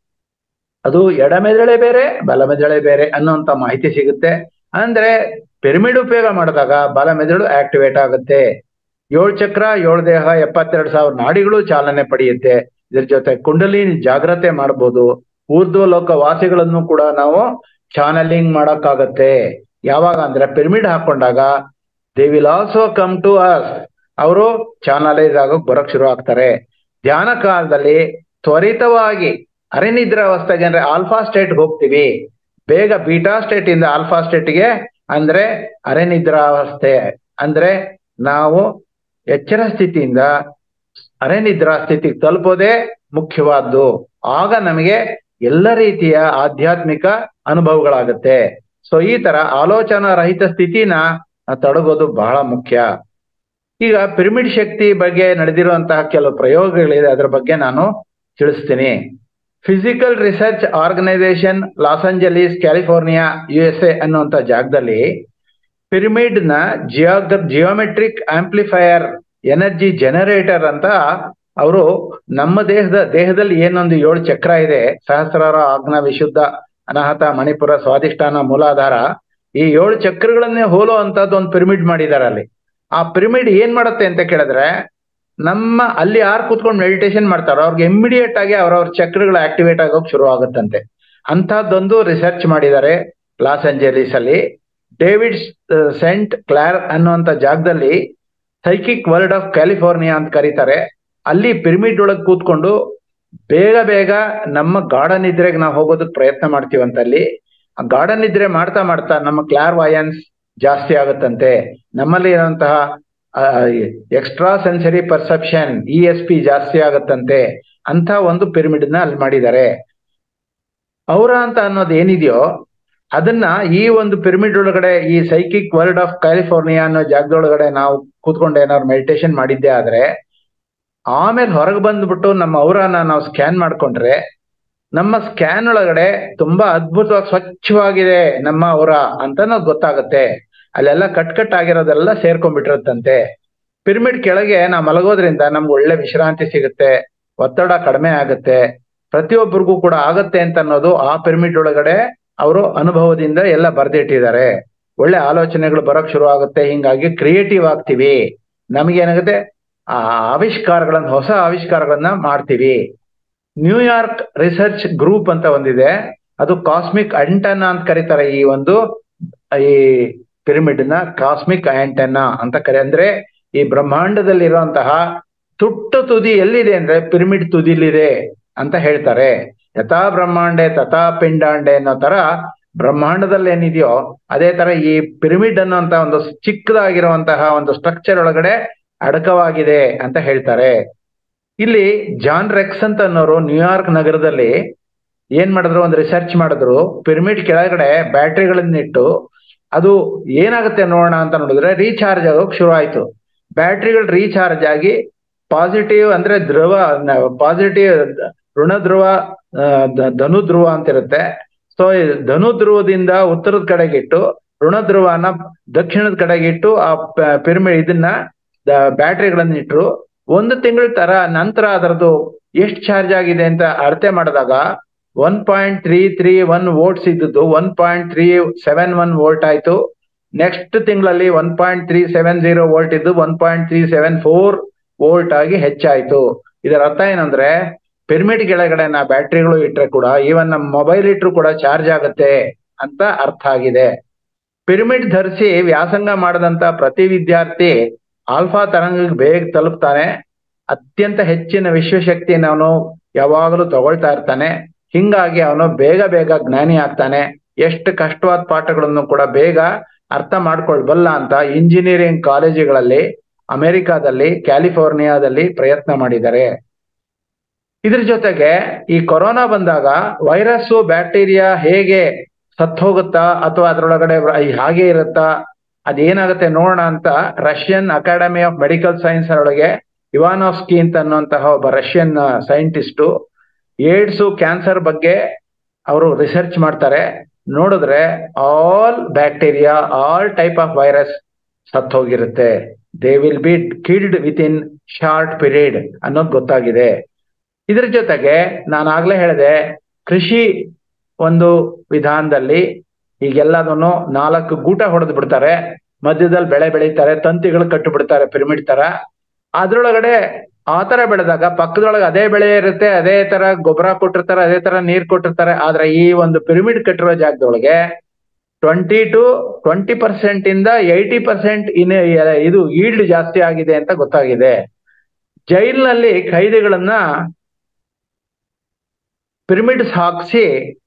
ಅದು ಎಡಮೆದುಳೆ ಬೇರೆ ಬಲಮೆದುಳೆ ಬೇರೆ ಅನ್ನುವಂತ ಮಾಹಿತಿ ಸಿಗುತ್ತೆ ಅಂದ್ರೆ ಪಿರಮಿಡ್ ಉಪಯೋಗ ಮಾಡಿದಾಗ ಬಲ ಮೆದುಳು ಆಕ್ಟಿವೇಟ್ ಆಗುತ್ತೆ ಏಳು ಚಕ್ರ ಏಳು ದೇಹ ಎಪ್ಪತ್ತೆರಡು ಸಾವಿರ ನಾಡಿಗಳು ಚಾಲನೆ ಪಡೆಯುತ್ತೆ ಇದ್ರ ಜೊತೆ ಕುಂಡಲಿ ಜಾಗ್ರತೆ ಮಾಡ್ಬೋದು ಊರ್ಧ್ವ ಲೋಕ ವಾಸಿಗಳನ್ನು ಕೂಡ ನಾವು ಚಾನಲಿಂಗ್ ಮಾಡಕ್ಕಾಗತ್ತೆ ಯಾವಾಗ ಅಂದ್ರೆ ಪಿರಮಿಡ್ ಹಾಕೊಂಡಾಗ they will also come to us ಅವರು ಚಾನಲೈಸ್ ಆಗೋಕ್ ಬರೋಕ್ ಶುರು ಆಗ್ತಾರೆ ಧ್ಯಾನ ಕಾಲದಲ್ಲಿ ತ್ವರಿತವಾಗಿ ಅರೆನಿದ್ರಾವಸ್ಥೆಗೆ ಅಂದ್ರೆ ಆಲ್ಫಾ ಸ್ಟೇಟ್ಗೆ ಹೋಗ್ತೀವಿ ಬೇಗ ಬೀಟಾ ಸ್ಟೇಟ್ ಇಂದ ಆಲ್ಫಾ ಸ್ಟೇಟ್ಗೆ ಅಂದ್ರೆ ಅರೆನಿದ್ರಾವಸ್ಥೆ ಅಂದ್ರೆ ನಾವು ಎಚ್ಚರ ಸ್ಥಿತಿಯಿಂದ ಅರೆನಿದ್ರಾ ಸ್ಥಿತಿಗೆ ತಲುಪೋದೇ ಮುಖ್ಯವಾದ್ದು ಆಗ ನಮಗೆ ಎಲ್ಲ ರೀತಿಯ ಆಧ್ಯಾತ್ಮಿಕ ಅನುಭವಗಳಾಗುತ್ತೆ ಸೊ ಈ ತರ ಆಲೋಚನಾ ರಹಿತ ಸ್ಥಿತಿನ ತಡಗೋದು ಬಹಳ ಮುಖ್ಯ ಈಗ ಪಿರಮಿಡ್ ಶಕ್ತಿ ಬಗ್ಗೆ ನಡೆದಿರುವಂತಹ ಕೆಲವು ಪ್ರಯೋಗಗಳಿದೆ ಅದರ ಬಗ್ಗೆ ನಾನು ತಿಳಿಸ್ತೀನಿ physical research organisation Los Angeles California U S A ಅನ್ನುವಂತ ಜಾಗದಲ್ಲಿ ಪಿರಮಿಡ್ ನ ಜಿಯೋಗ ಜಿಯೋಮೆಟ್ರಿಕ್ ಆಂಪ್ಲಿಫೈಯರ್ ಎನರ್ಜಿ ಜನರೇಟರ್ ಅಂತ ಅವರು ನಮ್ಮ ದೇಹದ ದೇಹದಲ್ಲಿ ಏನೊಂದು ಏಳು ಚಕ್ರ ಇದೆ ಸಹಸ್ರಾರ ಆಗ್ನ ವಿಶುದ್ಧ ಅನಾಹತ ಮಣಿಪುರ ಸ್ವಾಧಿಷ್ಠಾನ ಮೂಲಾಧಾರ ಈ ಏಳು ಚಕ್ರಗಳನ್ನೇ ಹೋಲೋ ಅಂತದ್ದು ಒಂದು ಪಿರಮಿಡ್ ಮಾಡಿದ್ದಾರೆ ಅಲ್ಲಿ ಆ ಪಿರಮಿಡ್ ಏನ್ ಮಾಡುತ್ತೆ ಅಂತ ಕೇಳಿದ್ರೆ ನಮ್ಮ ಅಲ್ಲಿ ಯಾರು ಕೂತ್ಕೊಂಡು ಮೆಡಿಟೇಷನ್ ಮಾಡ್ತಾರೋ ಅವ್ರಿಗೆ ಇಮಿಡಿಯೇಟ್ ಆಗಿ ಅವ್ರವ್ರ ಚಕ್ರಗಳು ಆಕ್ಟಿವೇಟ್ ಆಗೋಕ್ ಶುರು ಆಗುತ್ತಂತೆ ಅಂತಹದ್ದೊಂದು ರಿಸರ್ಚ್ ಮಾಡಿದ್ದಾರೆ ಲಾಸ್ ಏಂಜಲೀಸ್ ಅಲ್ಲಿ ಡೇವಿಡ್ ಸೆಂಟ್ ಕ್ಲಾರ್ ಅನ್ನುವಂತ ಜಾಗದಲ್ಲಿ ಸೈಕಿಕ್ ವರ್ಲ್ಡ್ ಆಫ್ ಕ್ಯಾಲಿಫೋರ್ನಿಯಾ ಅಂತ ಕರೀತಾರೆ ಅಲ್ಲಿ ಪಿರಮಿಡ್ ಒಳಗೆ ಕೂತ್ಕೊಂಡು ಬೇಗ ಬೇಗ ನಮ್ಮ ಗಾಢ ನಿದ್ರೆಗೆ ನಾವು ಹೋಗೋದಕ್ಕೆ ಪ್ರಯತ್ನ ಮಾಡ್ತೀವಂತ ಅಲ್ಲಿ ಆ ಗಾಢ ನಿದ್ರೆ ಮಾಡ್ತಾ ಮಾಡ್ತಾ ನಮ್ಮ ಕ್ಲಾರ್ ವಾಯನ್ಸ್ ಜಾಸ್ತಿ ಆಗುತ್ತಂತೆ ನಮ್ಮಲ್ಲಿ ಇರುವಂತಹ extra sensory perception E S P ಜಾಸ್ತಿ ಆಗುತ್ತಂತೆ ಅಂತ ಒಂದು ಪಿರಮಿಡ್ ನ ಅಲ್ಲಿ ಮಾಡಿದ್ದಾರೆ ಅವರ ಅಂತ ಅನ್ನೋದು ಏನಿದೆಯೋ ಅದನ್ನ ಈ ಒಂದು ಪಿರಮಿಡ್ ಒಳಗಡೆ ಈ ಸೈಕಿಕ್ ವರ್ಲ್ಡ್ ಆಫ್ ಕ್ಯಾಲಿಫೋರ್ನಿಯಾ ಅನ್ನೋ ಜಾಗದೊಳಗಡೆ ನಾವು ಕೂತ್ಕೊಂಡು ಏನಾದ್ರು ಮೆಡಿಟೇಷನ್ ಮಾಡಿದ್ದೆ ಆದ್ರೆ ಆಮೇಲೆ ಹೊರಗೆ ಬಂದ್ಬಿಟ್ಟು ನಮ್ಮ ಔರನ ನಾವು ಸ್ಕ್ಯಾನ್ ಮಾಡ್ಕೊಂಡ್ರೆ ನಮ್ಮ ಸ್ಕ್ಯಾನ್ ಒಳಗಡೆ ತುಂಬಾ ಅದ್ಭುತವಾಗಿ ಸ್ವಚ್ಛವಾಗಿದೆ ನಮ್ಮ ಔರ ಅಂತ ನಾವು ಗೊತ್ತಾಗುತ್ತೆ ಅಲ್ಲೆಲ್ಲ ಕಟ್ ಕಟ್ ಆಗಿರೋದೆಲ್ಲ ಸೇರ್ಕೊಂಡ್ಬಿಟ್ಟಿರುತ್ತಂತೆ ಪಿರಮಿಡ್ ಕೆಳಗೆ ನಾವು ಮಲಗೋದ್ರಿಂದ ನಮ್ಗೆ ಒಳ್ಳೆ ವಿಶ್ರಾಂತಿ ಸಿಗುತ್ತೆ ಒತ್ತಡ ಕಡಿಮೆ ಆಗುತ್ತೆ ಪ್ರತಿಯೊಬ್ಬರಿಗೂ ಕೂಡ ಆಗತ್ತೆ ಅಂತ ಅನ್ನೋದು ಆ ಪಿರಮಿಡ್ ಒಳಗಡೆ ಅವರು ಅನುಭವದಿಂದ ಎಲ್ಲ ಬರ್ದಿಟ್ಟಿದ್ದಾರೆ ಒಳ್ಳೆ ಆಲೋಚನೆಗಳು ಬರೋಕ್ ಶುರು ಆಗುತ್ತೆ ಹಿಂಗಾಗಿ ಕ್ರಿಯೇಟಿವ್ ಆಗ್ತೀವಿ ನಮಗೇನಾಗುತ್ತೆ ಆ ಆವಿಷ್ಕಾರಗಳನ್ನ ಹೊಸ ಆವಿಷ್ಕಾರಗಳನ್ನ ಮಾಡ್ತೀವಿ ನ್ಯೂಯಾರ್ಕ್ ರಿಸರ್ಚ್ ಗ್ರೂಪ್ ಅಂತ ಒಂದಿದೆ ಅದು ಕಾಸ್ಮಿಕ್ ಅಂಟೆನಾ ಅಂತ ಕರೀತಾರೆ ಈ ಒಂದು ಈ ಪಿರಮಿಡ್ ನ ಕಾಸ್ಮಿಕ್ ಆಂಟೆನಾ ಅಂತ ಕರೆ ಅಂದ್ರೆ ಈ ಬ್ರಹ್ಮಾಂಡದಲ್ಲಿರುವಂತಹ ತುಟ್ಟು ತುದಿ ಎಲ್ಲಿದೆ ಅಂದ್ರೆ ಪಿರಮಿಡ್ ತುದಿಲಿದೆ ಅಂತ ಹೇಳ್ತಾರೆ ಯಥಾ ಬ್ರಹ್ಮಾಂಡೆ ತಥಾ ಪಿಂಡಾಂಡೆ ಅನ್ನೋ ತರ ಬ್ರಹ್ಮಾಂಡದಲ್ಲಿ ಏನಿದೆಯೋ ಅದೇ ತರ ಈ ಪಿರಮಿಡ್ ಅನ್ನೋಂತ ಒಂದು ಚಿಕ್ಕದಾಗಿರುವಂತಹ ಒಂದು ಸ್ಟ್ರಕ್ಚರ್ ಒಳಗಡೆ ಅಡಕವಾಗಿದೆ ಅಂತ ಹೇಳ್ತಾರೆ ಇಲ್ಲಿ ಜಾನ್ ರೆಕ್ಸ್ ಅಂತ ಅನ್ನೋರು ನ್ಯೂಯಾರ್ಕ್ ನಗರದಲ್ಲಿ ಏನ್ ಮಾಡಿದ್ರು ಒಂದು ರಿಸರ್ಚ್ ಮಾಡಿದ್ರು ಪಿರಮಿಡ್ ಕೆಳಗಡೆ ಬ್ಯಾಟ್ರಿಗಳನ್ನಿಟ್ಟು ಅದು ಏನಾಗುತ್ತೆ ನೋಡೋಣ ಅಂತ ನೋಡಿದ್ರೆ ರೀಚಾರ್ಜ್ ಆಗೋಕ್ ಶುರು ಆಯ್ತು ಬ್ಯಾಟ್ರಿಗಳು ರೀಚಾರ್ಜ್ ಆಗಿ ಪಾಸಿಟಿವ್ ಅಂದ್ರೆ ಧ್ರುವ ಪಾಸಿಟಿವ್ ಋಣ ಧ್ರುವ ಧನು ಧ್ರುವ ಅಂತ ಇರುತ್ತೆ ಸೊ ಧನು ಧ್ರುವದಿಂದ ಉತ್ತರದ ಕಡೆಗಿಟ್ಟು ಋಣ ಧ್ರುವನ ದಕ್ಷಿಣದ ಕಡೆಗಿಟ್ಟು ಆ ಪಿರಮಿಡ್ ಇದನ್ನ ಬ್ಯಾಟ್ರಿಗಳನ್ನ ಇಟ್ರು ಒಂದು ತಿಂಗಳ ತರ ನಂತರ ಅದರದ್ದು ಎಷ್ಟು ಚಾರ್ಜ್ ಆಗಿದೆ ಅಂತ ಅಳತೆ ಮಾಡಿದಾಗ one point three three one volts ಇದ್ದದ್ದು one point three seven one volt ಆಯ್ತು ನೆಕ್ಸ್ಟ್ ತಿಂಗಳಲ್ಲಿ one point three seven zero volt ಇದ್ದು one point three seven four volt ಆಗಿ ಹೆಚ್ಚಾಯ್ತು ಇದರ ಅರ್ಥ ಏನಂದ್ರೆ ಪಿರಮಿಡ್ ಕೆಳಗಡೆ ನಾ ಬ್ಯಾಟ್ರಿಗಳು ಇಟ್ರೆ ಕೂಡ ಈವನ್ ನಮ್ಮ ಮೊಬೈಲ್ ಇಟ್ರು ಕೂಡ ಚಾರ್ಜ್ ಆಗುತ್ತೆ ಅಂತ ಅರ್ಥ ಆಗಿದೆ ಪಿರಮಿಡ್ ಧರಿಸಿ ವ್ಯಾಸಂಗ ಮಾಡದಂತ ಪ್ರತಿ ವಿದ್ಯಾರ್ಥಿ ಆಲ್ಫಾ ತರಂಗಕ್ಕೆ ಬೇಗ ತಲುಪ್ತಾನೆ ಅತ್ಯಂತ ಹೆಚ್ಚಿನ ವಿಶ್ವಶಕ್ತಿಯನ್ನು ಅವನು ಯಾವಾಗಲೂ ತಗೊಳ್ತಾ ಇರ್ತಾನೆ ಹಿಂಗಾಗಿ ಅವನು ಬೇಗ ಬೇಗ ಜ್ಞಾನಿ ಆಗ್ತಾನೆ ಎಷ್ಟು ಕಷ್ಟವಾದ ಪಾಠಗಳನ್ನು ಕೂಡ ಬೇಗ ಅರ್ಥ ಮಾಡ್ಕೊಳ್ಬಲ್ಲ ಅಂತ ಇಂಜಿನಿಯರಿಂಗ್ ಕಾಲೇಜುಗಳಲ್ಲಿ ಅಮೆರಿಕಾದಲ್ಲಿ ಕ್ಯಾಲಿಫೋರ್ನಿಯಾದಲ್ಲಿ ಪ್ರಯತ್ನ ಮಾಡಿದ್ದಾರೆ ಇದ್ರ ಜೊತೆಗೆ ಈ ಕೊರೋನಾ ಬಂದಾಗ ವೈರಸ್ಸು ಬ್ಯಾಕ್ಟೀರಿಯಾ ಹೇಗೆ ಸತ್ ಹೋಗುತ್ತಾ ಅಥವಾ ಅದ್ರೊಳಗಡೆ ಹಾಗೆ ಇರುತ್ತಾ ಅದೇನಾಗುತ್ತೆ ನೋಡೋಣ ಅಂತ Russian academy of medical science ಒಳಗೆ ಇವಾನೋಸ್ಕಿ ಅಂತ ಅನ್ನುವಂತಹ ಒಬ್ಬ ರಷ್ಯನ್ ಸೈಂಟಿಸ್ಟು ಏಡ್ಸು ಕ್ಯಾನ್ಸರ್ ಬಗ್ಗೆ ಅವರು ರಿಸರ್ಚ್ ಮಾಡ್ತಾರೆ ನೋಡಿದ್ರೆ all bacteria all type of virus ಸತ್ ಹೋಗಿರುತ್ತೆ they will be killed within short period ಅನ್ನೋದು ಗೊತ್ತಾಗಿದೆ ಇದ್ರ ಜೊತೆಗೆ ನಾನು ಆಗ್ಲೇ ಹೇಳಿದೆ ಕೃಷಿ ಒಂದು ವಿಧಾನದಲ್ಲಿ ಈಗೆಲ್ಲದನ್ನು ನಾಲ್ಕು ಗೂಟ ಹೊಡೆದು ಬಿಡ್ತಾರೆ ಮಧ್ಯದಲ್ಲಿ ಬೆಳೆ ಬೆಳೀತಾರೆ ತಂತಿಗಳು ಕಟ್ಟು ಬಿಡ್ತಾರೆ ಪಿರಮಿಡ್ ತರ ಅದ್ರೊಳಗಡೆ ಆ ತರ ಬೆಳೆದಾಗ ಪಕ್ಕದೊಳಗೆ ಅದೇ ಬೆಳೆ ಇರುತ್ತೆ ಅದೇ ತರ ಗೊಬ್ಬರ ಕೊಟ್ಟಿರ್ತಾರೆ ಅದೇ ತರ ನೀರ್ ಕೊಟ್ಟಿರ್ತಾರೆ ಆದ್ರೆ ಈ ಒಂದು ಪಿರಮಿಡ್ ಕಟ್ಟಿರೋ ಜಾಗದೊಳಗೆ ಟ್ವೆಂಟಿ ಟು ಟ್ವೆಂಟಿ ಪರ್ಸೆಂಟ್ ಇಂದ ಏಯ್ಟಿ ಪರ್ಸೆಂಟ್ ಇನ್ ಇದು ಈಲ್ಡ್ ಜಾಸ್ತಿ ಆಗಿದೆ ಅಂತ ಗೊತ್ತಾಗಿದೆ ಜೈಲಿನಲ್ಲಿ ಖೈದಿಗಳನ್ನ ಪಿರಮಿಡ್ಸ್ ಹಾಕ್ಸಿ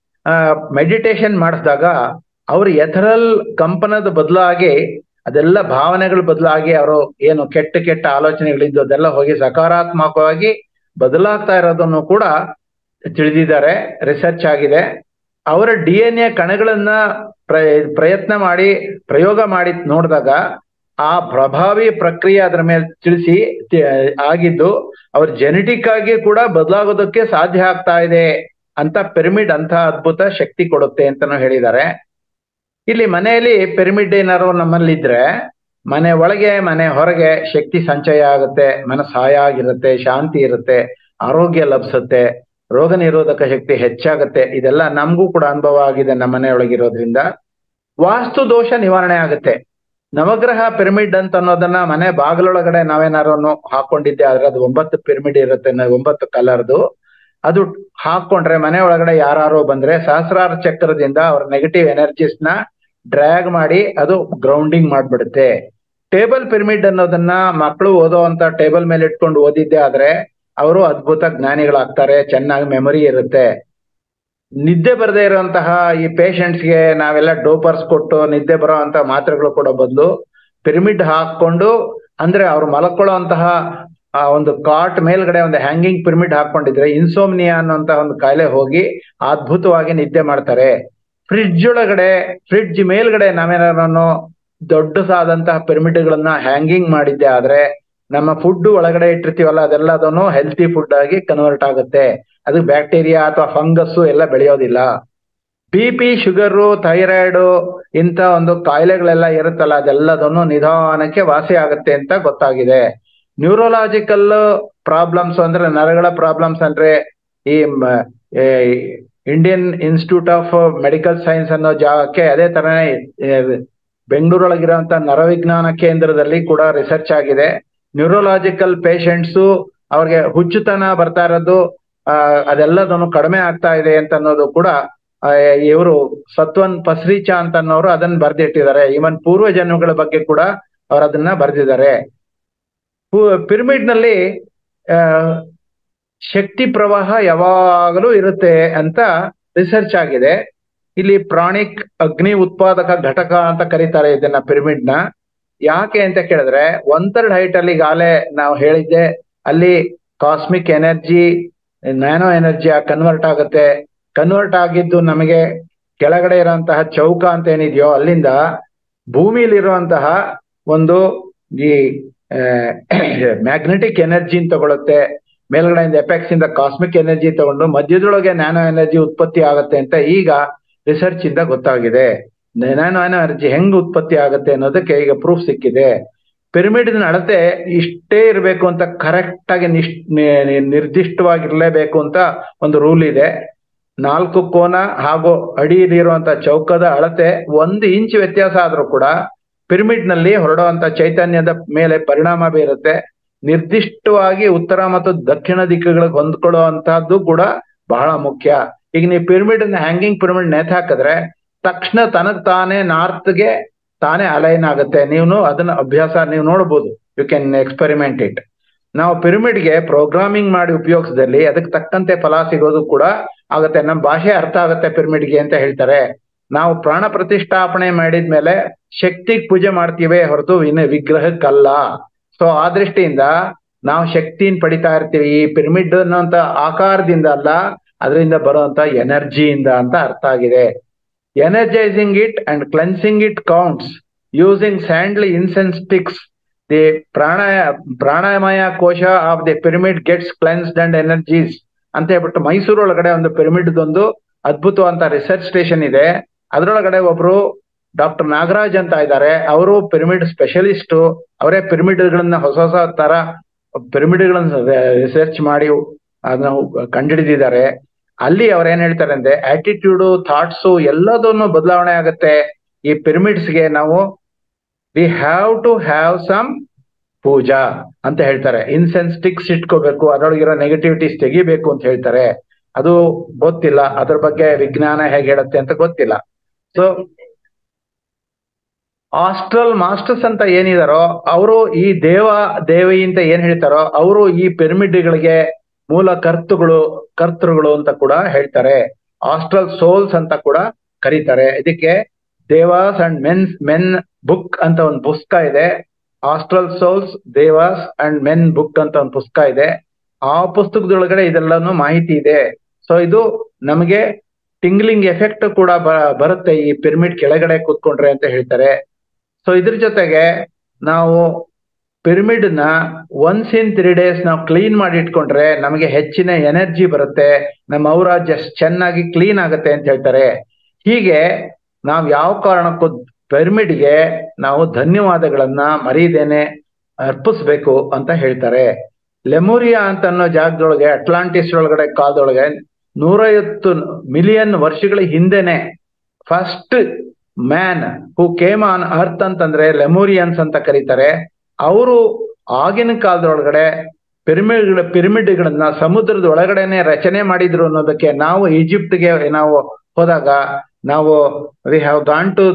ಮೆಡಿಟೇಷನ್ ಮಾಡಿಸಿದಾಗ ಅವ್ರ ಎಥರಲ್ ಕಂಪನದ ಬದಲಾಗಿ ಅದೆಲ್ಲ ಭಾವನೆಗಳು ಬದಲಾಗಿ ಅವರು ಏನು ಕೆಟ್ಟ ಕೆಟ್ಟ ಆಲೋಚನೆಗಳಿದ್ದು ಅದೆಲ್ಲ ಹೋಗಿ ಸಕಾರಾತ್ಮಕವಾಗಿ ಬದಲಾಗ್ತಾ ಇರೋದನ್ನು ಕೂಡ ತಿಳಿದಿದ್ದಾರೆ ರಿಸರ್ಚ್ ಆಗಿದೆ ಅವರ ಡಿ ಎನ್ ಎ ಕಣಗಳನ್ನ ಪ್ರಯತ್ನ ಮಾಡಿ ಪ್ರಯೋಗ ಮಾಡಿ ನೋಡಿದಾಗ ಆ ಪ್ರಭಾವಿ ಪ್ರಕ್ರಿಯೆ ಅದರ ಮೇಲೆ ತಿಳಿಸಿ ಆಗಿದ್ದು ಅವ್ರ ಜೆನೆಟಿಕ್ ಆಗಿ ಕೂಡ ಬದಲಾಗೋದಕ್ಕೆ ಸಾಧ್ಯ ಆಗ್ತಾ ಇದೆ ಅಂತ ಪಿರಮಿಡ್ ಅಂತ ಅದ್ಭುತ ಶಕ್ತಿ ಕೊಡುತ್ತೆ ಅಂತಾನು ಹೇಳಿದ್ದಾರೆ ಇಲ್ಲಿ ಮನೆಯಲ್ಲಿ ಪಿರಮಿಡ್ ಏನಾರು ನಮ್ಮಲ್ಲಿ ಇದ್ರೆ ಮನೆ ಒಳಗೆ ಮನೆ ಹೊರಗೆ ಶಕ್ತಿ ಸಂಚಯ ಆಗುತ್ತೆ ಮನಸ್ಸು ಹಾಯ ಆಗಿರುತ್ತೆ ಶಾಂತಿ ಇರುತ್ತೆ ಆರೋಗ್ಯ ಲಭಿಸುತ್ತೆ ರೋಗ ನಿರೋಧಕ ಶಕ್ತಿ ಹೆಚ್ಚಾಗುತ್ತೆ ಇದೆಲ್ಲ ನಮಗೂ ಕೂಡ ಅನುಭವ ಆಗಿದೆ ನಮ್ಮ ಮನೆಯೊಳಗಿರೋದ್ರಿಂದ ವಾಸ್ತು ದೋಷ ನಿವಾರಣೆ ಆಗುತ್ತೆ ನವಗ್ರಹ ಪಿರಮಿಡ್ ಅಂತ ಅನ್ನೋದನ್ನ ಮನೆ ಬಾಗಿಲೊಳಗಡೆ ನಾವೇನಾರು ಹಾಕೊಂಡಿದ್ದೆ ಆದ್ರೆ ಅದು ಒಂಬತ್ತು ಪಿರಮಿಡ್ ಇರುತ್ತೆ ಒಂಬತ್ತು ಕಲರ್ದು ಅದು ಹಾಕೊಂಡ್ರೆ ಮನೆ ಒಳಗಡೆ ಯಾರು ಬಂದ್ರೆ ಸಹಸ್ರಾರ ಚಕ್ರದಿಂದ ಅವ್ರ ನೆಗೆಟಿವ್ ಎನರ್ಜೀಸ್ ನ ಡ್ರ್ಯಾಗ್ ಮಾಡಿ ಅದು ಗ್ರೌಂಡಿಂಗ್ ಮಾಡ್ಬಿಡುತ್ತೆ ಟೇಬಲ್ ಪಿರಮಿಡ್ ಅನ್ನೋದನ್ನ ಮಕ್ಕಳು ಓದೋ ಅಂತ ಟೇಬಲ್ ಮೇಲೆ ಇಟ್ಕೊಂಡು ಓದಿದ್ದೆ ಆದ್ರೆ ಅವರು ಅದ್ಭುತ ಜ್ಞಾನಿಗಳಾಗ್ತಾರೆ ಚೆನ್ನಾಗಿ ಮೆಮೊರಿ ಇರುತ್ತೆ ನಿದ್ದೆ ಬರದೇ ಇರುವಂತಹ ಈ ಪೇಷಂಟ್ಸ್ಗೆ ನಾವೆಲ್ಲ ಡೋಪರ್ಸ್ ಕೊಟ್ಟು ನಿದ್ದೆ ಬರೋ ಅಂತ ಮಾತ್ರೆಗಳು ಕೊಡೋ ಬದಲು ಪಿರಮಿಡ್ ಹಾಕೊಂಡು ಅಂದ್ರೆ ಅವ್ರು ಮಲಕೊಳ್ಳೋ ಅಂತಹ ಆ ಒಂದು ಕಾಟ್ ಮೇಲ್ಗಡೆ ಒಂದು ಹ್ಯಾಂಗಿಂಗ್ ಪಿರಮಿಡ್ ಹಾಕೊಂಡಿದ್ರೆ ಇನ್ಸೋಮ್ನಿಯಾ ಅನ್ನುವಂತ ಒಂದು ಕಾಯಿಲೆ ಹೋಗಿ ಅದ್ಭುತವಾಗಿ ನಿದ್ದೆ ಮಾಡ್ತಾರೆ ಫ್ರಿಡ್ಜ್ ಒಳಗಡೆ ಫ್ರಿಡ್ಜ್ ಮೇಲ್ಗಡೆ ನಾವೇನಾರು ದೊಡ್ಡದಾದಂತಹ ಪಿರಮಿಡ್ಗಳನ್ನ ಹ್ಯಾಂಗಿಂಗ್ ಮಾಡಿದ್ದೆ ಆದ್ರೆ ನಮ್ಮ ಫುಡ್ ಒಳಗಡೆ ಇಟ್ಟಿರ್ತೀವಲ್ಲ ಅದೆಲ್ಲದನ್ನು ಹೆಲ್ತಿ ಫುಡ್ ಆಗಿ ಕನ್ವರ್ಟ್ ಆಗುತ್ತೆ ಅದು ಬ್ಯಾಕ್ಟೀರಿಯಾ ಅಥವಾ ಫಂಗಸ್ ಎಲ್ಲ ಬೆಳೆಯೋದಿಲ್ಲ ಬಿ ಪಿ ಶುಗರು ಥೈರಾಯ್ಡ್ ಇಂಥ ಒಂದು ಕಾಯಿಲೆಗಳೆಲ್ಲ ಇರುತ್ತಲ್ಲ ಅದೆಲ್ಲದನ್ನು ನಿಧಾನಕ್ಕೆ ವಾಸಿ ಆಗುತ್ತೆ ಅಂತ ಗೊತ್ತಾಗಿದೆ ನ್ಯೂರೋಲಾಜಿಕಲ್ ಪ್ರಾಬ್ಲಮ್ಸ್ ಅಂದ್ರೆ ನರಗಳ ಪ್ರಾಬ್ಲಮ್ಸ್ ಅಂದ್ರೆ ಈ Indian institute of medical science ಅನ್ನೋ ಜಾಗಕ್ಕೆ ಅದೇ ತರನೇ ಬೆಂಗಳೂರೊಳಗಿರುವಂತ ನರವಿಜ್ಞಾನ ಕೇಂದ್ರದಲ್ಲಿ ಕೂಡ ರಿಸರ್ಚ್ ಆಗಿದೆ ನ್ಯೂರೋಲಾಜಿಕಲ್ ಪೇಷಂಟ್ಸು ಅವ್ರಿಗೆ ಹುಚ್ಚುತನ ಬರ್ತಾ ಇರೋದು ಅದೆಲ್ಲದನ್ನು ಕಡಿಮೆ ಆಗ್ತಾ ಇದೆ ಅಂತ ಅನ್ನೋದು ಕೂಡ ಇವರು ಸತ್ವನ್ ಪಸ್ರೀಚಾ ಅಂತ ಅನ್ನೋರು ಅದನ್ನ ಬರ್ದಿಟ್ಟಿದ್ದಾರೆ ಈವನ್ ಪೂರ್ವ ಜನ್ಮಗಳ ಬಗ್ಗೆ ಕೂಡ ಅವ್ರು ಅದನ್ನ ಬರ್ದಿದ್ದಾರೆ ಪಿರಮಿಡ್ ನಲ್ಲಿ ಶಕ್ತಿ ಪ್ರವಾಹ ಯಾವಾಗಲೂ ಇರುತ್ತೆ ಅಂತ ರಿಸರ್ಚ್ ಆಗಿದೆ ಇಲ್ಲಿ ಪ್ರಾಣಿಕ್ ಅಗ್ನಿ ಉತ್ಪಾದಕ ಘಟಕ ಅಂತ ಕರೀತಾರೆ ಇದನ್ನ ಪಿರಮಿಡ್ ನ ಯಾಕೆ ಅಂತ ಕೇಳಿದ್ರೆ ಒನ್ ಥರ್ಡ್ ಹೈಟ್ ಅಲ್ಲಿ ಈಗಾಗಲೇ ನಾವು ಹೇಳಿದ್ದೆ ಅಲ್ಲಿ cosmic energy nano energy convert ಆಗುತ್ತೆ ಕನ್ವರ್ಟ್ ಆಗಿದ್ದು ನಮಗೆ ಕೆಳಗಡೆ ಇರುವಂತಹ ಚೌಕ ಅಂತ ಏನಿದೆಯೋ ಅಲ್ಲಿಂದ ಭೂಮಿಲಿರುವಂತಹ ಒಂದು ಈ ಮ್ಯಾಗ್ನೆಟಿಕ್ ಎನರ್ಜಿ ತಗೊಳುತ್ತೆ ಮೇಲ್ಗಡೆಯಿಂದ ಎಪೆಕ್ಸ್ ಇಂದ ಕಾಸ್ಮಿಕ್ ಎನರ್ಜಿ ತಗೊಂಡು ಮಧ್ಯದೊಳಗೆ ನ್ಯಾನೋ ಎನರ್ಜಿ ಉತ್ಪತ್ತಿ ಆಗುತ್ತೆ ಅಂತ ಈಗ ರಿಸರ್ಚ್ ಇಂದ ಗೊತ್ತಾಗಿದೆ ನ್ಯಾನೋ ಎನರ್ಜಿ ಹೆಂಗ್ ಉತ್ಪತ್ತಿ ಆಗುತ್ತೆ ಅನ್ನೋದಕ್ಕೆ ಈಗ ಪ್ರೂಫ್ ಸಿಕ್ಕಿದೆ ಪಿರಮಿಡ್ ಅಳತೆ ಇಷ್ಟೇ ಇರಬೇಕು ಅಂತ ಕರೆಕ್ಟ್ ಆಗಿ ನಿಶ್ ನಿರ್ದಿಷ್ಟವಾಗಿರ್ಲೇಬೇಕು ಅಂತ ಒಂದು ರೂಲ್ ಇದೆ ನಾಲ್ಕು ಕೋನ ಹಾಗೂ ಅಡಿಯಲ್ಲಿರುವಂತ ಚೌಕದ ಅಳತೆ ಒಂದು ಇಂಚ್ ವ್ಯತ್ಯಾಸ ಆದ್ರೂ ಕೂಡ ಪಿರಮಿಡ್ ನಲ್ಲಿ ಹೊರಡುವಂತ ಚೈತನ್ಯದ ಮೇಲೆ ಪರಿಣಾಮ ಬೀರುತ್ತೆ ನಿರ್ದಿಷ್ಟವಾಗಿ ಉತ್ತರ ಮತ್ತು ದಕ್ಷಿಣ ದಿಕ್ಕುಗಳಿಗೆ ಹೊಂದ್ಕೊಳ್ಳುವಂತಹದ್ದು ಕೂಡ ಬಹಳ ಮುಖ್ಯ ಈಗ ನೀವು ಪಿರಮಿಡ್ ಹ್ಯಾಂಗಿಂಗ್ ಪಿರಮಿಡ್ ನೇತ್ ಹಾಕಿದ್ರೆ ತಕ್ಷಣ ತನಗ್ ತಾನೇ ನಾರ್ತ್ಗೆ ತಾನೇ ಅಲೈನ್ ಆಗುತ್ತೆ ನೀವು ಅದನ್ನ ಅಭ್ಯಾಸ ನೀವು ನೋಡ್ಬೋದು ಯು ಕ್ಯಾನ್ ಎಕ್ಸ್ಪೆರಿಮೆಂಟ್ ಇಟ್ ನಾವು ಪಿರಮಿಡ್ಗೆ ಪ್ರೋಗ್ರಾಮಿಂಗ್ ಮಾಡಿ ಉಪಯೋಗಿಸಿದಲ್ಲಿ ಅದಕ್ಕೆ ತಕ್ಕಂತೆ ಫಲ ಸಿಗೋದು ಕೂಡ ಆಗುತ್ತೆ ನಮ್ಮ ಭಾಷೆ ಅರ್ಥ ಆಗುತ್ತೆ ಪಿರಮಿಡ್ಗೆ ಅಂತ ಹೇಳ್ತಾರೆ ನಾವು ಪ್ರಾಣ ಪ್ರತಿಷ್ಠಾಪನೆ ಮಾಡಿದ್ಮೇಲೆ ಶಕ್ತಿಗೆ ಪೂಜೆ ಮಾಡ್ತೀವಿ ಹೊರತು ಇನ್ನು ವಿಗ್ರಹಕ್ಕಲ್ಲ ಸೊ ಆ ದೃಷ್ಟಿಯಿಂದ ನಾವು ಶಕ್ತಿನ ಪಡಿತಾ ಇರ್ತೀವಿ ಈ ಪಿರಮಿಡ್ ಅನ್ನೋಂತ ಆಕಾರದಿಂದ ಅಲ್ಲ ಅದರಿಂದ ಬರುವಂತ ಎನರ್ಜಿಯಿಂದ ಅಂತ ಅರ್ಥ ಆಗಿದೆ energising it and cleansing it counts using sandal incense sticks the ಪ್ರಾಣಾಯ pranamaya kosha of the pyramid gets cleansed and energies ಅಂತ ಹೇಳ್ಬಿಟ್ಟು ಮೈಸೂರು ಒಳಗಡೆ ಒಂದು ಪಿರಮಿಡ್ ಒಂದು ಅದ್ಭುತವಂತ ರಿಸರ್ಚ್ ಸ್ಟೇಷನ್ ಇದೆ ಅದರೊಳಗಡೆ ಒಬ್ರು ಡಾಕ್ಟರ್ ನಾಗರಾಜ್ ಅಂತ ಇದ್ದಾರೆ ಅವರು ಪಿರಮಿಡ್ ಸ್ಪೆಷಲಿಸ್ಟ್ ಅವರೇ ಪಿರಮಿಡ್ಗಳನ್ನ ಹೊಸ ಹೊಸ ತರ ಪಿರಮಿಡ್ಗಳನ್ನ ರಿಸರ್ಚ್ ಮಾಡಿ ಅದನ್ನ ಕಂಡುಹಿಡಿದಿದ್ದಾರೆ ಅಲ್ಲಿ ಅವ್ರ ಏನ್ ಹೇಳ್ತಾರೆ ಅಂದ್ರೆ ಆಟಿಟ್ಯೂಡು ಥಾಟ್ಸು ಎಲ್ಲದನ್ನು ಬದಲಾವಣೆ ಆಗುತ್ತೆ ಈ ಪಿರಮಿಡ್ಸ್ಗೆ ನಾವು we have to have some puja ಅಂತ ಹೇಳ್ತಾರೆ ಇನ್ಸೆನ್ಸ್ ಸ್ಟಿಕ್ಸ್ ಇಟ್ಕೋಬೇಕು ಅದರೊಳಗಿರೋ ನೆಗೆಟಿವಿಟೀಸ್ ತೆಗಿಬೇಕು ಅಂತ ಹೇಳ್ತಾರೆ ಅದು ಗೊತ್ತಿಲ್ಲ ಅದ್ರ ಬಗ್ಗೆ ವಿಜ್ಞಾನ ಹೇಗೆ ಹೇಳುತ್ತೆ ಅಂತ ಗೊತ್ತಿಲ್ಲ ಸೊ ಆಸ್ಟ್ರಲ್ ಮಾಸ್ಟರ್ಸ್ ಅಂತ ಏನಿದಾರೋ ಅವರು ಈ ದೇವ ದೇವಿ ಅಂತ ಏನ್ ಹೇಳ್ತಾರೋ ಅವರು ಈ ಪಿರಮಿಡ್ಗಳಿಗೆ ಮೂಲ ಕರ್ತೃಗಳು ಕರ್ತೃಗಳು ಅಂತ ಕೂಡ ಹೇಳ್ತಾರೆ ಆಸ್ಟ್ರಲ್ ಸೋಲ್ಸ್ ಅಂತ ಕೂಡ ಕರೀತಾರೆ ಇದಕ್ಕೆ devas and mens men book ಅಂತ ಒಂದು ಪುಸ್ತಕ ಇದೆ astral souls devas and men book ಅಂತ ಒಂದು ಪುಸ್ತಕ ಇದೆ ಆ ಪುಸ್ತಕದೊಳಗಡೆ ಇದೆಲ್ಲಾನು ಮಾಹಿತಿ ಇದೆ ಸೊ ಇದು ನಮಗೆ ಟಿಂಗ್ಲಿಂಗ್ ಎಫೆಕ್ಟ್ ಕೂಡ ಬ- ಬರುತ್ತೆ ಈ ಪಿರಮಿಡ್ ಕೆಳಗಡೆ ಕೂತ್ಕೊಂಡ್ರೆ ಅಂತ ಹೇಳ್ತಾರೆ ಸೊ ಇದ್ರ ಜೊತೆಗೆ ನಾವು ಪಿರಮಿಡ್ ನ ಒನ್ಸ್ ಇನ್ ತ್ರೀ ಡೇಸ್ ನಾವು ಕ್ಲೀನ್ ಮಾಡಿ ಇಟ್ಕೊಂಡ್ರೆ ನಮಗೆ ಹೆಚ್ಚಿನ ಎನರ್ಜಿ ಬರುತ್ತೆ ನಮ್ಮ ಔರ ಜಸ್ಟ್ ಚೆನ್ನಾಗಿ ಕ್ಲೀನ್ ಆಗುತ್ತೆ ಅಂತ ಹೇಳ್ತಾರೆ ಹೀಗೆ ನಾವು ಯಾವ ಕಾರಣಕ್ಕೂ ಪಿರಮಿಡ್ಗೆ ನಾವು ಧನ್ಯವಾದಗಳನ್ನ ಮರೀದೇನೆ ಅರ್ಪಿಸ್ಬೇಕು ಅಂತ ಹೇಳ್ತಾರೆ ಲೆಮೂರಿಯಾ ಅಂತ ಅನ್ನೋ ಜಾಗದೊಳಗೆ ಅಟ್ಲಾಂಟಿಸ್ ಒಳಗಡೆ ಕಾಲದೊಳಗೆ ನೂರೈವತ್ತು ಮಿಲಿಯನ್ ವರ್ಷಗಳ ಹಿಂದೆನೆ first man who came on earth ಅಂತಂದ್ರೆ ಲೆಮೋರಿಯನ್ಸ್ ಅಂತ ಕರೀತಾರೆ ಅವರು ಆಗಿನ ಕಾಲದೊಳಗಡೆ ಪಿರಮಿಡ್ ಪಿರಮಿಡ್ಗಳನ್ನ ಸಮುದ್ರದ ಒಳಗಡೆನೆ ರಚನೆ ಮಾಡಿದ್ರು ಅನ್ನೋದಕ್ಕೆ ನಾವು ಈಜಿಪ್ಟ್ಗೆ ನಾವು ಹೋದಾಗ ನಾವು ವಿ ಹ್ಯಾವ್ ಗಾನ್ ಟು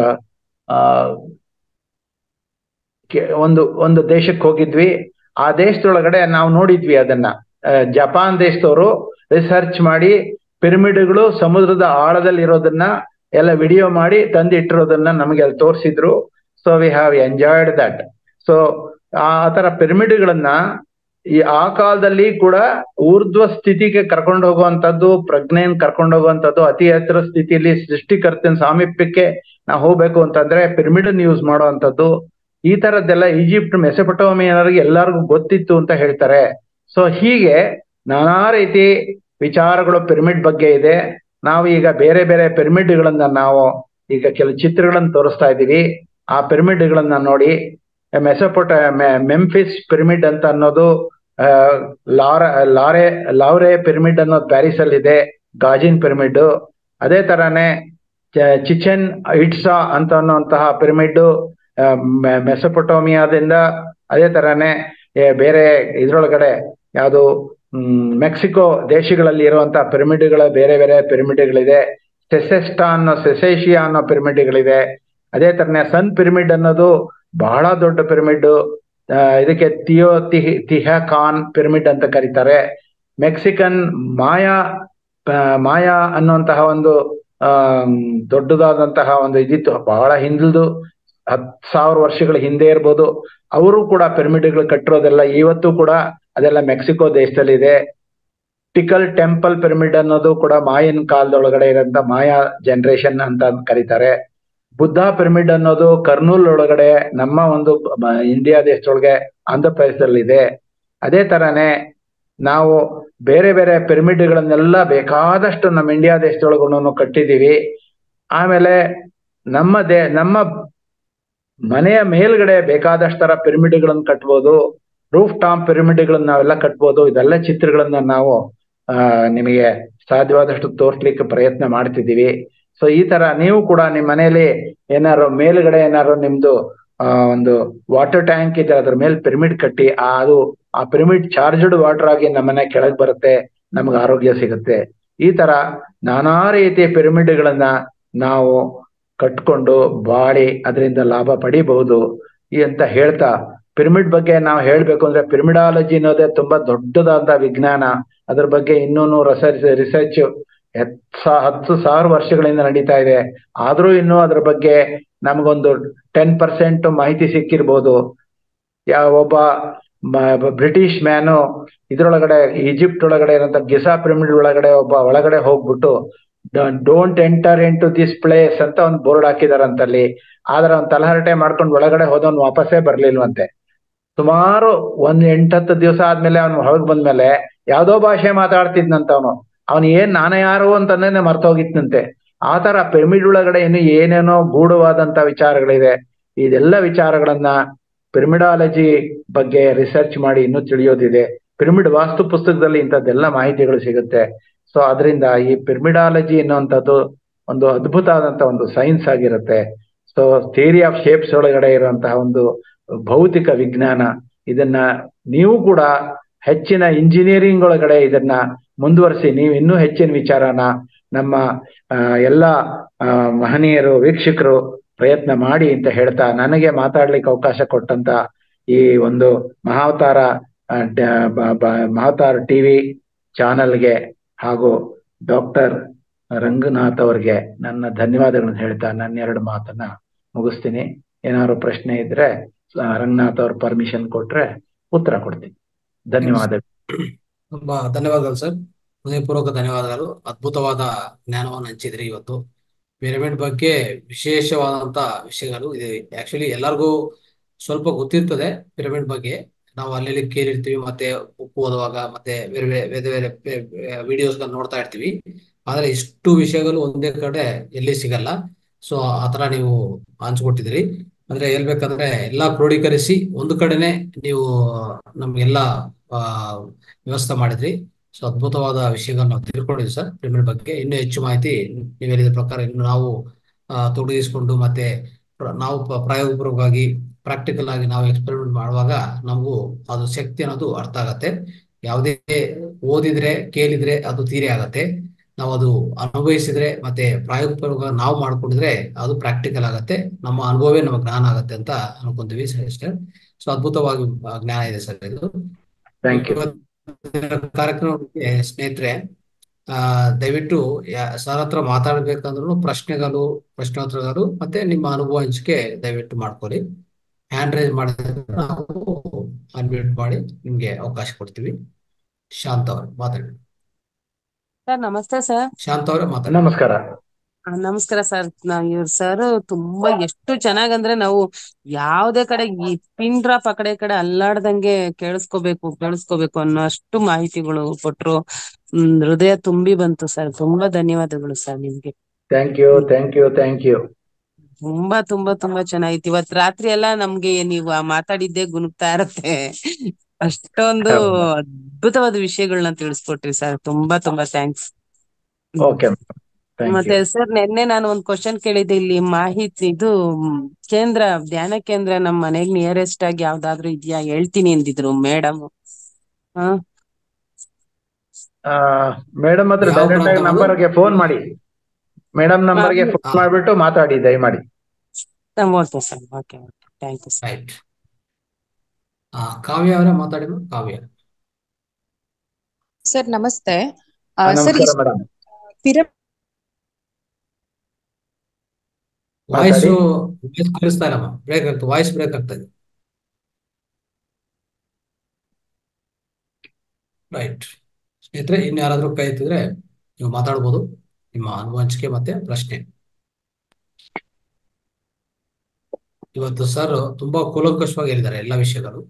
ಒಂದು ಒಂದು ದೇಶಕ್ಕೆ ಹೋಗಿದ್ವಿ ಆ ದೇಶದೊಳಗಡೆ ನಾವು ನೋಡಿದ್ವಿ ಅದನ್ನ ಆ, ಜಪಾನ್ ದೇಶದವರು ರಿಸರ್ಚ್ ಮಾಡಿ ಪಿರಮಿಡ್ಗಳು ಸಮುದ್ರದ ಆಳದಲ್ಲಿ ಇರೋದನ್ನ ಎಲ್ಲ ವಿಡಿಯೋ ಮಾಡಿ ತಂದಿಟ್ಟಿರೋದನ್ನ ನಮಗೆ ಅಲ್ಲಿ ತೋರಿಸಿದ್ರು so we have enjoyed that so ಆ ತರ ಪಿರಮಿಡ್ಗಳನ್ನ ಈ ಆ ಕಾಲದಲ್ಲಿ ಕೂಡ ಊರ್ಧ್ವ ಸ್ಥಿತಿಗೆ ಕರ್ಕೊಂಡು ಹೋಗುವಂತದ್ದು ಪ್ರಜ್ಞೆಯನ್ನು ಕರ್ಕೊಂಡು ಹೋಗುವಂತದ್ದು ಅತಿ ಎತ್ತರ ಸ್ಥಿತಿಯಲ್ಲಿ ಸೃಷ್ಟಿಕರ್ತನ ಸಾಮೀಪ್ಯಕ್ಕೆ ನಾವು ಹೋಗ್ಬೇಕು ಅಂತಂದ್ರೆ ಪಿರಮಿಡ್ ಯೂಸ್ ಮಾಡುವಂತದ್ದು ಈ ತರದ್ದೆಲ್ಲ ಈಜಿಪ್ಟ್ ಮೆಸೊಪಟೋಮಿಯನರಿಗೆ ಎಲ್ಲರಿಗೂ ಗೊತ್ತಿತ್ತು ಅಂತ ಹೇಳ್ತಾರೆ ಸೊ ಹೀಗೆ ನಾನಾ ರೀತಿ ವಿಚಾರಗಳು ಪಿರಮಿಡ್ ಬಗ್ಗೆ ಇದೆ ನಾವು ಈಗ ಬೇರೆ ಬೇರೆ ಪಿರಮಿಡ್ಗಳನ್ನ ನಾವು ಈಗ ಕೆಲವು ಚಿತ್ರಗಳನ್ನ ತೋರಿಸ್ತಾ ಇದ್ದೀವಿ ಆ ಪಿರಮಿಡ್ಗಳನ್ನ ನೋಡಿ ಮೆಸೊಪೊಟ ಮೆಂಫಿಸ್ ಪಿರಮಿಡ್ ಅಂತ ಅನ್ನೋದು ಆ, ಲಾರ ಲಾರೆ ಲಾವ್ರೆ ಪಿರಮಿಡ್ ಅನ್ನೋದು ಪ್ಯಾರಿಸ್ ಅಲ್ಲಿ ಇದೆ ಗಾಜಿನ್ ಪಿರಮಿಡ್ ಅದೇ ತರಾನೇ ಚ- ಚಿಚೆನ್ ಇಟ್ಸಾ ಅಂತ ಅನ್ನುವಂತಹ ಪಿರಮಿಡ್ ಮೆಸೊಪೊಟೋಮಿಯಾದಿಂದ ಅದೇ ತರಾನೇ ಏ, ಬೇರೆ ಇದ್ರೊಳಗಡೆ ಯಾವುದು ಹ್ಮ್ ಮೆಕ್ಸಿಕೋ ದೇಶಗಳಲ್ಲಿ ಇರುವಂತಹ ಪಿರಮಿಡ್ಗಳ ಬೇರೆ ಬೇರೆ ಪಿರಮಿಡ್ಗಳಿದೆ ಸೆಸೆಸ್ಟಾ ಅನ್ನೋ ಸೆಸೇಷಿಯಾ ಅನ್ನೋ ಪಿರಮಿಡ್ಗಳಿದೆ ಅದೇ ತರನೇ ಸನ್ ಪಿರಮಿಡ್ ಅನ್ನೋದು ಬಹಳ ದೊಡ್ಡ ಪಿರಮಿಡ್ ಇದಕ್ಕೆ ತಿಯೋ ತಿಹಿ ತಿಹಾಕಾನ್ ಪಿರಮಿಡ್ ಅಂತ ಕರೀತಾರೆ ಮೆಕ್ಸಿಕನ್ ಮಾಯಾ ಆ, ಮಾಯಾ ಅನ್ನುವಂತಹ ಒಂದು ಆ ದೊಡ್ಡದಾದಂತಹ ಒಂದು ಇದಿತ್ತು ಬಹಳ ಹಿಂದಿಲ್ದು ಹತ್ ಸಾವಿರ ವರ್ಷಗಳ ಹಿಂದೆ ಇರ್ಬೋದು ಅವರು ಕೂಡ ಪಿರಮಿಡ್ಗಳು ಕಟ್ಟಿರೋದೆಲ್ಲ ಇವತ್ತು ಕೂಡ ಅದೆಲ್ಲ ಮೆಕ್ಸಿಕೋ ದೇಶದಲ್ಲಿದೆ ಟಿಕಲ್ ಟೆಂಪಲ್ ಪಿರಮಿಡ್ ಅನ್ನೋದು ಕೂಡ ಮಾಯನ್ ಕಾಲದೊಳಗಡೆ ಇರೋಂಥ ಮಾಯಾ ಜನರೇಷನ್ ಅಂತ ಕರೀತಾರೆ ಬುದ್ಧ ಪಿರಮಿಡ್ ಅನ್ನೋದು ಕರ್ನೂಲ್ ಒಳಗಡೆ ನಮ್ಮ ಒಂದು ಮ- ಇಂಡಿಯಾ ದೇಶದೊಳಗೆ ಆಂಧ್ರ ಪ್ರದೇಶದಲ್ಲಿದೆ ಅದೇ ತರಾನೇ ನಾವು ಬೇರೆ ಬೇರೆ ಪಿರಮಿಡ್ಗಳನ್ನೆಲ್ಲ ಬೇಕಾದಷ್ಟು ನಮ್ಮ ಇಂಡಿಯಾ ದೇಶದೊಳಗೂ ಕಟ್ಟಿದೀವಿ ಆಮೇಲೆ ನಮ್ಮ ದೇ ನಮ್ಮ ಮನೆಯ ಮೇಲ್ಗಡೆ ಬೇಕಾದಷ್ಟು ತರ ಪಿರಮಿಡ್ಗಳನ್ನ ಕಟ್ಬೋದು ರೂಫ್ ಟಾಪ್ ಪಿರಮಿಡ್ಗಳನ್ನ ನಾವೆಲ್ಲ ಕಟ್ಬೋದು ಇದೆಲ್ಲ ಚಿತ್ರಗಳನ್ನ ನಾವು ಆ ನಿಮಗೆ ಸಾಧ್ಯವಾದಷ್ಟು ತೋರ್ಸ್ಲಿಕ್ಕೆ ಪ್ರಯತ್ನ ಮಾಡ್ತಿದ್ದೀವಿ ಸೊ ಈ ತರ ನೀವು ಕೂಡ ನಿಮ್ಮ ಮನೆಯಲ್ಲಿ ಏನಾರು ಮೇಲ್ಗಡೆ ಏನಾರು ನಿಮ್ದು ಆ ಒಂದು ವಾಟರ್ ಟ್ಯಾಂಕ್ ಇದೆ ಅದ್ರ ಮೇಲೆ ಪಿರಮಿಡ್ ಕಟ್ಟಿ ಆ ಅದು ಆ ಪಿರಮಿಡ್ ಚಾರ್ಜ್ಡ್ ವಾಟರ್ ಆಗಿ ನಮ್ಮನೆ ಕೆಳಗ್ ಬರುತ್ತೆ ನಮ್ಗೆ ಆರೋಗ್ಯ ಸಿಗುತ್ತೆ ಈ ತರ ನಾನಾ ರೀತಿಯ ಪಿರಮಿಡ್ಗಳನ್ನ ನಾವು ಕಟ್ಕೊಂಡು ಬಾಳಿ ಅದರಿಂದ ಲಾಭ ಪಡಿಬಹುದು ಈ ಅಂತ ಹೇಳ್ತಾ ಪಿರಮಿಡ್ ಬಗ್ಗೆ ನಾವು ಹೇಳ್ಬೇಕು ಅಂದ್ರೆ ಪಿರಮಿಡಾಲಜಿ ಅನ್ನೋದೇ ತುಂಬಾ ದೊಡ್ಡದಾದ ವಿಜ್ಞಾನ ಅದ್ರ ಬಗ್ಗೆ ಇನ್ನೂನು ರಿಸರ್ಚ್ ರಿಸರ್ಚ್ ಹತ್ತು ಸಾವಿರ ವರ್ಷಗಳಿಂದ ನಡೀತಾ ಇದೆ ಆದ್ರೂ ಇನ್ನೂ ಅದ್ರ ಬಗ್ಗೆ ನಮಗೊಂದು ಟೆನ್ ಪರ್ಸೆಂಟ್ ಮಾಹಿತಿ ಸಿಕ್ಕಿರ್ಬೋದು ಯಾವ ಒಬ್ಬ ಮ- ಬ್ರಿಟಿಷ್ ಮ್ಯಾನು ಇದ್ರೊಳಗಡೆ ಈಜಿಪ್ಟ್ ಒಳಗಡೆ ಇರೋಂಥ ಗಿಸಾ ಪಿರಮಿಡ್ ಒಳಗಡೆ ಒಬ್ಬ ಒಳಗಡೆ ಹೋಗ್ಬಿಟ್ಟು don't enter into this place ಅಂತ ಒಂದು ಬೋರ್ಡ್ ಹಾಕಿದಾರಂತಲ್ಲಿ ಆದ್ರೆ ಅವ್ನ್ ತಲಹರಟೆ ಮಾಡ್ಕೊಂಡು ಒಳಗಡೆ ಹೋದವ್ನು ವಾಪಸ್ಸೇ ಬರ್ಲಿಲ್ವಂತೆ ಸುಮಾರು ಒಂದ್ ಎಂಟತ್ತು ದಿವಸ ಆದ್ಮೇಲೆ ಅವ್ನು ಹೊರಗ್ ಬಂದ್ಮೇಲೆ ಯಾವ್ದೋ ಭಾಷೆ ಮಾತಾಡ್ತಿದ್ನಂತ ಅವನು ಅವನು ಏನ್ ನಾನೇ ಯಾರು ಅಂತಂದ್ರೆ ಮರ್ತೋಗಿತ್ನಂತೆ ಆ ತರ ಪಿರಮಿಡ್ ಒಳಗಡೆ ಇನ್ನು ಏನೇನೋ ಗೂಢವಾದಂತ ವಿಚಾರಗಳಿದೆ ಇದೆಲ್ಲ ವಿಚಾರಗಳನ್ನ ಪಿರಮಿಡಾಲಜಿ ಬಗ್ಗೆ ರಿಸರ್ಚ್ ಮಾಡಿ ಇನ್ನೂ ತಿಳಿಯೋದಿದೆ ಪಿರಮಿಡ್ ವಾಸ್ತು ಪುಸ್ತಕದಲ್ಲಿ ಇಂಥದ್ದೆಲ್ಲ ಮಾಹಿತಿಗಳು ಸಿಗುತ್ತೆ ಸೊ ಅದರಿಂದ ಈ ಪಿರಮಿಡಾಲಜಿ ಅನ್ನುವಂಥದ್ದು ಒಂದು ಅದ್ಭುತ ಆದಂತ ಒಂದು ಸೈನ್ಸ್ ಆಗಿರುತ್ತೆ ಸೊ ಥಿಯರಿ ಆಫ್ ಶೇಪ್ಸ್ ಒಳಗಡೆ ಇರುವಂತಹ ಒಂದು ಭೌತಿಕ ವಿಜ್ಞಾನ ಇದನ್ನ ನೀವು ಕೂಡ ಹೆಚ್ಚಿನ ಇಂಜಿನಿಯರಿಂಗ್ ಒಳಗಡೆ ಇದನ್ನ ಮುಂದುವರಿಸಿ ನೀವು ಇನ್ನೂ ಹೆಚ್ಚಿನ ವಿಚಾರನ ನಮ್ಮ ಆ, ಎಲ್ಲ ಆ, ಮಹನೀಯರು ವೀಕ್ಷಕರು ಪ್ರಯತ್ನ ಮಾಡಿ ಅಂತ ಹೇಳ್ತಾ ನನಗೆ ಮಾತಾಡ್ಲಿಕ್ಕೆ ಅವಕಾಶ ಕೊಟ್ಟಂತ ಈ ಒಂದು ಮಹಾವತಾರ ಆ, ಡ- ಬ- ಬ- ಮಹಾವತಾರ ಟಿವಿ ಚಾನಲ್ಗೆ ಹಾಗೂ ಡಾಕ್ಟರ್ ರಂಗನಾಥ್ ಅವ್ರಿಗೆ ನನ್ನ ಧನ್ಯವಾದಗಳನ್ನು ಹೇಳ್ತಾ ನನ್ನ ಎರಡು ಮಾತನ್ನ ಮುಗಿಸ್ತೀನಿ ಏನಾದ್ರು ಪ್ರಶ್ನೆ ಇದ್ರೆ ಆ, ರಂಗನಾಥ್ ಅವ್ರ ಪರ್ಮಿಷನ್ ಕೊಟ್ರೆ ಉತ್ತರ ಕೊಡ್ತೀನಿ ಧನ್ಯವಾದಗಳು ತುಂಬಾ ಧನ್ಯವಾದಗಳು ಸರ್ ಹೃದಯಪೂರ್ವಕ ಧನ್ಯವಾದಗಳು ಅದ್ಭುತವಾದ ಜ್ಞಾನವನ್ನು ಹಂಚಿದ್ರಿ ಇವತ್ತು ಪಿರಮಿಡ್ ಬಗ್ಗೆ ವಿಶೇಷವಾದಂತ ವಿಷಯಗಳು ಇದೆ ಆಕ್ಚುಲಿ ಎಲ್ಲರಿಗೂ ಸ್ವಲ್ಪ ಗೊತ್ತಿರ್ತದೆ ಪಿರಮಿಡ್ ಬಗ್ಗೆ ನಾವು ಅಲ್ಲಿ ಕೇಳಿರ್ತೀವಿ ಮತ್ತೆ ಬುಕ್ ಓದುವಾಗ ಮತ್ತೆ ಬೇರೆ ಬೇರೆ ಬೇರೆ ಬೇರೆ ವಿಡಿಯೋಸ್ ನೋಡ್ತಾ ಇರ್ತೀವಿ ಆದ್ರೆ ಇಷ್ಟು ವಿಷಯಗಳು ಒಂದೇ ಕಡೆ ಎಲ್ಲಿ ಸಿಗಲ್ಲ ಸೊ ಆತರ ನೀವು ಹಂಚ್ಕೊಟ್ಟಿದ್ರಿ ಅಂದ್ರೆ ಹೇಳ್ಬೇಕಂದ್ರೆ ಎಲ್ಲಾ ಕ್ರೋಢೀಕರಿಸಿ ಒಂದು ಕಡೆನೆ ನೀವು ನಮ್ಗೆಲ್ಲ ಆ ವ್ಯವಸ್ಥೆ ಮಾಡಿದ್ರಿ ಸೊ ಅದ್ಭುತವಾದ ವಿಷಯಗಳನ್ನ ನಾವು ತಿಳ್ಕೊಂಡಿದ್ವಿ ಸರ್ ಪಿರಮಿಡ್ ಬಗ್ಗೆ ಇನ್ನೂ ಹೆಚ್ಚು ಮಾಹಿತಿ ನೀವು ಹೇಳಿದ ಪ್ರಕಾರ ಇನ್ನು ನಾವು ಆ, ತೊಡಗಿಸಿಕೊಂಡು ಮತ್ತೆ ಪ್ರ- ನಾವು ಪ- ಪ್ರಾಯೋಗಿಕವಾಗಿ ಪ್ರಾಕ್ಟಿಕಲ್ ಆಗಿ ನಾವು ಎಕ್ಸ್ಪೆರಿಮೆಂಟ್ ಮಾಡುವಾಗ ನಮಗೂ ಅದು ಶಕ್ತಿ ಅನ್ನೋದು ಅರ್ಥ ಆಗತ್ತೆ ಯಾವುದೇ ಓದಿದ್ರೆ ಕೇಳಿದ್ರೆ ಅದು ತೀರೆ ಆಗತ್ತೆ ನಾವು ಅದು ಅನುಭವಿಸಿದ್ರೆ ಮತ್ತೆ ಪ್ರಾಯೋಗಿಕವಾಗಿ ನಾವು ಮಾಡ್ಕೊಂಡಿದ್ರೆ ಅದು ಪ್ರಾಕ್ಟಿಕಲ್ ಆಗತ್ತೆ ನಮ್ಮ ಅನುಭವವೇ ನಮ್ಮ ಜ್ಞಾನ ಆಗತ್ತೆ ಅಂತ ಅನ್ಕೊಂತೀವಿ ಸರ್ ಸೊ ಅದ್ಭುತವಾಗಿ ಆ, ಜ್ಞಾನ ಇದೆ ಸರ್ ಇದು ಥ್ಯಾಂಕ್ ಯು ಇವತ್ತಿನ ಕಾರ್ಯಕ್ರಮಕ್ಕೆ ಸ್ನೇಹಿತರೆ ಆ ದಯವಿಟ್ಟು ಯಾ- ಸರ್ ಹತ್ರ ಮಾತಾಡ್ಬೇಕಂದ್ರೂ ಪ್ರಶ್ನೆಗಳು ಪ್ರಶ್ನೋತ್ತರಗಳು ಮತ್ತೆ ನಿಮ್ಮ ಅನುಭವ ಹಂಚಿಕೆ ದಯವಿಟ್ಟು ಮಾಡ್ಕೊಳ್ಳಿ ಹ್ಯಾಂಡ್ ರೈಸ್ ಮಾಡಿದ್ರೆ ನಾವು ಅನ್ಮ್ಯೂಟ್ ಮಾಡಿ ನಿಮ್ಗೆ ಅವಕಾಶ ಕೊಡ್ತೀವಿ ಶಾಂತ ಅವ್ರೆ ಮಾತಾಡಿ ಸರ್ ನಮಸ್ತೆ ಸರ್ ಶಾಂತ ಅವ್ರೆ ಮಾತಾಡಿ ನಮಸ್ಕಾರ ಆ, ನಮಸ್ಕಾರ ಸರ್ ನಾವ್ ಇವ್ರ ಸರ್ ತುಂಬಾ ಎಷ್ಟು ಚೆನ್ನಾಗಂದ್ರೆ ನಾವು ಯಾವ್ದೇ ಕಡೆ ಈ ಪಿನ್ ಡ್ರಾಪ್ ಆ ಕಡೆ ಈ ಕಡೆ ಅಲ್ಲಾಡ್ದಂಗೆ ಕೇಳಿಸ್ಕೋಬೇಕು ಕೇಳಿಸ್ಕೋಬೇಕು ಅನ್ನೋ ಅಷ್ಟು ಮಾಹಿತಿಗಳು ಕೊಟ್ರು ಹ್ಮ್ ಹೃದಯ ತುಂಬಿ ಬಂತು ಸರ್ ತುಂಬಾ ಧನ್ಯವಾದಗಳು ಸರ್ ನಿಮ್ಗೆ thank you thank you thank you ತುಂಬಾ ತುಂಬಾ ತುಂಬಾ ಚೆನ್ನಾಗಿತ್ತು ಇವತ್ ರಾತ್ರಿ ಎಲ್ಲ ನಮ್ಗೆ ನೀವು ಆ ಮಾತಾಡಿದ್ದೇ ಗುನುಗ್ತಾ ಇರತ್ತೆ ಅಷ್ಟೊಂದು ಹೌದು. ಅದ್ಭುತವಾದ ವಿಷಯಗಳನ್ನ ತಿಳಿಸ್ಕೊಟ್ರಿ ಸರ್ ತುಂಬಾ ತುಂಬಾ ಥ್ಯಾಂಕ್ಸ್ ಓಕೆ ಥ್ಯಾಂಕ್ ಮತ್ತೆ ಯು ಸರ್ ನಿನ್ನೆ ನಾನು ಒಂದ್ ಕ್ವಶನ್ ಕೇಳಿದ್ದೆ ಇಲ್ಲಿ ಮಾಹಿತಿ ಇದು ಮ್, ಕೇಂದ್ರ ಧ್ಯಾನ ಕೇಂದ್ರ ನಮ್ ಮನೆಗ್ ನಿಯರೆಸ್ಟ್ ಆಗಿ ಯಾವ್ದಾದ್ರು ಇದ್ಯಾ ಹೇಳ್ತೀನಿ ಅಂದಿದ್ರು ಮೇಡಮ್ ಹ ಮೇಡಮ್ ಹತ್ರ ಯಾವ ಡೈರೆಕ್ಟ್ ಆಗಿ ಪ್ರಾಂತ ನಂಬರ್ಗೆ ಫೋನ್ ಮಾಡಿ ಮೇಡಮ್ ನಂಬರ್ಗೆ ಫೋನ್ ಹಾ. ಮಾಡ್ಬಿಟ್ಟು ಮಾತಾಡಿ ದಯಮಾಡಿ okay sir okay thank you sir right ಆ ಕಾವ್ಯ ಅವರೇ ಮಾತಾಡಿ ಕಾವ್ಯ ಸರ್ ನಮಸ್ತೆ ಹಾ, ಆ, ಸರ್ ನಮಸ್ಕಾರ ಮೇಡಮ್ ಪಿರಮಿಡ್ ವಾಯ್ಸ್ ಮಾತಾಡಿ ಕೇಳಿಸ್ತಾ ಇಲ್ಲಮ್ಮ ಬ್ರೇಕ್ ಆಗ್ತದೆ ವಾಯ್ಸ್ ಬ್ರೇಕ್ ಆಗ್ತದೆ ರೈಟ್ ಸ್ನೇಹಿತರೆ ಇನ್ನು ಯಾರಾದ್ರೂ ಕೈ ಎತ್ತಿದ್ರೆ ನೀವು ಮಾತಾಡ್ಬೋದು ನಿಮ್ಮ ಅನುಭವ ಹಂಚಿಕೆ ಮತ್ತೆ ಪ್ರಶ್ನೆ ಇವತ್ತು ಸರ್ ತುಂಬಾ ಕೂಲಂಕಷವಾಗಿ ಹೇಳಿದ್ದಾರೆ ಎಲ್ಲ ವಿಷಯಗಳು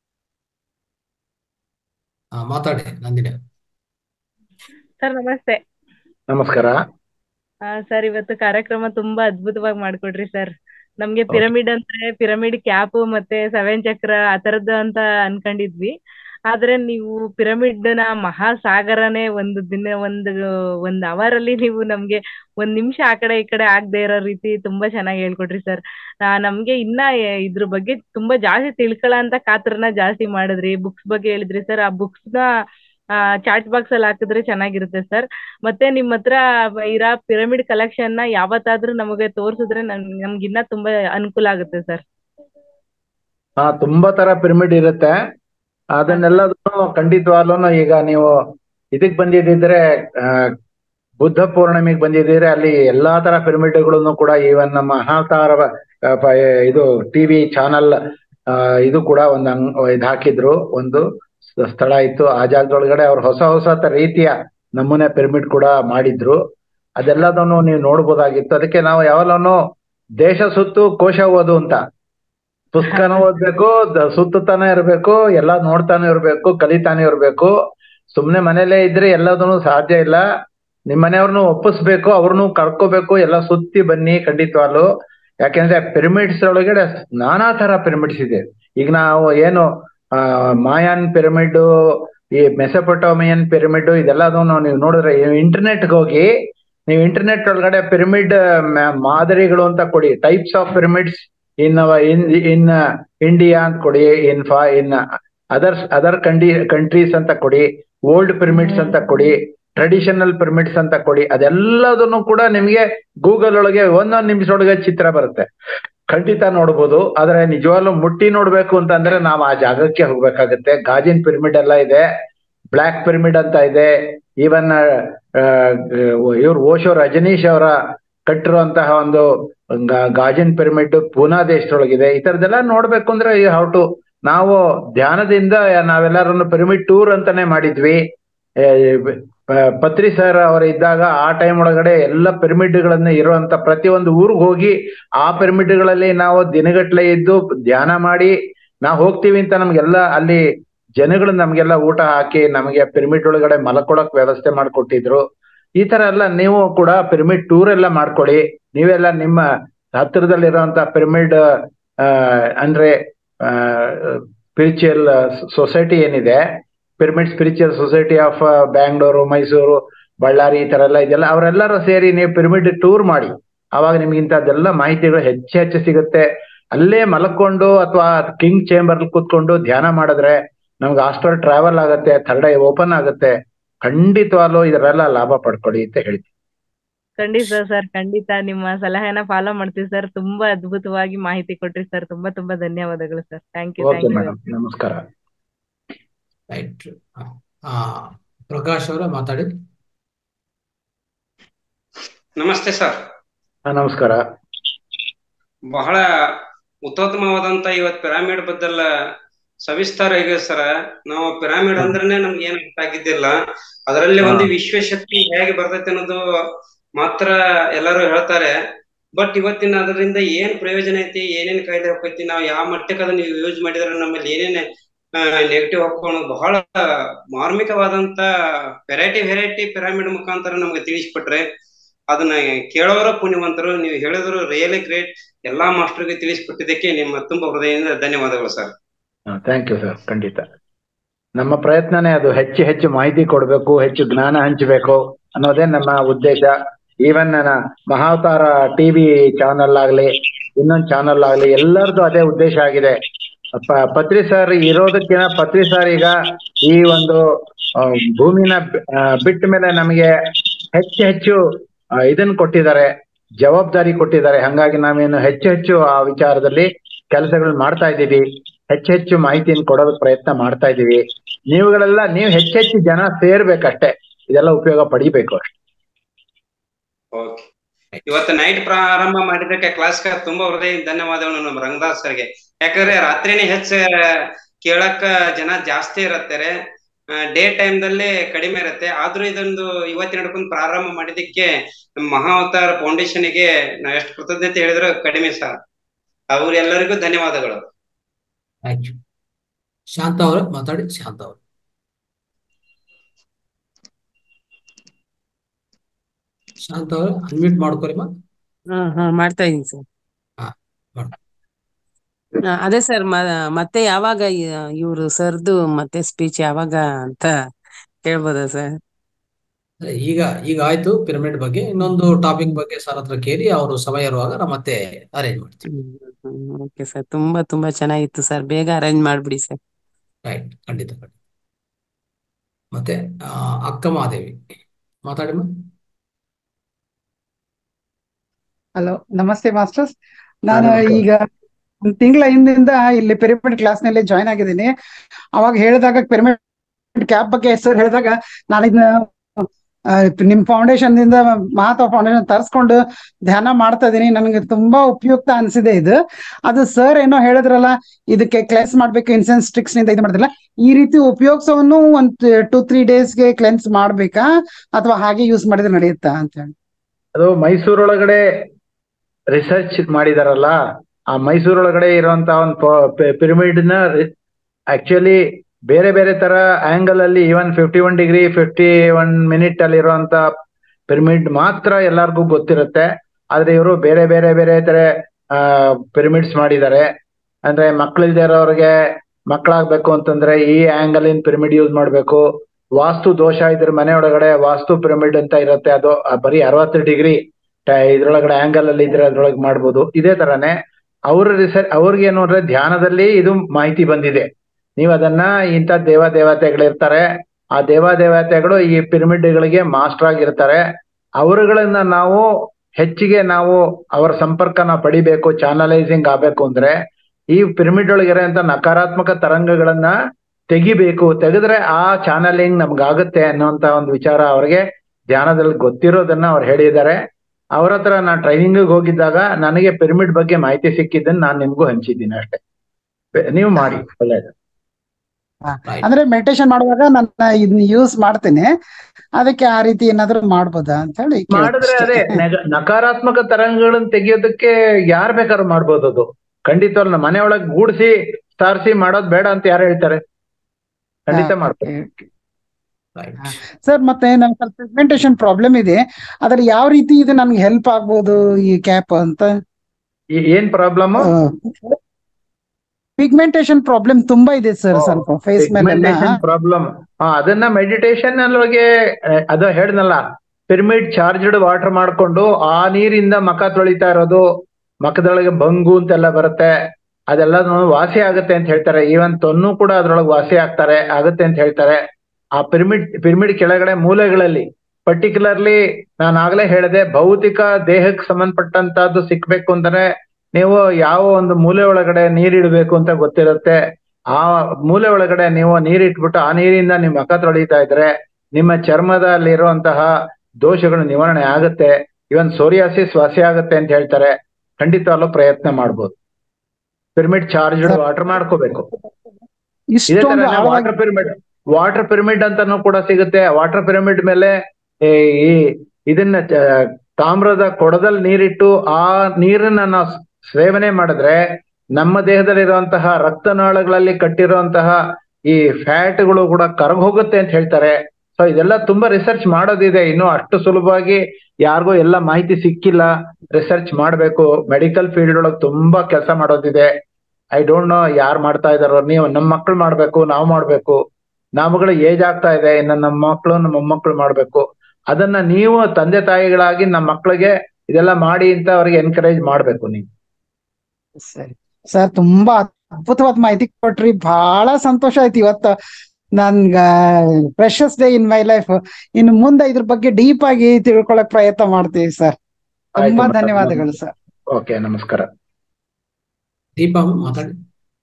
ಆ, ಮಾತಾಡಿ ನಂದಿನಿ ಸರ್ ನಮಸ್ತೆ ನಮಸ್ಕಾರ ಆ, ಸರ್ ಇವತ್ತು ಕಾರ್ಯಕ್ರಮ ತುಂಬಾ ಅದ್ಭುತವಾಗಿ ಮಾಡ್ಕೊಡ್ರಿ ಸರ್ ನಮ್ಗೆ ಪಿರಮಿಡ್ ಅಂದ್ರೆ ಪಿರಮಿಡ್ ಕ್ಯಾಪ್ ಮತ್ತೆ ಸೆವೆನ್ ಚಕ್ರ ಆ ತರದ್ದು ಅಂತ ಅನ್ಕೊಂಡಿದ್ವಿ ಆದ್ರೆ ನೀವು ಪಿರಮಿಡ್ ನ ಮಹಾಸಾಗರನೇ ಒಂದು ದಿನ ಒಂದು ಒಂದ್ ಅವರ್ ಅಲ್ಲಿ ನೀವು ನಮ್ಗೆ ಒಂದ್ ನಿಮಿಷ ಆ ಕಡೆ ಈ ಕಡೆ ಆಗದೆ ಇರೋ ರೀತಿ ತುಂಬಾ ಚೆನ್ನಾಗಿ ಹೇಳ್ಕೊಟ್ರಿ ಸರ್ ನಮ್ಗೆ ಇನ್ನ ಎ- ಇದ್ರ ಬಗ್ಗೆ ತುಂಬಾ ಜಾಸ್ತಿ ತಿಳ್ಕೊಳ್ಳೋ ಅಂತ ಕಾತರನ ಜಾಸ್ತಿ ಮಾಡಿದ್ರಿ ಬುಕ್ಸ್ ಬಗ್ಗೆ ಹೇಳಿದ್ರಿ ಸರ್ ಆ ಬುಕ್ಸ್ ನ ಚಾಟ್ ಬಾಕ್ಸ್ ಅಲ್ಲಿ ಹಾಕಿದ್ರೆ ಚೆನ್ನಾಗಿರುತ್ತೆ ಸರ್ ಮತ್ತೆ ನಿಮ್ ಹತ್ರ ಇರೋ ಪಿರಮಿಡ್ ಕಲೆಕ್ಷನ್ ನ ಯಾವತ್ತಾದ್ರೂ ನಮಗೆ ತೋರ್ಸಿದ್ರೆ ನಮ್ ನಮ್ಗೆ ಇನ್ನ ತುಂಬಾ ಅನುಕೂಲ ಆಗುತ್ತೆ ಸರ್ ಹಾ ತುಂಬಾ ತರ ಪಿರಮಿಡ್ ಇರುತ್ತೆ ಅದನ್ನೆಲ್ಲದನ್ನು ಖಂಡಿತವಾಗ್ಲೂ ಈಗ ನೀವು ಇದಕ್ ಬಂದಿದ್ದಿದ್ರೆ ಆ, ಬುದ್ಧ ಪೂರ್ಣಿಮೆಗೆ ಬಂದಿದ್ದೀರಿ ಅಲ್ಲಿ ಎಲ್ಲಾ ತರ ಪಿರಮಿಡ್ಗಳನ್ನು ಕೂಡ ಈವನ್ ನಮ್ಮ ಮಹಾತಾರ ಆ, ಪ- ಇದು ಟಿವಿ ಚಾನಲ್ ಇದು ಕೂಡ ಒಂದು ಅಂಗ್ ಇದು ಹಾಕಿದ್ರು ಒಂದು ಸ- ಸ್ಥಳ ಇತ್ತು ಆ ಜಾಗದೊಳಗಡೆ ಅವ್ರು ಹೊಸ ಹೊಸ ತ- ರೀತಿಯ ನಮೂನೆ ಪಿರಮಿಡ್ ಕೂಡ ಮಾಡಿದ್ರು ಅದೆಲ್ಲದನ್ನು ನೀವು ನೋಡ್ಬೋದಾಗಿತ್ತು ಅದಕ್ಕೆ ನಾವು ಯಾವಲ್ಲೂ ದೇಶ ಸುತ್ತು ಕೋಶ ಓದು ಅಂತ ಪುಸ್ತಕನೂ ಓದ್ಬೇಕು ದ- ಸುತ್ತತಾನೆ ಇರ್ಬೇಕು ಎಲ್ಲ ನೋಡ್ತಾನೆ ಇರ್ಬೇಕು ಕಲಿತಾನೆ ಇರ್ಬೇಕು ಸುಮ್ನೆ ಮನೇಲೇ ಇದ್ರೆ ಎಲ್ಲದನ್ನು ಸಾಧ್ಯ ಇಲ್ಲ ನಿಮ್ ಮನೆಯವ್ರನ್ನು ಒಪ್ಪಿಸ್ಬೇಕು ಅವ್ರನ್ನು ಕರ್ಕೋಬೇಕು ಎಲ್ಲ ಸುತ್ತಿ ಬನ್ನಿ ಖಂಡಿತವಾಗ್ಲು ಯಾಕೆಂದ್ರೆ ಪಿರಮಿಡ್ಸ್ ಒಳಗಡೆ ನಾನಾ ತರ ಪಿರಮಿಡ್ಸ್ ಇದೆ ಈಗ ನಾವು ಏನು ಆ ಮಾಯಾನ್ ಪಿರಮಿಡ್ ಈ ಮೆಸೊಪೊಟೋಮಿಯನ್ ಪಿರಮಿಡ್ ಇದೆಲ್ಲದನ್ನು ನೀವು ನೋಡಿದ್ರೆ ಇಂಟರ್ನೆಟ್ಗೆ ಹೋಗಿ ನೀವು ಇಂಟರ್ನೆಟ್ ಒಳಗಡೆ ಪಿರಮಿಡ್ ಮಾದರಿಗಳು ಅಂತ ಕೊಡಿ types of pyramids in in in India ಅಂತ ಕೊಡಿ ಇನ್ ಫಾ ಇನ್ ಅದರ್ಸ್ ಅದರ್ ಕಂಡಿ ಕಂಟ್ರೀಸ್ ಅಂತ ಕೊಡಿ ಓಲ್ಡ್ ಪಿರಮಿಡ್ಸ್ ಅಂತ ಕೊಡಿ ಟ್ರೆಡಿಷನಲ್ ಪಿರಮಿಡ್ಸ್ ಅಂತ ಕೊಡಿ ಅದೆಲ್ಲದನ್ನು ಕೂಡ ನಿಮ್ಗೆ ಗೂಗಲ್ ಒಳಗೆ ಒಂದೊಂದು ನಿಮಿಷದೊಳಗೆ ಚಿತ್ರ ಬರುತ್ತೆ ಖಂಡಿತ ನೋಡ್ಬೋದು ಆದ್ರೆ ನಿಜವಾಗ್ಲೂ ಮುಟ್ಟಿ ನೋಡ್ಬೇಕು ಅಂತಂದ್ರೆ ನಾವು ಆ ಜಾಗಕ್ಕೆ ಹೋಗ್ಬೇಕಾಗತ್ತೆ ಗಾಜಿನ ಪಿರಮಿಡ್ ಎಲ್ಲ ಇದೆ ಬ್ಲಾಕ್ ಪಿರಮಿಡ್ ಅಂತ ಇದೆ ಈವನ್ ಇವ್ರು ಓಶೋ ರಜನೀಶ್ ಅವರ ಕಟ್ಟಿರುವಂತಹ ಒಂದು ಗಾ- ಗಾಜಿನ್ ಪಿರಮಿಡ್ ಪೂನಾ ದೇಶದೊಳಗಿದೆ ಈ ತರದೆಲ್ಲ ನೋಡ್ಬೇಕು ಅಂದ್ರೆ ಹೌ ಟು ನಾವು ಧ್ಯಾನದಿಂದ ನಾವೆಲ್ಲರನ್ನು ಪಿರಮಿಡ್ ಟೂರ್ ಅಂತಾನೆ ಮಾಡಿದ್ವಿ ಏ, ಪ- ಪತ್ರಿ ಸರ್ ಅವರು ಇದ್ದಾಗ ಆ ಟೈಮ್ ಒಳಗಡೆ ಎಲ್ಲ ಪಿರಮಿಡ್ಗಳನ್ನ ಇರುವಂತ ಪ್ರತಿಯೊಂದು ಊರಿಗೆ ಹೋಗಿ ಆ ಪಿರಮಿಡ್ಗಳಲ್ಲಿ ನಾವು ದಿನಗಟ್ಲೆ ಇದ್ದು ಧ್ಯಾನ ಮಾಡಿ ನಾವು ಹೋಗ್ತೀವಿ ಅಂತ ನಮ್ಗೆಲ್ಲ ಅಲ್ಲಿ ಜನಗಳು ನಮ್ಗೆಲ್ಲ ಊಟ ಹಾಕಿ ನಮಗೆ ಪಿರಮಿಡ್ ಒಳಗಡೆ ಮಲ್ಕೊಳಕ್ ವ್ಯವಸ್ಥೆ ಮಾಡ್ಕೊಟ್ಟಿದ್ರು ಈ ತರ ಎಲ್ಲ ನೀವು ಕೂಡ ಪಿರಮಿಡ್ ಟೂರ್ ಎಲ್ಲ ಮಾಡ್ಕೊಳ್ಳಿ ನೀವೆಲ್ಲ ನಿಮ್ಮ ಹತ್ತಿರದಲ್ಲಿರುವಂತ ಪಿರಮಿಡ್ ಅಂದ್ರೆ ಸ್ಪಿರಿಚುವಲ್ ಸೊಸೈಟಿ ಏನಿದೆ pyramid spiritual society of Bangalore Mysuru Ballari ಈ ತರ ಎಲ್ಲ ಇದೆಲ್ಲ ಅವರೆಲ್ಲರೂ ಸೇರಿ ನೀವು ಪಿರಮಿಡ್ ಟೂರ್ ಮಾಡಿ ಅವಾಗ ನಿಮ್ಗೆ ಇಂಥದ್ದೆಲ್ಲ ಮಾಹಿತಿಗಳು ಹೆಚ್ಚು ಹೆಚ್ಚು ಸಿಗುತ್ತೆ ಅಲ್ಲೇ ಮಲ್ಕೊಂಡು ಅಥವಾ ಕಿಂಗ್ ಚೇಂಬರ್ ಕೂತ್ಕೊಂಡು ಧ್ಯಾನ ಮಾಡಿದ್ರೆ ನಮ್ಗೆ ಆಸ್ಟ್ರಲ್ ಟ್ರಾವೆಲ್ ಆಗುತ್ತೆ ಥರ್ಡ್ ಐ ಓಪನ್ ಆಗುತ್ತೆ ಖಂಡಿತವಾಗ್ಲೂ ಇದರೆಲ್ಲ ಲಾಭ ಪಡ್ಕೊಳ್ಳಿ ಅಂತ ಹೇಳ್ತೀನಿ ಖಂಡಿತ ಸರ್ ಖಂಡಿತ ನಿಮ್ಮ ಸಲಹೆನ ಫಾಲೋ ಮಾಡ್ತೀವಿ ಸರ್ ತುಂಬಾ ಅದ್ಭುತವಾಗಿ ಮಾಹಿತಿ ಕೊಟ್ರಿ ಸರ್ ತುಂಬಾ ತುಂಬಾ ಧನ್ಯವಾದಗಳು sir thank you okay thank you madam ನಮಸ್ಕಾರ ರೈಟ್ ಪ್ರಕಾಶ್ ಅವರೇ ಮಾತಾಡಿ ನಮಸ್ತೆ ಸರ್ ಹಾ ನಮಸ್ಕಾರ ಬಹಳ ಉತ್ತಮವಾದಂತ ಇವತ್ ಪಿರಾಮಿಡ್ ಬದ್ದಲ್ಲ ಸವಿಸ್ತಾರ ಇದೆ ಸರ್ ನಾವು ಪಿರಾಮಿಡ್ ಅಂದ್ರೇನೆ ನಮ್ಗೆ ಏನ್ ಅರ್ಥ ಆಗಿದ್ದಿಲ್ಲ ಅದರಲ್ಲಿ ಹಾ. ಒಂದು ವಿಶ್ವಶಕ್ತಿ ಹೇಗೆ ಬರ್ತೈತೆ ಅನ್ನೋದು ಮಾತ್ರ ಎಲ್ಲರೂ ಹೇಳ್ತಾರೆ ಬಟ್ ಇವತ್ತಿನ ಅದರಿಂದ ಏನ್ ಪ್ರಯೋಜನ ಐತಿ ಏನೇನ್ ಕಾಯ್ದೆ ಹೋಗ್ತೈತಿ ನಾವು ಯಾವ ಮಟ್ಟಕ್ಕೆ ಅದನ್ನ ಯೂಸ್ ಮಾಡಿದ್ರೆ ನಮ್ಮಲ್ಲಿ ಏನೇನ್ ನೆಗೆಟಿವ್ ಹಾಕೋಣ ಬಹಳ ಮಾರ್ಮಿಕವಾದಂತ ವೆರೈಟಿ ವೆರೈಟಿ ಪಿರಾಮಿಡ್ ಮುಖಾಂತರ ನಮ್ಗೆ ತಿಳಿಸ್ಕೊಟ್ರೆ ಅದನ್ನ ಕೇಳೋರ ಪುಣ್ಯವಂತರು ನೀವು ಹೇಳಿದ್ರು ರಿಯಲಿ ಗ್ರೇಟ್ ಎಲ್ಲಾ ಮಾಸ್ಟರ್ಗೆ ತಿಳಿಸ್ಕೊಟ್ಟಿದ್ದಕ್ಕೆ ನಿಮ್ಮ ತುಂಬಾ ಹೃದಯದಿಂದ ಧನ್ಯವಾದಗಳು ಸರ್ ಥ್ಯಾಂಕ್ ಯು ಸರ್ ಖಂಡಿತ ನಮ್ಮ ಪ್ರಯತ್ನನೇ ಅದು ಹೆಚ್ಚು ಹೆಚ್ಚು ಮಾಹಿತಿ ಕೊಡಬೇಕು ಹೆಚ್ಚು ಜ್ಞಾನ ಹಂಚಬೇಕು ಅನ್ನೋದೇ ನಮ್ಮ ಉದ್ದೇಶ ಈವನ್ ನನ್ನ ಮಹಾವತಾರ ಟಿವಿ ಚಾನಲ್ ಆಗ್ಲಿ ಇನ್ನೊಂದು ಚಾನಲ್ ಆಗ್ಲಿ ಎಲ್ಲರದು ಅದೇ ಉದ್ದೇಶ ಆಗಿದೆ ಪ- ಪತ್ರಿ ಸರ್ ಇರೋದಕ್ಕಿಂತ ಪತ್ರಿ ಸರ್ ಈಗ ಈ ಒಂದು ಆ, ಭೂಮಿನ ಬಿ- ಆ, ಬಿಟ್ಟ ಮೇಲೆ ನಮಗೆ ಹೆಚ್ಚು ಹೆಚ್ಚು ಆ, ಇದನ್ನ ಕೊಟ್ಟಿದ್ದಾರೆ ಜವಾಬ್ದಾರಿ ಕೊಟ್ಟಿದ್ದಾರೆ ಹಂಗಾಗಿ ನಾವೇನು ಹೆಚ್ಚು ಹೆಚ್ಚು ಆ ವಿಚಾರದಲ್ಲಿ ಕೆಲಸಗಳು ಮಾಡ್ತಾ ಇದ್ದೀವಿ ಹೆಚ್ಚು ಹೆಚ್ಚು ಮಾಹಿತಿಯನ್ನು ಕೊಡೋದಕ್ಕೆ ಪ್ರಯತ್ನ ಮಾಡ್ತಾ ಇದ್ದೀವಿ ನೀವುಗಳೆಲ್ಲ ನೀವು ಹೆಚ್ಚೆಚ್ಚು ಜನ ಸೇರ್ಬೇಕಷ್ಟೇ ಇದೆಲ್ಲ ಉಪಯೋಗ ಪಡಿಬೇಕು ಅಷ್ಟೇ ಓಕೆ ಇವತ್ತು ನೈಟ್ ಪ್ರಾರಂಭ ಮಾಡಿದ್ದಕ್ಕೆ ಕ್ಲಾಸ್ಗೆ ತುಂಬಾ ಹೃದಯ ಧನ್ಯವಾದಗಳು ನಮ್ಮ ರಂಗದಾಸ್ ಸರ್ಗೆ ಯಾಕಂದ್ರೆ ರಾತ್ರಿನೇ ಹೆಚ್ಚು ಕೇಳಕ್ಕ ಜನ ಜಾಸ್ತಿ ಇರತ್ತಾರೆ ಡೇ ಟೈಮ್ ದಲ್ಲಿ ಕಡಿಮೆ ಇರುತ್ತೆ ಆದ್ರೂ ಇದೊಂದು ಇವತ್ತಿನ ನಡ್ಕೊಂಡು ಪ್ರಾರಂಭ ಮಾಡಿದ್ದಕ್ಕೆ ನಮ್ಮ ಮಹಾವತಾರ ಫೌಂಡೇಶನ್ ಗೆ ನಾವ್ ಎಷ್ಟು ಕೃತಜ್ಞತೆ ಹೇಳಿದ್ರು ಕಡಿಮೆ ಸರ್ ಅವ್ರೆಲ್ಲರಿಗೂ ಧನ್ಯವಾದಗಳು ಥ್ಯಾಂಕ್ ಯು ಶಾಂತ ಅವರೇ ಮಾತಾಡಿ ಶಾಂತ ಅವರು ಶಾಂತ ಅವರೇ ಅನ್ಮ್ಯೂಟ್ ಮಾಡ್ಕೊರಿ ಮಾ ಹಾ ಹಾ ಮಾಡ್ತಾ ಇದೀನಿ ಸರ್ ಹಾ ಮಾಡು ಅದೇ ಸರ್ ಮತ್ತೆ ಯಾವಾಗ ಇವರು ಸರ್ದು ಮತ್ತೆ ಸ್ಪೀಚ್ ಯಾವಾಗ ಅಂತ ಹೇಳ್ಬೋದಾ ಸರ್ ಅದೇ ಈಗ ಈಗ ಆಯ್ತು ಪಿರಮಿಡ್ ಬಗ್ಗೆ ಇನ್ನೊಂದು ಟಾಪಿಕ್ ಬಗ್ಗೆ ಸರ್ ಹತ್ರ ಕೇಳಿ ಅವರು ಸಮಯ ಇರುವಾಗ ನಾವು ಮತ್ತೆ ಅರೇಂಜ್ ಮಾಡ್ತೀವಿ ಓಕೆ ಸರ್ ತುಂಬಾ ತುಂಬಾ ಚೆನ್ನಾಗಿತ್ತು ಸರ್ ಬೇಗ ಅರೇಂಜ್ ಮಾಡ್ಬಿಡಿ ಸರ್ ರೈಟ್ ಖಂಡಿತ ಖಂಡಿತ ಮತ್ತೆ ಆ, ಅಕ್ಕ ಮಹಾದೇವಿ ಮಾತಾಡಿ ಮಾ ಹಲೋ ನಮಸ್ತೆ ಮಾಸ್ಟರ್ಸ್ ನಾನು ನಮಸ್ತೆ. ಈಗ ಒಂದ್ ತಿಂಗಳ ಹಿಂದಿಂದ ಇಲ್ಲಿ ಪಿರಮಿಡ್ ಕ್ಲಾಸ್ ನಲ್ಲಿ ಜಾಯ್ನ್ ಆಗಿದ್ದೀನಿ ಅವಾಗ ಹೇಳಿದಾಗ ಪಿರಮಿಡ್ ಕ್ಯಾಪ್ ಬಗ್ಗೆ ಸರ್ ಹೇಳಿದಾಗ ನಾನು ಇದನ್ನ ಆ, ನಿಮ್ ಫೌಂಡೇಶನ್ ದಿಂದ ಮಹಾತ್ಮ ಫೌಂಡೇಶನ್ ತರಿಸ್ಕೊಂಡು ಧ್ಯಾನ ಮಾಡ್ತಾ ಇದೀನಿ ನನಗೆ ತುಂಬಾ ಉಪಯುಕ್ತ ಅನ್ಸಿದೆ ಇದು ಅದು ಸರ್ ಏನೋ ಹೇಳಿದ್ರಲ್ಲ ಇದಕ್ಕೆ ಕ್ಲೆನ್ಸ್ ಮಾಡ್ಬೇಕು ಇನ್ಸೆನ್ಸ್ ಸ್ಟಿಕ್ಸ್ ನಿಂದ ಇದು ಮಾಡಿದ್ರಲ್ಲ ಈ ರೀತಿ ಉಪಯೋಗಿಸೋನು ಒಂದ್ ಟೂ ತ್ರೀ ಡೇಸ್ಗೆ ಕ್ಲೆನ್ಸ್ ಮಾಡ್ಬೇಕಾ ಅಥವಾ ಹಾಗೆ ಯೂಸ್ ಮಾಡಿದ್ರೆ ನಡೆಯುತ್ತಾ ಅಂತ ಹೇಳಿ ಅದು ಮೈಸೂರೊಳಗಡೆ ರಿಸರ್ಚ್ ಮಾಡಿದಾರಲ್ಲ ಆ ಮೈಸೂರೊಳಗಡೆ ಇರುವಂತ ಒಂದು ಪಿರಮಿಡ್ ನ ಆಕ್ಚುಲಿ ಬೇರೆ ಬೇರೆ ತರ ಆಂಗಲ್ ಅಲ್ಲಿ even fifty one degree fifty one minute ಅಲ್ಲಿ ಇರುವಂತ ಪಿರಮಿಡ್ ಮಾತ್ರ ಎಲ್ಲಾರ್ಗೂ ಗೊತ್ತಿರುತ್ತೆ ಆದ್ರೆ ಇವರು ಬೇರೆ ಬೇರೆ ಬೇರೆ ತರ ಪಿರಮಿಡ್ಸ್ ಮಾಡಿದ್ದಾರೆ ಅಂದ್ರೆ ಮಕ್ಳಿಲ್ದೇ ಇರೋರಿಗೆ ಮಕ್ಕಳಾಗ್ಬೇಕು ಅಂತಂದ್ರೆ ಈ ಆಂಗಲ್ ಇನ್ ಪಿರಮಿಡ್ ಯೂಸ್ ಮಾಡ್ಬೇಕು ವಾಸ್ತು ದೋಷ ಇದ್ರ ಮನೆ ಒಳಗಡೆ ವಾಸ್ತು ಪಿರಮಿಡ್ ಅಂತ ಇರುತ್ತೆ ಅದು ಆ ಬರೀ ಅರವತ್ತು ಡಿಗ್ರಿ ಇದ್ರೊಳಗಡೆ ಆಂಗಲ್ ಅಲ್ಲಿ ಇದ್ರೆ ಅದ್ರೊಳಗೆ ಮಾಡ್ಬೋದು ಇದೇ ತರಾನೇ ಅವ್ರ ರಿಸರ್ಚ್ ಅವ್ರಿಗೆ ಏನು ಅಂದ್ರೆ ಧ್ಯಾನದಲ್ಲಿ ಇದು ಮಾಹಿತಿ ಬಂದಿದೆ ನೀವು ಅದನ್ನ ಇಂಥ ದೇವ ದೇವತೆಗಳಿರ್ತಾರೆ ಆ ದೇವಾದೇವತೆಗಳು ಈ ಪಿರಮಿಡ್ಗಳಿಗೆ ಮಾಸ್ಟರ್ ಆಗಿರ್ತಾರೆ ಅವರುಗಳನ್ನ ನಾವು ಹೆಚ್ಚಿಗೆ ನಾವು ಅವರ ಸಂಪರ್ಕನ ಪಡಿಬೇಕು ಚಾನಲೈಸಿಂಗ್ ಆಗ್ಬೇಕು ಅಂದ್ರೆ ಈ ಪಿರಮಿಡ್ ಒಳಗಿರೋಂಥ ನಕಾರಾತ್ಮಕ ತರಂಗಗಳನ್ನ ತೆಗಿಬೇಕು ತೆಗೆದ್ರೆ ಆ ಚಾನಲಿಂಗ್ ನಮ್ಗಾಗುತ್ತೆ ಅನ್ನೋಂತ ಒಂದು ವಿಚಾರ ಅವ್ರಿಗೆ ಧ್ಯಾನದಲ್ಲಿ ಗೊತ್ತಿರೋದನ್ನ ಅವ್ರು ಹೇಳಿದ್ದಾರೆ ಅವ್ರ ಹತ್ರ ನಾನು ಟ್ರೈನಿಂಗ್ ಹೋಗಿದ್ದಾಗ ನನಗೆ ಪಿರಮಿಡ್ ಬಗ್ಗೆ ಮಾಹಿತಿ ಸಿಕ್ಕಿದ್ದನ್ನ ನಾನು ನಿಮ್ಗೂ ಹಂಚಿದ್ದೀನಿ ಅಷ್ಟೇ ಪೆ- ನೀವು ಮಾಡಿ ಒಳ್ಳೇದು Right. ಅಂದ್ರೆ ಮೆಡಿಟೇಷನ್ ಮಾಡುವಾಗ ನನ್ನ ಇದನ್ನ ಯೂಸ್ ಮಾಡ್ತೇನೆ ಅದಕ್ಕೆ ಆ ರೀತಿ ಏನಾದ್ರು ಮಾಡ್ಬೋದಾ ಅಂತ ಹೇಳಿ ಕೇಳಿದ್ದು ಮಾಡಿದ್ರೆ ಅಷ್ಟೇ. ಅದೇ ನೆಗ- ನಕಾರಾತ್ಮಕ ತರಂಗಗಳನ್ನ ತೆಗಿಯೋದಕ್ಕೆ ಯಾರ್ ಬೇಕಾದ್ರೂ ಮಾಡ್ಬೋದು ಅದು ಖಂಡಿತವಲ್ಲ ಮನೆ ಒಳಗ್ ಗೂಡ್ಸಿ ಸಾರಿಸಿ ಮಾಡೋದ್ ಬೇಡ ಅಂತ ಯಾರು ಹೇಳ್ತಾರೆ ಖಂಡಿತ ಹಾ, ಮಾಡ್ತಾರೆ okay, okay. ರೈಟ್ ಸರ್ ಮತ್ತೆ ನನ್ ಸ್ವಲ್ಪ ಪಿಗ್ಮೆಂಟೇಶನ್ ಪ್ರಾಬ್ಲಮ್ ಇದೆ ಅದ್ರ ಯಾವ ರೀತಿ ಇದು ನನ್ಗೆ ಹೆಲ್ಪ್ ಆಗ್ಬೋದು ಈ ಕ್ಯಾಪ್ ಅಂತ ಈ- ಏನ್ ಪ್ರಾಬ್ಲಮ್ ಪಿಗ್ಮೆಂಟೇಶನ್ ಪ್ರಾಬ್ಲಮ್ ತುಂಬಾ ಇದೆ ಸರ್ ಸ್ವಲ್ಪ ಫೇಸ್ ಮೇಲೆಲ್ಲ ಪ್ರಾಬ್ಲಮ್ ಅದನ್ನ ಮೆಡಿಟೇಷನ್ ಅಲ್ಲಿಗೆ ಅದು ಹೇಳ್ದಲ್ಲ ಪಿರಮಿಡ್ ಚಾರ್ಜ್ಡ್ ವಾಟರ್ ಮಾಡ್ಕೊಂಡು ಆ ನೀರಿಂದ ಮಖ ತೊಳಿತಾ ಇರೋದು ಮಖದೊಳಗೆ ಬಂಗು ಅಂತೆಲ್ಲ ಬರುತ್ತೆ ಅದೆಲ್ಲ ವಾಸಿ ಆಗುತ್ತೆ ಅಂತ ಹೇಳ್ತಾರೆ ಈವನ್ ತೊನ್ನು ಕೂಡ ಅದ್ರೊಳಗೆ ವಾಸಿ ಆಗ್ತಾರೆ ಆಗುತ್ತೆ ಅಂತ ಹೇಳ್ತಾರೆ ಆ ಪಿರಮಿಡ್ ಪಿರಮಿಡ್ ಕೆಳಗಡೆ ಮೂಲೆಗಳಲ್ಲಿ ಪರ್ಟಿಕ್ಯುಲರ್ಲಿ ನಾನು ಆಗ್ಲೇ ಹೇಳಿದೆ ಭೌತಿಕ ದೇಹಕ್ಕೆ ಸಂಬಂಧಪಟ್ಟಂತದ್ದು ಸಿಕ್ಬೇಕು ಅಂದ್ರೆ ನೀವು ಯಾವ ಒಂದು ಮೂಲೆ ಒಳಗಡೆ ನೀರಿಡ್ಬೇಕು ಅಂತ ಗೊತ್ತಿರುತ್ತೆ ಆ ಮೂಲೆ ಒಳಗಡೆ ನೀವು ನೀರಿಟ್ಬಿಟ್ಟು ಆ ನೀರಿಂದ ನಿಮ್ಮ ಮುಖ ತೊಳಿತಾ ಇದ್ರೆ ನಿಮ್ಮ ಚರ್ಮದಲ್ಲಿರುವಂತಹ ದೋಷಗಳು ನಿವಾರಣೆ ಆಗುತ್ತೆ ಇವನ್ ಸೋರಿಯಾಸಿಸ್ ವಾಸಿ ಆಗುತ್ತೆ ಅಂತ ಹೇಳ್ತಾರೆ ಖಂಡಿತವಾಗ್ಲೂ ಪ್ರಯತ್ನ ಮಾಡ್ಬೋದು ಪಿರಮಿಡ್ ಚಾರ್ಜ್ಡ್ Sir. ವಾಟರ್ ಮಾಡ್ಕೋಬೇಕು ಇದೇ ಇಷ್ಟೊಂದು ತರ ಆಳವಾಗಿ ವಾಟರ್ ಪಿರಮಿಡ್ ವಾಟರ್ ಪಿರಮಿಡ್ ಅಂತಾನು ಕೂಡ ಸಿಗುತ್ತೆ ವಾಟರ್ ಪಿರಮಿಡ್ ಮೇಲೆ ಈ ಈ- ಇದನ್ನ ಚ- ತಾಮ್ರದ ಕೊಡದಲ್ಲಿ ನೀರಿಟ್ಟು ಆ ನೀರನ್ನ ನಾವು ಸೇವನೆ ಮಾಡಿದ್ರೆ ನಮ್ಮ ದೇಹದಲ್ಲಿರುವಂತಹ ರಕ್ತನಾಳಗಳಲ್ಲಿ ಕಟ್ಟಿರುವಂತಹ ಈ ಫ್ಯಾಟ್ಗಳು ಕೂಡ ಕರಗ್ ಹೋಗುತ್ತೆ ಅಂತ ಹೇಳ್ತಾರೆ ಸೊ ಇದೆಲ್ಲ ತುಂಬಾ ರಿಸರ್ಚ್ ಮಾಡೋದಿದೆ ಇನ್ನು ಅಷ್ಟು ಸುಲಭವಾಗಿ ಯಾರಿಗೂ ಎಲ್ಲ ಮಾಹಿತಿ ಸಿಕ್ಕಿಲ್ಲ ರಿಸರ್ಚ್ ಮಾಡ್ಬೇಕು ಮೆಡಿಕಲ್ ಫೀಲ್ಡ್ ಒಳಗೆ ತುಂಬಾ ಕೆಲಸ ಮಾಡೋದಿದೆ ಐ ಡೋಂಟ್ ನೋ ಯಾರು ಮಾಡ್ತಾ ಇದಾರೋ ನೀವು ನಮ್ಮ ಮಕ್ಳು ಮಾಡ್ಬೇಕು ನಾವು ಮಾಡ್ಬೇಕು ನಮ್ಮಗಳ ಏಜ್ ಆಗ್ತಾ ಇದೆ ಇನ್ನು ನಮ್ಮ ಮಕ್ಕಳು ನಮ್ಮ ಮೊಮ್ಮಕ್ಕಳು ಮಾಡ್ಬೇಕು ಅದನ್ನ ನೀವು ತಂದೆ ತಾಯಿಗಳಾಗಿ ನಮ್ಮ ಮಕ್ಕಳಿಗೆ ಇದೆಲ್ಲ ಮಾಡಿ ಅಂತ ಅವ್ರಿಗೆ ಎನ್ಕರೇಜ್ ಮಾಡ್ಬೇಕು ನೀವು ಸರಿ ಸರ್ ತುಂಬಾ ಅದ್ಭುತವಾದ ಮಾಹಿತಿ ಕೊಟ್ರಿ ಬಹಳ ಸಂತೋಷ ಆಯ್ತು ಇವತ್ತು ನನ್ಗ precious day in my life ಇನ್ನು ಮುಂದೆ ಇದ್ರ ಬಗ್ಗೆ ಡೀಪ್ ಆಗಿ ತಿಳ್ಕೊಳಕ್ ಪ್ರಯತ್ನ ಮಾಡ್ತೀವಿ ಸರ್ ಆಯ್ತು ತುಂಬಾ ಮೇಡಮ್. ಧನ್ಯವಾದಗಳು ಸರ್ ಓಕೆ ನಮಸ್ಕಾರ ದೀಪಾ ಮಾತಾಡಿ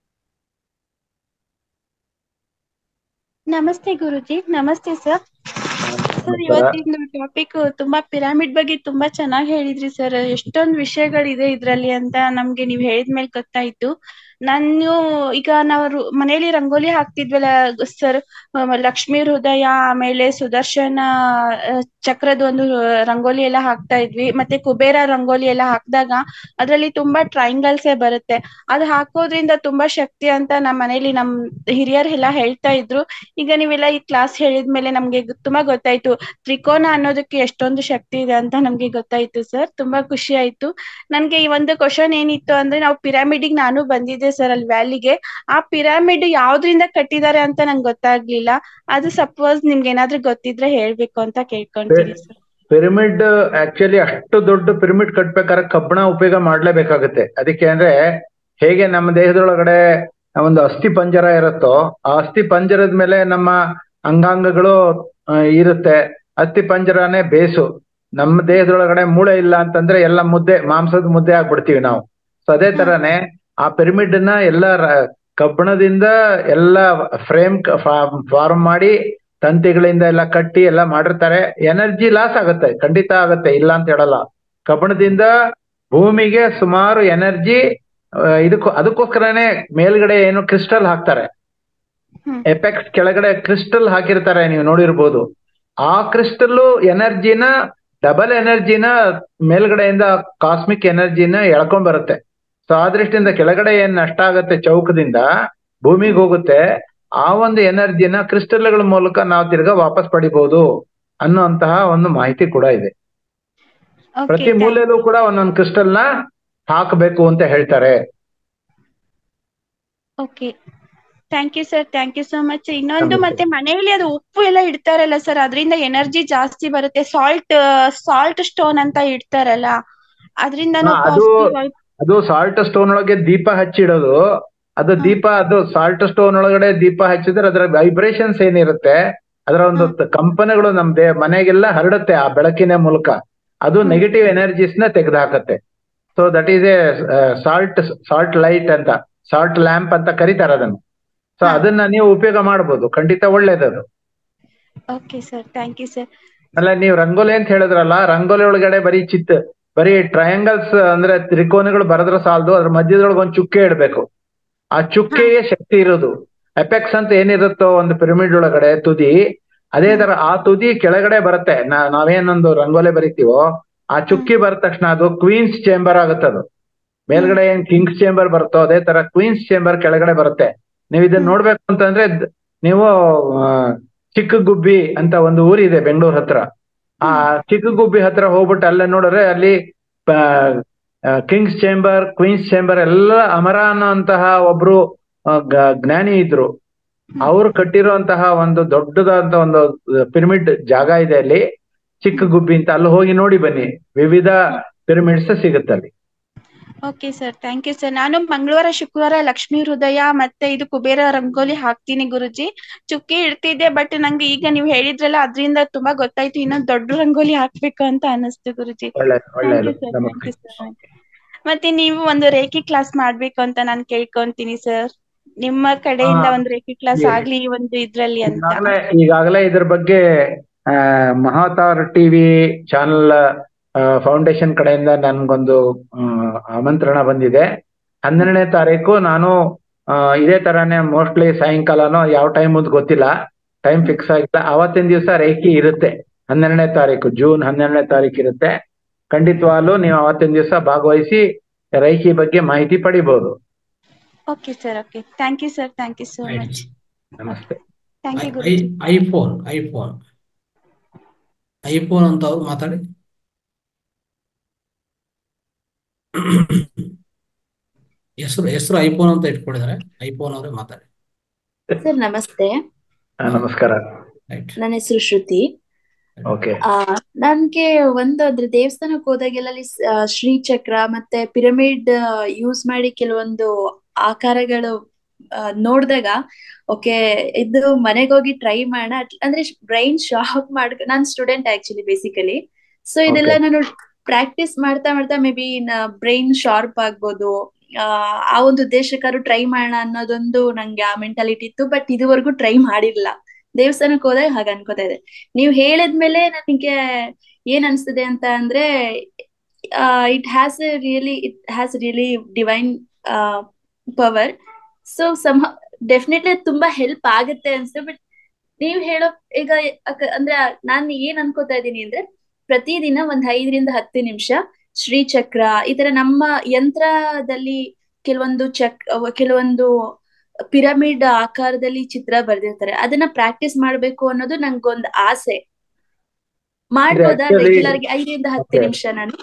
ನಮಸ್ತೆ ಗುರುಜಿ ನಮಸ್ತೆ ಸರ್ ಸರ್ ನಮಸ್ಕಾರ. ಇವತ್ತಿನ ಟಾಪಿಕ್ ತುಂಬಾ ಪಿರಾಮಿಡ್ ಬಗ್ಗೆ ತುಂಬಾ ಚೆನ್ನಾಗಿ ಹೇಳಿದ್ರಿ ಸರ್ ಎಷ್ಟೊಂದು ವಿಷಯಗಳಿದೆ ಇದ್ರಲ್ಲಿ ಅಂತ ನಮ್ಗೆ ನೀವ್ ಹೇಳಿದ್ಮೇಲೆ ಗೊತ್ತಾಯ್ತು ನಾನು ಈಗ ನಾವು ರು- ಮನೇಲಿ ರಂಗೋಲಿ ಹಾಕ್ತಿದ್ವಲ್ಲ ಸರ್ ಲಕ್ಷ್ಮೀ ಹೃದಯ ಆಮೇಲೆ ಸುದರ್ಶನ ಆ, ಚಕ್ರದ ಒಂದು ರಂಗೋಲಿ ಎಲ್ಲ ಹಾಕ್ತಾ ಇದ್ವಿ ಮತ್ತೆ ಕುಬೇರ ರಂಗೋಲಿ ಎಲ್ಲ ಹಾಕಿದಾಗ ಅದ್ರಲ್ಲಿ ತುಂಬಾ ಟ್ರಯಾಂಗಲ್ಸ್ ಬರುತ್ತೆ ಅದು ಹಾಕೋದ್ರಿಂದ ತುಂಬಾ ಶಕ್ತಿ ಅಂತ ನಮ್ಮ ಮನೇಲಿ ನಮ್ ಹಿರಿಯರೆಲ್ಲ ಹೇಳ್ತಾ ಇದ್ರು ಈಗ ನೀವೆಲ್ಲ ಈ ಕ್ಲಾಸ್ ಹೇಳಿದ್ಮೇಲೆ ನಮ್ಗೆ ಗೊ- ತುಂಬಾ ಗೊತ್ತಾಯ್ತು ತ್ರಿಕೋನ ಅನ್ನೋದಕ್ಕೆ ಎಷ್ಟೊಂದು ಶಕ್ತಿ ಇದೆ ಅಂತ ನಮ್ಗೆ ಗೊತ್ತಾಯ್ತು ಸರ್ ತುಂಬಾ ಖುಷಿ ಆಯ್ತು ನನ್ಗೆ ಈ ಒಂದು ಕ್ವಶನ್ ಏನಿತ್ತು ಅಂದ್ರೆ ನಾವು ಪಿರಾಮಿಡಿಗೆ ನಾನು ಬಂದಿದ್ದೆ ಸರ್ ಅಲ್ಲಿ ವ್ಯಾಲಿಗೆ ಆ ಪಿರಾಮಿಡ್ ಯಾವ್ದ್ರಿಂದ ಕಟ್ಟಿದ್ದಾರೆ ಅಂತ ನಂಗೆ ಗೊತ್ತಾಗ್ಲಿಲ್ಲ ಅದು ಸಪೋಸ್ ನಿಮ್ಗೆ ಏನಾದ್ರೂ ಗೊತ್ತಿದ್ರೆ ಹೇಳ್ಬೇಕು ಅಂತ ಕೇಳ್ಕೊಂತೀನಿ ಸರ್ ಪಿರಮಿಡ್ ಆಕ್ಚುಲಿ ಅಷ್ಟು ದೊಡ್ಡ ಪಿರಮಿಡ್ ಕಟ್ಬೇಕಾದ್ರೆ ಕಬ್ಬಣ ಉಪಯೋಗ ಮಾಡ್ಲೇಬೇಕಾಗುತ್ತೆ ಅದಕ್ಕೆ ಅಂದ್ರೆ ಹೇಗೆ ನಮ್ಮ ದೇಹದೊಳಗಡೆ ಒಂದು ಅಸ್ಥಿ ಪಂಜರ ಇರುತ್ತೋ ಆ ಅಸ್ಥಿ ಪಂಜರದ ಮೇಲೆ ನಮ್ಮ ಅಂಗಾಂಗಗಳು ಆ, ಇರುತ್ತೆ ಅಸ್ಥಿ ಪಂಜರನೇ ಬೇಸು ನಮ್ಮ ದೇಹದೊಳಗಡೆ ಮೂಳೆ ಇಲ್ಲ ಅಂತಂದ್ರೆ ಎಲ್ಲ ಮುದ್ದೆ ಮಾಂಸದ ಮುದ್ದೆ ಆಗ್ಬಿಡ್ತೀವಿ ನಾವು ಸೊ ಅದೇ ತರನೇ ಆ ಪಿರಮಿಡ್ ನ ಎಲ್ಲ ರ- ಕಬ್ಬಣದಿಂದ ಎಲ್ಲ ಫ್ರೇಮ್ ಫಾರ್ಮ್ ಮಾಡಿ ತಂತಿಗಳಿಂದ ಎಲ್ಲ ಕಟ್ಟಿ ಎಲ್ಲ ಮಾಡಿರ್ತಾರೆ ಎನರ್ಜಿ ಲಾಸ್ ಆಗುತ್ತೆ ಖಂಡಿತ ಆಗುತ್ತೆ ಇಲ್ಲ ಅಂತ ಹೇಳಲ್ಲ ಕಬ್ಬಣದಿಂದ ಭೂಮಿಗೆ ಸುಮಾರು ಎನರ್ಜಿ ಇದಕ್ಕೂ ಅದಕ್ಕೋಸ್ಕರನೇ ಮೇಲ್ಗಡೆ ಏನು ಕ್ರಿಸ್ಟಲ್ ಹಾಕ್ತಾರೆ ಹ್ಮ್. ಎಪೆಕ್ಸ್ ಕೆಳಗಡೆ ಕ್ರಿಸ್ಟಲ್ ಹಾಕಿರ್ತಾರೆ ನೀವು ನೋಡಿರ್ಬೋದು ಆ ಕ್ರಿಸ್ಟಲ್ ಎನರ್ಜಿನ ಡಬಲ್ ಎನರ್ಜಿನ ಮೇಲ್ಗಡೆಯಿಂದ ಕಾಸ್ಮಿಕ್ ಎನರ್ಜಿನ ಎಳ್ಕೊಂಡ್ ಬರುತ್ತೆ ಸೊ ಆ ದೃಷ್ಟಿಯಿಂದ ಕೆಳಗಡೆ ಏನ್ ನಷ್ಟ ಆಗುತ್ತೆ ಚೌಕದಿಂದ ಭೂಮಿಗೆ ಹೋಗುತ್ತೆ ಆ ಒಂದು ಎನರ್ಜಿನ ಕ್ರಿಸ್ಟಲ್ಗಳ ಮೂಲಕ ನಾವು ತಿರ್ಗಾ ವಾಪಸ್ ಪಡಿಬಹುದು ಅನ್ನುವಂತಹ ಒಂದು ಮಾಹಿತಿ ಕೂಡ ಇದೆ ಪ್ರತಿ ಓಕೆ ಮೂಲೆಯಲ್ಲೂ ಕೂಡ ಒಂದೊಂದು ಕ್ರಿಸ್ಟಲ್ ನ ಹಾಕಬೇಕು ಅಂತ ಹೇಳ್ತಾರೆ okay thank you sir thank you so much ಇನ್ನೊಂದು ನಮಸ್ತೆ. ಮತ್ತೆ ಮನೆಯಲ್ಲಿ ಅದು ಉಪ್ಪು ಎಲ್ಲ ಇಡ್ತಾರಲ್ಲ ಸರ್ ಅದರಿಂದ ಎನರ್ಜಿ ಜಾಸ್ತಿ ಬರುತ್ತೆ ಸಾಲ್ಟ್ ಸಾಲ್ಟ್ ಸ್ಟೋನ್ ಅಂತ ಇಡ್ತಾರಲ್ಲ ಅದರಿಂದನೂ ಹಾ, ಅದು- ಪಾಸಿಟಿವ್ ಅದು ಸಾಲ್ಟ್ ಸ್ಟೋನ್ ಒಳಗೆ ದೀಪ ಹಚ್ಚಿಡೋದು ಅದು ಹ್ಮ್. ದೀಪ ಅದು ಸಾಲ್ಟ್ ಸ್ಟೋನ್ ಒಳಗಡೆ ದೀಪ ಹಚ್ಚಿದ್ರೆ ಅದರ ವೈಬ್ರೇಷನ್ಸ್ ಏನಿರುತ್ತೆ ಅದರ ಒಂದು ತ- ಕಂಪನಗಳು ನಮ್ ದೇ ಮನೆಗೆಲ್ಲ ಹರಡುತ್ತೆ ಆ ಬೆಳಕಿನ ಮೂಲಕ ಅದು ನೆಗೆಟಿವ್ ಎನರ್ಜೀಸ್ ನ ತೆಗೆದುಹಾಕತ್ತೆ so that is a salt salt light ಅಂತ ಸಾಲ್ಟ್ ಲ್ಯಾಂಪ್ ಅಂತ ಕರೀತಾರೆ ಅದನ್ನು ಸೊ ಹಾ. ಅದನ್ನ ನೀವು ಉಪಯೋಗ ಮಾಡಬಹುದು ಖಂಡಿತ ಒಳ್ಳೇದದು okay sir thank you sir ಅಲ್ಲ ನೀವು ರಂಗೋಲಿ ಅಂತ ಹೇಳಿದ್ರಲ್ಲ ರಂಗೋಲಿ ಒಳಗಡೆ ಬರೀ ಚಿತ್ ಬರೀ ಟ್ರಯಾಂಗಲ್ಸ್ ಅಂದ್ರೆ ತ್ರಿಕೋನಗಳು ಬರೆದ್ರೆ ಸಾಲದು ಅದ್ರ ಮಧ್ಯದೊಳಗೆ ಒಂದು ಚುಕ್ಕೆ ಇಡಬೇಕು ಆ ಚುಕ್ಕೆಗೆ ಶಕ್ತಿ ಇರೋದು ಎಪೆಕ್ಸ್ ಅಂತ ಏನಿರುತ್ತೋ ಒಂದು ಪಿರಮಿಡ್ ಒಳಗಡೆ ತುದಿ ಅದೇ ತರ ಆ ತುದಿ ಕೆಳಗಡೆ ಬರುತ್ತೆ ನಾ ನಾವೇನೊಂದು ರಂಗೋಲಿ ಬರಿತೀವೋ ಆ ಚುಕ್ಕಿ ಬರದ ತಕ್ಷಣ ಅದು ಕ್ವೀನ್ಸ್ ಚೇಂಬರ್ ಆಗುತ್ತೆ ಅದು ಮೇಲ್ಗಡೆ ಏನ್ ಕಿಂಗ್ಸ್ ಚೇಂಬರ್ ಬರುತ್ತೋ ಅದೇ ತರ ಕ್ವೀನ್ಸ್ ಚೇಂಬರ್ ಕೆಳಗಡೆ ಬರುತ್ತೆ ನೀವು ಇದನ್ನ ನೋಡ್ಬೇಕು ಅಂತಂದ್ರೆ ದ್- ನೀವು ಆ, ಚಿಕ್ಕ ಗುಬ್ಬಿ ಅಂತ ಒಂದು ಊರಿದೆ ಬೆಂಗಳೂರು ಹತ್ರ ಆ ಚಿಕ್ಕ ಗುಬ್ಬಿ ಹತ್ರ ಹೋಗ್ಬಿಟ್ಟು ಅಲ್ಲೇ ನೋಡಿದ್ರೆ ಅಲ್ಲಿ ಕಿಂಗ್ಸ್ ಚೇಂಬರ್ ಕ್ವೀನ್ಸ್ ಚೇಂಬರ್ ಎಲ್ಲ ಅಮರ ಅನ್ನೋಂತಹ ಒಬ್ರು ಆ, ಗ- ಜ್ಞಾನಿ ಇದ್ರು ಅವ್ರು ಕಟ್ಟಿರುವಂತಹ ಒಂದು ದೊಡ್ಡದಾದಂತ ಒಂದು ಪಿರಮಿಡ್ ಜಾಗ ಇದೆ ಅಲ್ಲಿ ಚಿಕ್ಕ ಗುಬ್ಬಿ ಅಂತ ಅಲ್ಲಿ ಹೋಗಿ ನೋಡಿ ಬನ್ನಿ ವಿವಿಧ ಪಿರಮಿಡ್ಸ್ ಸಿಗುತ್ತೆ ಅಲ್ಲಿ okay sir thank you sir ನಾನು ಮಂಗಳವಾರ ಶುಕ್ರವಾರ ಲಕ್ಷ್ಮೀ ಹೃದಯ ಮತ್ತೆ ಇದು ಕುಬೇರ ರಂಗೋಲಿ ಹಾಕ್ತೀನಿ ಗುರುಜಿ ಚುಕ್ಕಿ ಇಡ್ತಿದ್ದೆ ಬಟ್ ನಂಗೆ ಈಗ ನೀವು ಹೇಳಿದ್ರಲ್ಲ ಅದರಿಂದ ತುಂಬಾ ಗೊತ್ತಾಯ್ತು ಇನ್ನೊಂದು ದೊಡ್ಡ ರಂಗೋಲಿ ಹಾಕ್ಬೇಕು ಅಂತ ಅನಿಸ್ತು ಗುರುಜಿ ಒಳ್ಳೆ ಥ್ಯಾಂಕ್ ಒಳ್ಳೆಯದು ಯು ಸರ್ ಥ್ಯಾಂಕ್ ನಮಸ್ತೆ ಯು ಸರ್ ಮತ್ತೆ ನೀವು ಒಂದು ರೇಖಿ ಕ್ಲಾಸ್ ಮಾಡ್ಬೇಕು ಅಂತ ನಾನು ಕೇಳ್ಕೊಂತೀನಿ ಸರ್ ನಿಮ್ಮ ಕಡೆಯಿಂದ ಹಾ. ಒಂದು ರೇಖಿ ಕ್ಲಾಸ್ Yes. ಆಗ್ಲಿ ಒಂದು ಇದ್ರಲ್ಲಿ ಅಂತ ಈಗಾಗಲೇ ಈಗಾಗಲೇ ಇದ್ರ ಬಗ್ಗೆ ಆ, ಮಹಾತಾರ್ ಟಿವಿ ಚಾನಲ್ ಫೌಂಡೇಶನ್ ಕಡೆಯಿಂದ ನನ್ಗೊಂದು ಆ, ಆಮಂತ್ರಣ ಬಂದಿದೆ ಹನ್ನೆರಡನೇ ತಾರೀಕು ನಾನು ಆ, ಇದೇ ತರಾನೇ ಮೋಸ್ಟ್ಲಿ ಸಾಯಂಕಾಲನೋ ಯಾವ ಟೈಮ್ ಅಂತ ಗೊತ್ತಿಲ್ಲ ಟೈಮ್ ಫಿಕ್ಸ್ ಆಗಿಲ್ಲ ಅವತ್ತಿನ ದಿವಸ ರೇಖಿ ಇರುತ್ತೆ ಹನ್ನೆರಡನೇ ತಾರೀಕು ಜೂನ್ ಹನ್ನೆರಡನೇ ತಾರೀಕು ಇರುತ್ತೆ ಖಂಡಿತವಾಗ್ಲೂ ನೀವು ಅವತ್ತಿನ ದಿವಸ ಭಾಗವಹಿಸಿ ರೈಕಿ ಬಗ್ಗೆ ಮಾಹಿತಿ ಪಡಿಬಹುದು okay sir okay thank you sir thank you so much ನಮಸ್ತೆ ಥ್ಯಾಂಕ್ ಯು ಐ- ಗುರುಜಿ ಐ- ಐಫೋನ್ ಐಫೋನ್ ಐಫೋನ್ ಅಂತ ಅವ್ರು ಮಾತಾಡಿ ಹೆಸರು ಹೆಸರು ಐಫೋನ್ ಅಂತ ಇಟ್ಕೊಂಡಿದ್ದಾರೆ ಐಫೋನ್ ಅವರೇ ಮಾತಾಡಿ ಸರ್ ನಮಸ್ತೆ ಆ, ನಮಸ್ಕಾರ ರೈಟ್ ನನ್ನ ಹೆಸರು ಶ್ರುತಿ ಓಕೆ ಆ ನನ್ಗೆ ಒಂದು ಅದ್ರ ದೇವಸ್ಥಾನಕ್ಕೆ ಹೋದಾಗೆಲ್ಲ ಅಲ್ಲಿ ಸ್- ಆ, ಶ್ರೀಚಕ್ರ ಮತ್ತೆ ಪಿರಮಿಡ್ ಯೂಸ್ ಮಾಡಿ ಕೆಲವೊಂದು ಆಕಾರಗಳು ಆ, ನೋಡ್ದಾಗ ಓಕೆ ಇದು ಮನೆಗೆ ಹೋಗಿ ಟ್ರೈ ಮಾಡೋಣ ಅಟ್- ಅಂದ್ರೆ ಬ್ರೈನ್ ಶಾರ್ಪ್ ಮಾಡ್ಕ ನಾನ್ ಸ್ಟೂಡೆಂಟ್ ಆಕ್ಚುಲಿ ಬೇಸಿಕಲಿ ಸೊ ಇದೆಲ್ಲ Okay. ನಾನು ಪ್ರಾಕ್ಟೀಸ್ ಮಾಡ್ತಾ ಮಾಡ್ತಾ ಮೇ ಬಿ ಬ್ರೈನ್ ಶಾರ್ಪ್ ಆಗ್ಬೋದು ಆ ಆ ಒಂದು ಉದ್ದೇಶಕ್ಕಾದ್ರು ಟ್ರೈ ಮಾಡೋಣ ಅನ್ನೋದೊಂದು ನಂಗೆ ಆ ಮೆಂಟಾಲಿಟಿ ಇತ್ತು ಬಟ್ ಇದುವರೆಗೂ ಟ್ರೈ ಮಾಡಿರ್ಲಿಲ್ಲ ದೇವಸ್ಥಾನಕ್ಕೆ ಹೋದಾಗ ಹಾಗೆ ಅನ್ಕೋತಾ ಇದೆ ನೀವು ಹೇಳಿದ್ಮೇಲೆ ನನಗೆ ಏನ್ ಅನ್ಸ್ತದೆ ಅಂತ ಅಂದ್ರೆ it has a really it has really divine power so some definitely ತುಂಬಾ ಹೆಲ್ಪ್ ಆಗುತ್ತೆ ಅನ್ಸುತ್ತೆ ಬಟ್ ನೀವ್ ಹೇಳೋ ಈಗ ಅಕ- ಅಂದ್ರೆ ನಾನ್ ಏನ್ ಅನ್ಕೋತಾ ಇದ್ದೀನಿ ಅಂದ್ರೆ ಪ್ರತಿದಿನ ಒಂದ್ ಐದರಿಂದ ಹತ್ತು ನಿಮಿಷ ಶ್ರೀಚಕ್ರ ಈ ತರ ನಮ್ಮ ಯಂತ್ರದಲ್ಲಿ ಕೆಲವೊಂದು ಚಕ್ ಕೆಲವೊಂದು ಪಿರಮಿಡ್ ಆಕಾರದಲ್ಲಿ ಚಿತ್ರ ಬರ್ದಿರ್ತಾರೆ ಅದನ್ನ ಪ್ರಾಕ್ಟೀಸ್ ಮಾಡ್ಬೇಕು ಅನ್ನೋದು ನಂಗೊಂದ್ ಆಸೆ ಮಾಡ್ಬೋದಾ actually- ರೆಗ್ಯುಲರ್ ಆಗಿ ಐದರಿಂದ ಹತ್ತು Okay. ನಿಮಿಷ ನಾನು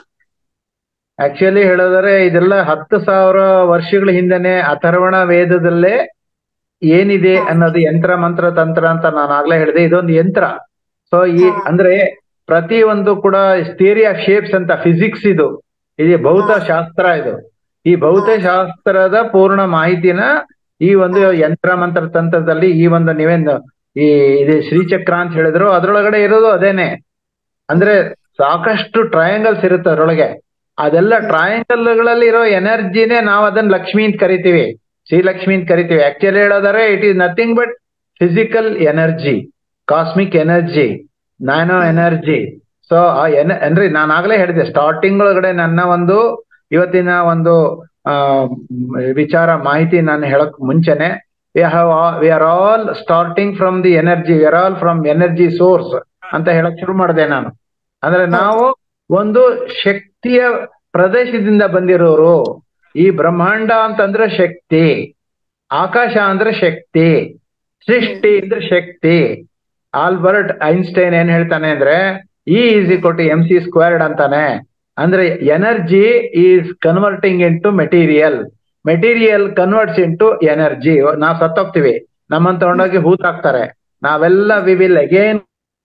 ಆಕ್ಚುಲಿ ಹೇಳೋದಾದ್ರೆ ಇದೆಲ್ಲ ಹತ್ತು ಸಾವಿರ ವರ್ಷಗಳ ಹಿಂದೆನೆ ಅಥರ್ವಣ ವೇದದಲ್ಲೇ ಏನಿದೆ ಹಾ. ಅನ್ನೋದು ಯಂತ್ರ ಮಂತ್ರ ತಂತ್ರ ಅಂತ ನಾನು ಆಗ್ಲೇ ಹೇಳಿದೆ ಇದೊಂದು ಯಂತ್ರ ಸೊ ಈ ಹಾ. ಅಂದ್ರೆ ಪ್ರತಿ ಒಂದು ಕೂಡ ಥಿಯರಿ ಆಫ್ ಶೇಪ್ಸ್ ಅಂತ ಫಿಸಿಕ್ಸ್ ಇದು ಇದು ಭೌತಶಾಸ್ತ್ರ ಇದು ಈ ಭೌತಶಾಸ್ತ್ರದ ಪೂರ್ಣ ಮಾಹಿತಿನ ಈ ಒಂದು ಯಂತ್ರ ಮಂತ್ರ ತಂತ್ರದಲ್ಲಿ ಈ ಒಂದು ನೀವೇನು ಈ ಇದು ಶ್ರೀಚಕ್ರ ಅಂತ ಹೇಳಿದ್ರು ಅದ್ರೊಳಗಡೆ ಇರೋದು ಅದೇನೆ ಅಂದ್ರೆ ಸಾಕಷ್ಟು ಟ್ರಯಾಂಗಲ್ಸ್ ಇರುತ್ತೆ ಅದ್ರೊಳಗೆ ಅದೆಲ್ಲ ಟ್ರಯಾಂಗಲ್ ಗಳಲ್ಲಿ ಇರೋ ಎನರ್ಜಿನೇ ನಾವು ಅದನ್ನ ಲಕ್ಷ್ಮಿ ಅಂತ ಕರಿತೀವಿ ಶ್ರೀಲಕ್ಷ್ಮಿ ಅಂತ ಕರಿತೀವಿ ಆಕ್ಚುಲಿ ಹೇಳೋದಾದ್ರೆ it is nothing but physical energy cosmic energy nano energy so ಆ ಎನ ಅಂದ್ರೆ ನಾನು ಆಗ್ಲೇ ಹೇಳಿದೆ ಸ್ಟಾರ್ಟಿಂಗ್ ಒಳಗಡೆ ನನ್ನ ಒಂದು ಇವತ್ತಿನ ಒಂದು ಆ ವಿಚಾರ ಮಾಹಿತಿ ನಾನು ಹೇಳಕ್ ಮುಂಚೆನೆ we have we are all starting from the energy we are all from energy source ಅಂತ ಹೇಳಕ್ ಶುರು ಮಾಡಿದೆ ನಾನು ಅಂದ್ರೆ ನಾವು ಒಂದು ಶಕ್ತಿಯ ಪ್ರದೇಶದಿಂದ ಬಂದಿರೋರು ಈ ಬ್ರಹ್ಮಾಂಡ ಅಂತಂದ್ರೆ ಶಕ್ತಿ ಆಕಾಶ ಅಂದ್ರೆ ಶಕ್ತಿ ಸೃಷ್ಟಿ ಅಂದ್ರೆ ಶಕ್ತಿ ಆಲ್ಬರ್ಟ್ ಐನ್ಸ್ಟೈನ್ ಏನ್ ಹೇಳ್ತಾನೆ ಅಂದ್ರೆ E is equal to M C squared ಅಂತಾನೆ ಅಂದ್ರೆ energy is converting into material material converts into energy ನಾವ್ ಸತ್ತೋಗ್ತಿವಿ ನಮ್ಮನ್ನ ತಗೊಂಡೋಗಿ ಹೂತಾಕ್ತಾರೆ ನಾವೆಲ್ಲ we will again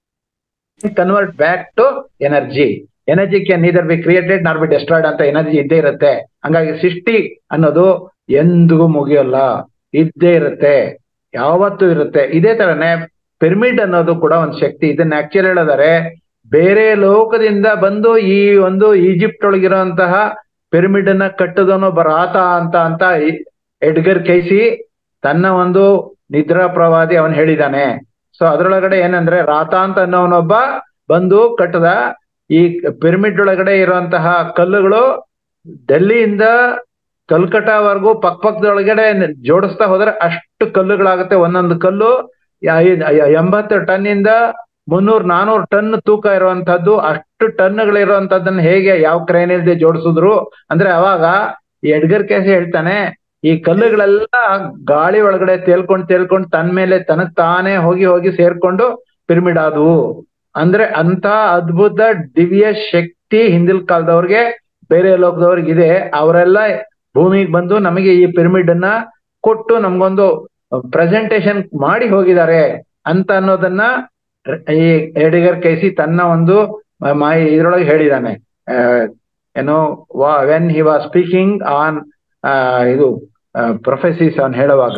convert back to energy energy can neither be created nor be destroyed ಅಂತ energy ಇದ್ದೇ ಇರುತ್ತೆ ಹಂಗಾಗಿ ಸೃಷ್ಟಿ ಅನ್ನೋದು ಎಂದಿಗೂ ಮುಗಿಯೋಲ್ಲ ಇದ್ದೇ ಇರುತ್ತೆ ಯಾವತ್ತೂ ಇರುತ್ತೆ ಇದೇ ತರನೇ ಪಿರಮಿಡ್ ಅನ್ನೋದು ಕೂಡ ಒಂದು ಶಕ್ತಿ ಇದನ್ನ ಆಕ್ಚುಲಿ ಹೇಳಿದರೆ ಬೇರೆ ಲೋಕದಿಂದ ಬಂದು ಈ ಒಂದು ಈಜಿಪ್ಟ್ ಒಳಗಿರುವಂತಹ ಪಿರಮಿಡ್ ಅನ್ನ ಕಟ್ಟದವನು ಒಬ್ಬ ರಾತ ಅಂತ ಅಂತ ಈ- ಎಡ್ಗರ್ ಕೈಸಿ ತನ್ನ ಒಂದು ನಿದ್ರಾ ಪ್ರವಾದಿ ಅವನು ಹೇಳಿದಾನೆ ಸೊ ಅದ್ರೊಳಗಡೆ ಏನಂದ್ರೆ ರಾತ ಅಂತ ಅನ್ನೋನೊಬ್ಬ ಬಂದು ಕಟ್ಟದ ಈ ಪಿರಮಿಡ್ ಒಳಗಡೆ ಇರುವಂತಹ ಕಲ್ಲುಗಳು ಡೆಲ್ಲಿಯಿಂದ ಕಲ್ಕಟ್ಟಾವರೆಗೂ ಪಕ್ಕ ಪಕ್ಕದೊಳಗಡೆ ಜೋಡಿಸ್ತಾ ಹೋದ್ರೆ ಅಷ್ಟು ಕಲ್ಲುಗಳಾಗುತ್ತೆ ಒಂದೊಂದು ಕಲ್ಲು ಯ- ಯ- ಎಂಬತ್ತು ಟನ್ ಇಂದ ಮುನ್ನೂರ್ ನಾನೂರು ಟನ್ ತೂಕ ಇರುವಂತದ್ದು ಅಷ್ಟು ಟನ್ಗಳಿರುವಂತದ್ದನ್ನ ಹೇಗೆ ಯಾವ ಕ್ರೇನ್ ಇಲ್ದೆ ಜೋಡಿಸಿದ್ರು ಅಂದ್ರೆ ಅವಾಗ ಈ ಎಡ್ಗರ್ ಕೇಸಿ ಹೇಳ್ತಾನೆ ಈ ಕಲ್ಲುಗಳೆಲ್ಲ ಗಾಳಿ ಒಳಗಡೆ ತೇಲ್ಕೊಂಡ್ ತೇಲ್ಕೊಂಡ್ ತನ್ ಮೇಲೆ ತನಗ್ ತಾನೇ ಹೋಗಿ ಹೋಗಿ ಸೇರ್ಕೊಂಡು ಪಿರಮಿಡ್ ಆದವು ಅಂದ್ರೆ ಅಂತ ಅದ್ಭುತ ದಿವ್ಯ ಶಕ್ತಿ ಹಿಂದಿನ ಕಾಲದವ್ರಿಗೆ ಬೇರೆ ಲೋಕದವ್ರಿಗೆ ಇದೆ ಅವರೆಲ್ಲ ಭೂಮಿಗೆ ಬಂದು ನಮಗೆ ಈ ಪಿರಮಿಡ್ ಅನ್ನ ಕೊಟ್ಟು ನಮ್ಗೊಂದು ಪ್ರೆಸೆಂಟೇಶನ್ ಮಾಡಿ ಹೋಗಿದ್ದಾರೆ ಅಂತ ಅನ್ನೋದನ್ನ ಈ ಎಡಿಗರ್ ಕೈಸಿ ತನ್ನ ಒಂದು ಮಾಯಿ ಇದ್ರೊಳಗೆ ಹೇಳಿದಾನೆ ಆ, ಏನೋ when he was speaking on ಇದು ಪ್ರೊಫೆಸಿಸ್ ಅವನ್ ಹೇಳುವಾಗ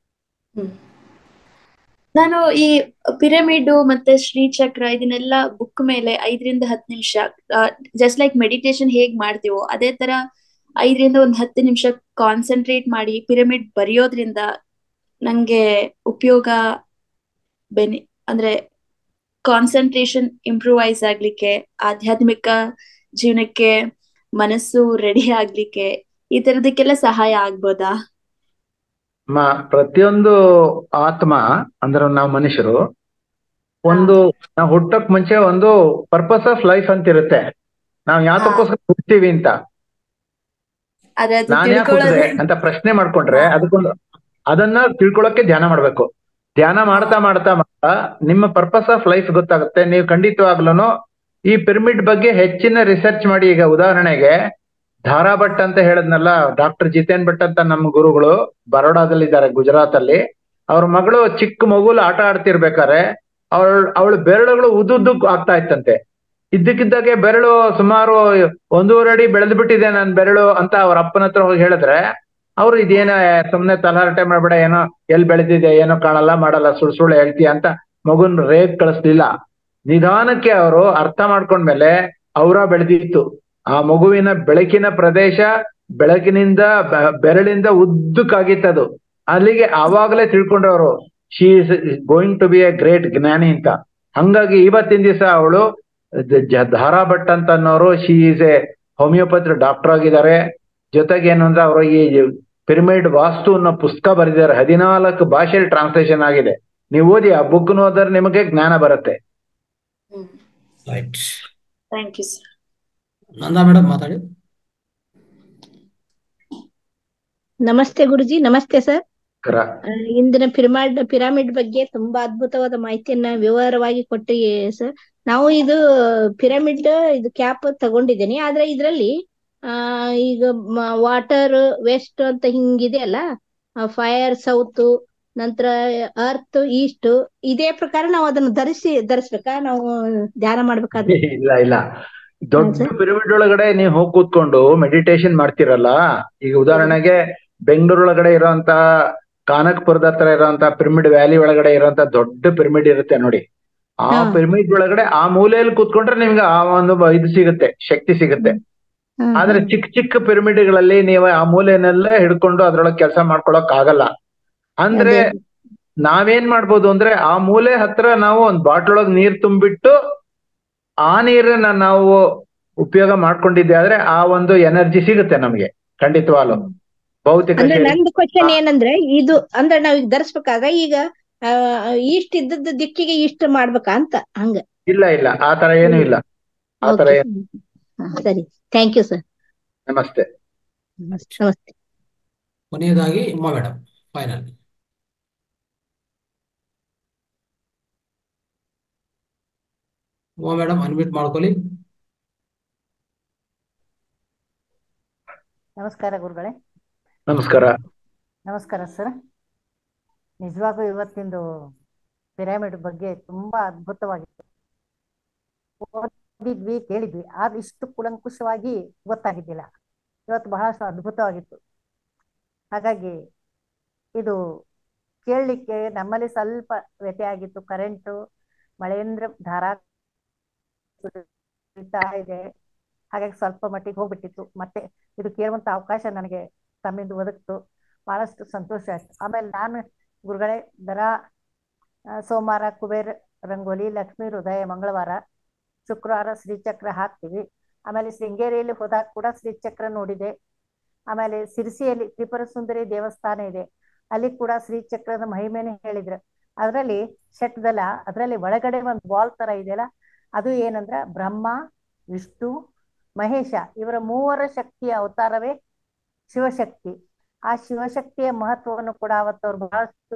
ನಾನು ಈ ಪಿರಮಿಡ್ ಮತ್ತೆ ಶ್ರೀಚಕ್ರ ಇದನ್ನೆಲ್ಲ ಬುಕ್ ಮೇಲೆ ಐದರಿಂದ ಹತ್ತು ನಿಮಿಷ ಜಸ್ಟ್ ಲೈಕ್ ಮೆಡಿಟೇಷನ್ ಹೇಗ್ ಮಾಡ್ತೀವೋ ಅದೇ ತರ ಐದರಿಂದ ಒಂದ್ ಹತ್ತು ನಿಮಿಷ ಕಾನ್ಸಂಟ್ರೇಟ್ ಮಾಡಿ ಪಿರಮಿಡ್ ಬರೆಯೋದ್ರಿಂದ ನಂಗೆ ಉಪಯೋಗ ಬೆನಿ ಅಂದ್ರೆ ಕಾನ್ಸಂಟ್ರೇಷನ್ ಇಂಪ್ರೂವೈಸ್ ಆಗ್ಲಿಕ್ಕೆ ಆಧ್ಯಾತ್ಮಿಕ ಜೀವನಕ್ಕೆ ಮನಸ್ಸು ರೆಡಿ ಆಗ್ಲಿಕ್ಕೆ ಈ ತರದಕ್ಕೆಲ್ಲ ಸಹಾಯ ಆಗ್ಬೋದಾ ಮ ಪ್ರತಿಯೊಂದು ಆತ್ಮ ಅಂದ್ರೆ ನಾವು ಮನುಷ್ಯರು ಒಂದು ನಾವು ಹುಟ್ಟಕ್ ಮುಂಚೆ ಒಂದು ಪರ್ಪಸ್ ಆಫ್ ಲೈಫ್ ಅಂತ ಇರುತ್ತೆ ನಾವು ಯಾತಕ್ಕೋಸ್ಕರ ಹುಡ್ತೀವಿ ಅಂತ ಅದೇ ಅದು ನಾನ್ ಯಾಕೆ ಹುಟ್ಟಿದೆ ತಿಳ್ಕೊಳ್ಳೋದೇ ಅಂತ ಪ್ರಶ್ನೆ ಮಾಡ್ಕೊಂಡ್ರೆ ಅದಕ್ಕೊಂದು ಅದನ್ನ ತಿಳ್ಕೊಳಕ್ಕೆ ಧ್ಯಾನ ಮಾಡ್ಬೇಕು ಧ್ಯಾನ ಮಾಡ್ತಾ ಮಾಡ್ತಾ ಮಾಡ್ತಾ ನಿಮ್ಮ ಪರ್ಪಸ್ ಆಫ್ ಲೈಫ್ ಗೊತ್ತಾಗುತ್ತೆ ನೀವು ಖಂಡಿತವಾಗ್ಲೂ ಈ ಪಿರಮಿಡ್ ಬಗ್ಗೆ ಹೆಚ್ಚಿನ ರಿಸರ್ಚ್ ಮಾಡಿ ಈಗ ಉದಾಹರಣೆಗೆ ಧಾರಾ ಭಟ್ ಅಂತ ಹೇಳದ್ನಲ್ಲ ಡಾಕ್ಟರ್ ಜಿತೇನ್ ಭಟ್ ಅಂತ ನಮ್ಮ ಗುರುಗಳು ಬರೋಡಾದಲ್ಲಿ ಇದ್ದಾರೆ ಗುಜರಾತ್ ಅಲ್ಲಿ ಅವ್ರ ಮಗಳು ಚಿಕ್ಕ ಮಗುಲ್ ಆಟ ಆಡ್ತಿರ್ಬೇಕಾರೆ ಅವಳ ಅವಳ ಬೆರಳುಗಳು ಉದ್ದುದ್ದಕ್ಕೆ ಆಗ್ತಾ ಇತ್ತಂತೆ ಇದ್ದಕ್ಕಿದ್ದಾಗೆ ಬೆರಳು ಸುಮಾರು ಒಂದೂವರೆ ಅಡಿ ಬೆಳೆದು ಬಿಟ್ಟಿದೆ ನನ್ ಬೆರಳು ಅಂತ ಅವ್ರ ಅಪ್ಪನ ಹತ್ರ ಹೋಗಿ ಹೇಳಿದ್ರೆ ಅವ್ರು ಇದೇನ ಸುಮ್ನೆ ತಲಹರಟೆ ಮಾಡ್ಬೇಡ ಏನೋ ಎಲ್ ಬೆಳೆದಿದೆ ಏನೋ ಕಾಣಲ್ಲ ಮಾಡಲ್ಲ ಸುಳ್ ಸುಳ್ಳು ಹೇಳ್ತೀಯ ಅಂತ ಮಗುನ್ ರೇಗ್ ಕಳಿಸ್ಲಿಲ್ಲ ನಿಧಾನಕ್ಕೆ ಅವರು ಅರ್ಥ ಮಾಡ್ಕೊಂಡ್ಮೇಲೆ ಅವರ ಬೆಳೆದಿತ್ತು ಆ ಮಗುವಿನ ಬೆಳಕಿನ ಪ್ರದೇಶ ಬೆಳಕಿನಿಂದ ಬೆ- ಬೆರಳಿಂದ ಉದ್ದಕ್ಕಾಗಿತ್ತದು ಅಲ್ಲಿಗೆ ಆವಾಗಲೇ ತಿಳ್ಕೊಂಡ್ರವರು she is going to be a great gyani ಅಂತ ಹಂಗಾಗಿ ಇವತ್ತಿನ ದಿವಸ ಅವಳು ಧಾರಾ ಭಟ್ ಅಂತ ಅನ್ನೋರು she is a homeopathy doctor ಆಗಿದ್ದಾರೆ ಜೊತೆಗೆ ಏನು ಅಂದ್ರೆ ಅವರು ಈ ಪಿರಮಿಡ್ ವಾಸ್ತು ಅನ್ನೋ ಪುಸ್ತಕ ಬರೆದಿದ್ದಾರೆ ಹದಿನಾಲ್ಕು ಭಾಷೆಯಲ್ಲಿ ಟ್ರಾನ್ಸ್ಲೇಷನ್ ಆಗಿದೆ ನೀವು ಓದಿ ಆ ಬುಕ್ ಓದಿದ್ರೆ ನಿಮಗೆ ಜ್ಞಾನ ಬರುತ್ತೆ right thank you sir Nanda madam ಮಾತಾಡಿ ನಮಸ್ತೆ ಗುರುಜಿ ನಮಸ್ತೆ ಸರ್ ಕರ ಆ, ಇಂದಿನ ಪಿರಮಿಡ್ ಪಿರಮಿಡ್ ಬಗ್ಗೆ ತುಂಬಾ ಅದ್ಭುತವಾದ ಮಾಹಿತಿಯನ್ನ ವಿವರವಾಗಿ ಕೊಟ್ರಿ ಸರ್ ನಾವು ಇದು ಪಿರಮಿಡ್ ಇದು ಕ್ಯಾಪ್ ತಗೊಂಡಿದ್ದೀನಿ ಆದ್ರೆ ಇದ್ರಲ್ಲಿ ಆ ಈಗ ವಾಟರ್ ವೆಸ್ಟ್ ಅಂತ ಹಿಂಗಿದೆ ಅಲ್ಲ ಫೈರ್ ಸೌತ್ ನಂತರ ಅರ್ತ್ ಈಸ್ಟ್ ಇದೇ ಪ್ರಕಾರ ನಾವು ಅದನ್ನು ಧರಿಸಿ ಧರಿಸ್ಬೇಕಾ ನಾವು ಧ್ಯಾನ ಮಾಡ್ಬೇಕಾದ್ರೆ ಇಲ್ಲ ಇಲ್ಲ ದೊಡ್ಡ ಪಿರಮಿಡ್ ಒಳಗಡೆ ನೀವು ಹೋಗಿ ಕೂತ್ಕೊಂಡು ಮೆಡಿಟೇಷನ್ ಮಾಡ್ತಿರಲ್ಲ ಈಗ ಉದಾಹರಣೆಗೆ ಬೆಂಗಳೂರು ಒಳಗಡೆ ಇರುವಂತ ಕಾನಕ್ಪುರದ ಹತ್ರ ಇರುವಂತ ಪಿರಮಿಡ್ ವ್ಯಾಲಿ ಒಳಗಡೆ ಇರುವಂತ ದೊಡ್ಡ ಪಿರಮಿಡ್ ಇರುತ್ತೆ ನೋಡಿ ಆ ಹಾ. ಪಿರಮಿಡ್ ಒಳಗಡೆ ಆ ಮೂಲೆಯಲ್ಲಿ ಕೂತ್ಕೊಂಡ್ರೆ ನಿಮ್ಗೆ ಆ ಒಂದು ಬ- ಇದು ಸಿಗುತ್ತೆ ಶಕ್ತಿ ಸಿಗುತ್ತೆ ಹ್ಮ್, ಆದ್ರೆ ಚಿಕ್ಕ ಚಿಕ್ಕ ಪಿರಮಿಡ್ಗಳಲ್ಲಿ ನೀವು ಆ ಮೂಲೆಯನ್ನೆಲ್ಲ ಹಿಡ್ಕೊಂಡು ಅದ್ರೊಳಗೆ ಕೆಲಸ ಮಾಡ್ಕೊಳಕ್ ಆಗಲ್ಲ ಅಂದ್ರೆ ಅದೇ. ನಾವೇನ್ ಮಾಡ್ಬೋದು ಅಂದ್ರೆ ಆ ಮೂಲೆ ಹತ್ರ ನಾವು ಒಂದ್ ಬಾಟ್ಲ್ ಒಳಗ್ ನೀರ್ ತುಂಬಿಟ್ಟು ಆ ನೀರನ್ನ ನಾವು ಉಪಯೋಗ ಮಾಡ್ಕೊಂಡಿದ್ದೆ ಆದ್ರೆ ಆ ಒಂದು ಎನರ್ಜಿ ಸಿಗುತ್ತೆ ನಮ್ಗೆ ಖಂಡಿತವಾಗ್ಲು ಭೌತಿಕ ಅಂದ್ರೆ ಶರೀರ ನಂದು ಕ್ವಶನ್ ಏನಂದ್ರೆ ಇದು ಅಂದ್ರೆ ನಾವ್ ಈಗ ಧರಿಸ್ಬೇಕಾದ್ರೆ ಈಗ ಆ ಇಷ್ಟ ಇದ್ದದ್ದು ದಿಕ್ಕಿಗೆ ಇಷ್ಟ ಮಾಡ್ಬೇಕಾ ಅಂತ ಹಂಗ ಇಲ್ಲ ಇಲ್ಲ ಆ ತರ ಏನು ಇಲ್ಲ ಆ ತರ Okay. ಏನು ಹಾ, ಸರಿ ಥ್ಯಾಂಕ್ ಯು ಸರ್ ನಮಸ್ತೆ ನಮಸ್ತೆ ಕೊನೆಯದಾಗಿ Uma madam final Uma madam unmute ಮಾಡ್ಕೊಳ್ಳಿ ನಮಸ್ಕಾರ ಗುರುಗಳೇ ನಮಸ್ಕಾರ ನಮಸ್ಕಾರ ಸರ್ ನಿಜವಾಗೂ ಇವತ್ತಿಂದು ಪಿರಮಿಡ್ ಬಗ್ಗೆ ತುಂಬಾ ಅದ್ಭುತವಾಗಿತ್ತು ಓದಿದ್ವಿ ಕೇಳಿದ್ವಿ ಆದ್ರೆ ಇಷ್ಟು ಕೂಲಂಕುಷವಾಗಿ ಗೊತ್ತಾಗಿದ್ದಿಲ್ಲ ಇವತ್ತು ಬಹಳಷ್ಟು ಅದ್ಭುತವಾಗಿತ್ತು ಹಾಗಾಗಿ ಇದು ಕೇಳಲಿಕ್ಕೆ ನಮ್ಮಲ್ಲಿ ಸ್ವಲ್ಪ ವ್ಯತ್ಯಯ ಆಗಿತ್ತು ಕರೆಂಟು ಮಳೆಯಿಂದ ಧಾರಾ ಸುರಿತಾ ಇದೆ ಹಾಗಾಗಿ ಸ್ವಲ್ಪ ಮಟ್ಟಿಗೆ ಹೋಗ್ಬಿಟ್ಟಿತ್ತು ಮತ್ತೆ ಇದು ಕೇಳುವಂತ ಅವಕಾಶ ನನಗೆ ತಮ್ಮಿಂದ ಒದಗಿತು ಬಹಳಷ್ಟು ಸಂತೋಷ ಆಯ್ತು ಆಮೇಲೆ ನಾನು ಗುರುಗಳೇ ದರ ಆ, ಸೋಮವಾರ ಕುಬೇರ್ ರಂಗೋಲಿ ಲಕ್ಷ್ಮೀ ಹೃದಯ ಮಂಗಳವಾರ ಶುಕ್ರವಾರ ಶ್ರೀಚಕ್ರ ಹಾಕ್ತೀವಿ ಆಮೇಲೆ ಶೃಂಗೇರಿಯಲ್ಲಿ ಹೋದಾಗ ಕೂಡ ಶ್ರೀಚಕ್ರ ನೋಡಿದೆ ಆಮೇಲೆ ಸಿರಿಸಿಯಲ್ಲಿ ತ್ರಿಪುರ ಸುಂದರಿ ದೇವಸ್ಥಾನ ಇದೆ ಅಲ್ಲಿ ಕೂಡ ಶ್ರೀಚಕ್ರದ ಮಹಿಮೆನ ಹೇಳಿದ್ರು ಅದರಲ್ಲಿ ಶಟ್ದಲ ಅದರಲ್ಲಿ ಒಳಗಡೆ ಒಂದು ಬಾಲ್ ತರ ಇದೆಯಲ್ಲ ಅದು ಏನಂದ್ರ ಬ್ರಹ್ಮ ವಿಷ್ಣು ಮಹೇಶ ಇವರ ಮೂವರ ಶಕ್ತಿಯ ಅವತಾರವೇ ಶಿವಶಕ್ತಿ ಆ ಶಿವಶಕ್ತಿಯ ಮಹತ್ವವನ್ನು ಕೂಡ ಅವತ್ತು ಅವ್ರು ಬಹಳಷ್ಟು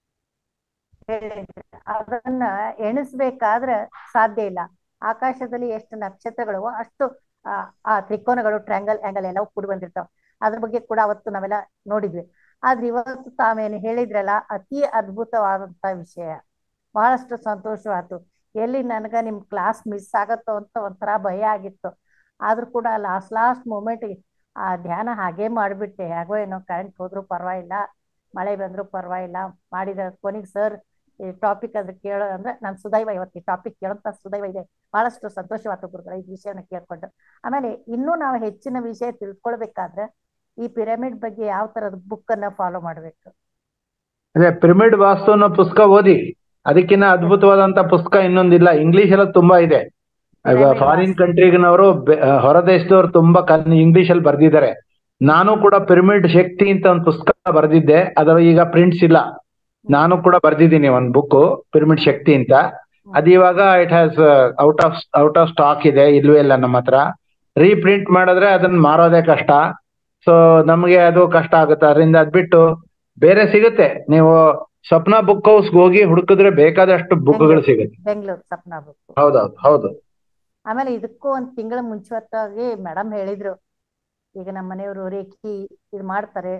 ಹೇಳಿದ್ರು ಅದನ್ನ ಎಣಿಸ್ಬೇಕಾದ್ರೆ ಸಾಧ್ಯ ಇಲ್ಲ ಆಕಾಶದಲ್ಲಿ ಎಷ್ಟು ನಕ್ಷತ್ರಗಳು ಅಷ್ಟು ಆ ಆ ತ್ರಿಕೋನಗಳು ಟ್ರ್ಯಾಂಗಲ್ ಆಂಗಲ್ ಎಲ್ಲವೂ ಕೂಡಿ ಬಂದಿರ್ತಾವ ಅದ್ರ ಬಗ್ಗೆ ಕೂಡ ಅವತ್ತು ನಾವೆಲ್ಲ ನೋಡಿದ್ವಿ ಆದ್ರೆ ಇವತ್ತು ತಾವೇನು ಹೇಳಿದ್ರಲ್ಲ ಅತಿ ಅದ್ಭುತವಾದಂತ ವಿಷಯ ಬಹಳಷ್ಟು ಸಂತೋಷವಾಯ್ತು ಎಲ್ಲಿ ನನಗ ನಿಮ್ ಕ್ಲಾಸ್ ಮಿಸ್ ಆಗತ್ತೋ ಅಂತ ಒಂಥರ ಭಯ ಆಗಿತ್ತು ಆದ್ರೂ ಕೂಡ ಲಾಸ್ಟ್ ಲಾಸ್ಟ್ ಮೂಮೆಂಟ್ ಆ ಧ್ಯಾನ ಹಾಗೆ ಮಾಡ್ಬಿಟ್ಟೆ ಹೇಗೋ ಏನೋ ಕರೆಂಟ್ ಹೋದ್ರು ಪರವಾಗಿಲ್ಲ ಮಳೆ ಬಂದ್ರು ಪರವಾಗಿಲ್ಲ ಮಾಡಿದ ಕೊನೆಗೆ ಸರ್ ಈ ಟಾಪಿಕ್ ಅದ್ರ ಕೇಳೋ ಅಂದ್ರೆ ನಾನು ಸುದೈವ ಇವತ್ತು ಈ ಟಾಪಿಕ್ ಕೇಳೋಂತ ಸುದೈವ ಇದೆ ಬಹಳಷ್ಟು ಸಂತೋಷವಾದ ಗುರುಗಳ ಈ ವಿಷಯನ ಕೇಳ್ಕೊಂಡು ಆಮೇಲೆ ಇನ್ನೂ ನಾವು ಹೆಚ್ಚಿನ ವಿಷಯ ತಿಳ್ಕೊಳ್ಬೇಕಾದ್ರೆ ಈ ಪಿರಮಿಡ್ ಬಗ್ಗೆ ಯಾವ ತರದ ಬುಕ್ ಅನ್ನ ಫಾಲೋ ಮಾಡ್ಬೇಕು ಅದೇ ಪಿರಮಿಡ್ ವಾಸ್ತು ಅನ್ನೋ ಪುಸ್ತಕ ಓದಿ ಅದಕ್ಕಿಂತ ಅದ್ಭುತವಾದಂತ ಪುಸ್ತಕ ಇನ್ನೊಂದಿಲ್ಲ ಇಂಗ್ಲಿಷ್ ಎಲ್ಲ ತುಂಬಾ ಇದೆ Pyramid ಫಾರಿನ್ ವಾಸ್ತು. ಕಂಟ್ರಿಗಿನವರು ಹೊರ ದೇಶದವ್ರು ತುಂಬಾ ಕನ್ ಇಂಗ್ಲಿಷ್ ಅಲ್ಲಿ ಬರ್ದಿದ್ದಾರೆ ನಾನು ಕೂಡ ಪಿರಮಿಡ್ ಶಕ್ತಿ ಅಂತ ಒಂದು ಪುಸ್ತಕ ಬರ್ದಿದ್ದೆ ಅದರ ಈಗ ಪ್ರಿಂಟ್ಸ್ ಇಲ್ಲ ನಾನು ಕೂಡ ಬರ್ದಿದ್ದೀನಿ ಒಂದು ಬುಕ್ ಪಿರಮಿಡ್ ಶಕ್ತಿ ಅಂತ ಅದು ಇವಾಗ it has out of out of stock ಇದೆ ಇಲ್ವೇ ಇಲ್ಲ ನಮ್ಮ ಹತ್ರ ರೀಪ್ರಿಂಟ್ ಮಾಡಿದ್ರೆ ಅದನ್ನ ಮಾರೋದೇ ಕಷ್ಟ ಸೊ ನಮಗೆ ಅದು ಕಷ್ಟ ಆಗುತ್ತೆ ಅದರಿಂದ ಅದ್ಬಿಟ್ಟು ಬೇರೆ ಸಿಗುತ್ತೆ ನೀವು ಸ್ವಪ್ನ ಬುಕ್ ಹೌಸ್ ಹೋಗಿ ಹುಡುಕಿದ್ರೆ ಬೇಕಾದಷ್ಟು ಬುಕ್ಗಳು ಸಿಗುತ್ತೆ ಬೆಂಗಳೂರು ಸಪ್ನಾ ಬುಕ್ ಹೌದೌದು ಹೌದು ಆಮೇಲೆ ಇದಕ್ಕೂ ಒಂದ್ ತಿಂಗಳ ಮುಂಚಿತವಾಗಿ ಮೇಡಮ್ ಹೇಳಿದ್ರು ಈಗ ನಮ್ಮ ಮನೆಯವರು ರೇಖಿ ಇದು ಮಾಡ್ತಾರೆ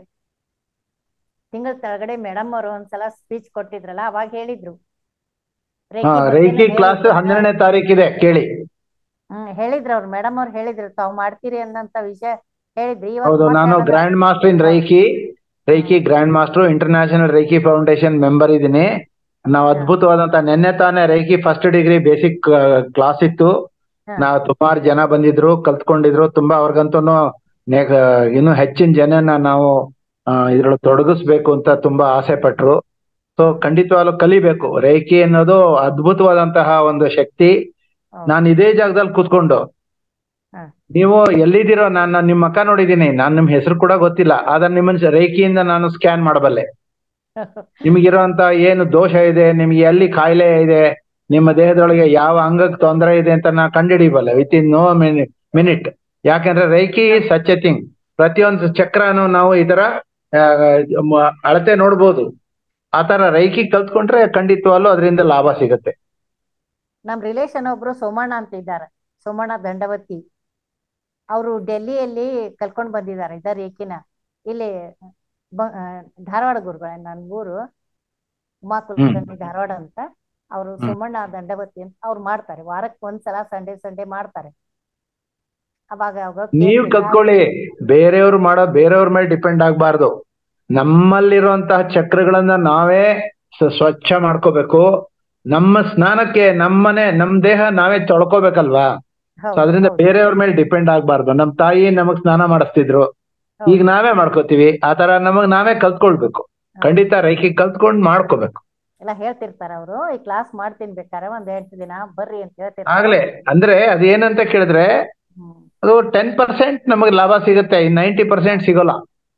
ತಿಂಗಳ ಕೆಳಗಡೆ ಮೇಡಮ್ ಅವರು ಒಂದ್ಸಲ ಸ್ಪೀಚ್ ಕೊಟ್ಟಿದ್ರಲ್ಲ ಅವಾಗ ಹೇಳಿದ್ರು ಹಾ ರೇಖಿ ರೈಕಿ ಕ್ಲಾಸ್ ಹನ್ನೆರಡನೇ ತಾರೀಕಿದೆ ಕೇಳಿ ಹ್ಮ್ ಹೇಳಿದ್ರು ಅವ್ರು ಮೇಡಮ್ ಅವ್ರು ಹೇಳಿದ್ರು ತಾವು ಮಾಡ್ತೀರಿ ಅನ್ನಂತ ವಿಷಯ ಹೇಳಿದ್ರು ಇವತ್ತು ಹೌದು ಮತ್ತೆ ನಾನು ನನಗೆ- grand master in reiki reiki grand master international reiki foundation member ಇದ್ದೀನಿ ನಾವು ಅದ್ಭುತವಾದಂತ ನಿನ್ನೆ ತಾನೇ reiki first degree basic class ಇತ್ತು ನಾವು ಸುಮಾರು ಜನ ಬಂದಿದ್ರು ಕಲ್ತ್ಕೊಂಡಿದ್ರು ತುಂಬಾ ಅವ್ರಿಗಂತೂ ಇನ್ನು ಹೆಚ್ಚಿನ ಜನನ ನಾವು ಇದ್ರೊಳಗೆ ತೊಡಗಿಸ್ಬೇಕು ಅಂತ ತುಂಬಾ ಆಸೆ ಪಟ್ರು ಸೊ ಖಂಡಿತವಾಗ್ಲೂ ಕಲಿಬೇಕು ರೇಖಿ ಅನ್ನೋದು ಅದ್ಭುತವಾದಂತಹ ಒಂದು ಶಕ್ತಿ ನಾನು ಇದೇ ಜಾಗದಲ್ಲಿ ಕೂತ್ಕೊಂಡು ನೀವು ಎಲ್ಲಿದ್ದೀರೋ ನಾನು ನಿಮ್ಮ ಮಕ್ಕ ನೋಡಿದ್ದೀನಿ ನಾನು ನಿಮ್ ಹೆಸರು ಕೂಡ ಗೊತ್ತಿಲ್ಲ ಆದ್ರೆ ನಿಮ್ಮನ್ನ ರೇಖಿಯಿಂದ ನಾನು ಸ್ಕ್ಯಾನ್ ಮಾಡಬಲ್ಲೆ ನಿಮಗಿರುವಂತ ಏನು ದೋಷ ಇದೆ ನಿಮ್ಗೆ ಎಲ್ಲಿ ಕಾಯಿಲೆ ಇದೆ ನಿಮ್ಮ ದೇಹದೊಳಗೆ ಯಾವ ಅಂಗಕ್ಕೆ ತೊಂದರೆ ಇದೆ ಅಂತ ನಾ ಕಂಡುಹಿಡಿಬಲ್ಲೆ ವಿತ್ ಇನ್ ನೋ ಮಿನಿಟ್ ಯಾಕಂದ್ರೆ ರೈಕಿ ಸಚ್ ಎ ಥಿಂಗ್ ಪ್ರತಿಯೊಂದು ಚಕ್ರನು ನಾವು ಈ ತರ ಆ, ಮ- ಅಳತೆ ನೋಡ್ಬೋದು ಆ ತರ ರೈಕಿ ಕಲ್ತ್ಕೊಂಡ್ರೆ ಖಂಡಿತವಾಗ್ಲೂ ಅದರಿಂದ ಲಾಭ ಸಿಗುತ್ತೆ ನಮ್ ರಿಲೇಶನ್ ಒಬ್ರು ಸೋಮಣ್ಣ ಅಂತ ಇದ್ದಾರೆ ಸೋಮಣ್ಣ ದಂಡವತಿ ಅವರು ಡೆಲ್ಲಿಯಲ್ಲಿ ಕಲ್ಕೊಂಡ್ ಬಂದಿದ್ದಾರೆ ಇದ ರೇಖಿನ ಇಲ್ಲಿ ಬ- ಆ, ಧಾರವಾಡ ಗುರುಗಳೇ ನನ್ ಊರು ಉಮಾ ಕುಲಕರ್ಣಿ ಧಾರವಾಡ ಅಂತ ಅವರು ಹ್ಮ್. ಸೋಮಣ್ಣ ದಂಡವತಿ ಅಂತ ಅವ್ರು ಮಾಡ್ತಾರೆ ವಾರಕ್ಕೆ ಒಂದ್ಸಲ ಸಂಡೇ ಸಂಡೇ ಮಾಡ್ತಾರೆ ಅವಾಗ ಅವಾಗ ನೀವ್ ಕೇಳ್ತಿದ್ದೆ, ಕಲ್ತ್ಕೊಳ್ಳಿ ಬೇರೆಯವ್ರು ಮಾಡೋ ಬೇರೆಯವ್ರ ಮೇಲೆ ಡಿಪೆಂಡ್ ಆಗ್ಬಾರ್ದು ನಮ್ಮಲ್ಲಿರುವಂತಹ ಚಕ್ರಗಳನ್ನ ನಾವೇ ಸ- ಸ್ವಚ್ಛ ಮಾಡ್ಕೋಬೇಕು ನಮ್ಮ ಸ್ನಾನಕ್ಕೆ ನಮ್ಮನೆ ನಮ್ ದೇಹ ನಾವೇ ತೊಳ್ಕೊಬೇಕಲ್ವಾ ಹೌದು, ಸೊ ಅದರಿಂದ ಹೌದು. ಬೇರೆಯವ್ರ ಮೇಲೆ ಡಿಪೆಂಡ್ ಆಗ್ಬಾರ್ದು ನಮ್ ತಾಯಿ ನಮಗ್ ಸ್ನಾನ ಮಾಡಿಸ್ತಿದ್ರು ಈಗ ನಾವೇ ಮಾಡ್ಕೋತೀವಿ ಆತರ ನಮಗ್ ನಾವೇ ಕಲ್ತ್ಕೊಳ್ಬೇಕು ಖಂಡಿತ ರೈಕಿ ಕಲ್ತ್ಕೊಂಡ್ ಮಾಡ್ಕೋಬೇಕು ಎಲ್ಲ ಹೇಳ್ತಿರ್ತಾರ ಅವರು ಈ ಕ್ಲಾಸ್ ಮಾಡ್ತೀನಿ ಬೇಕಾರೆ ಒಂದ್ ಎಂಟು ದಿನ ಬರ್ರಿ ಅಂತ ಹೇಳ್ತಿರ್ತಾರೆ ಆಗ್ಲೇ ಅಂದ್ರೆ ಅದೇನಂತ ಕೇಳಿದ್ರೆ ಅದು ಟೆನ್ ಪರ್ಸೆಂಟ್ ನಮಗ್ ಲಾಭ ಸಿಗುತ್ತೆ ನೈಂಟಿ ಪರ್ಸೆಂಟ್ ಸಿಗೋಲ್ಲ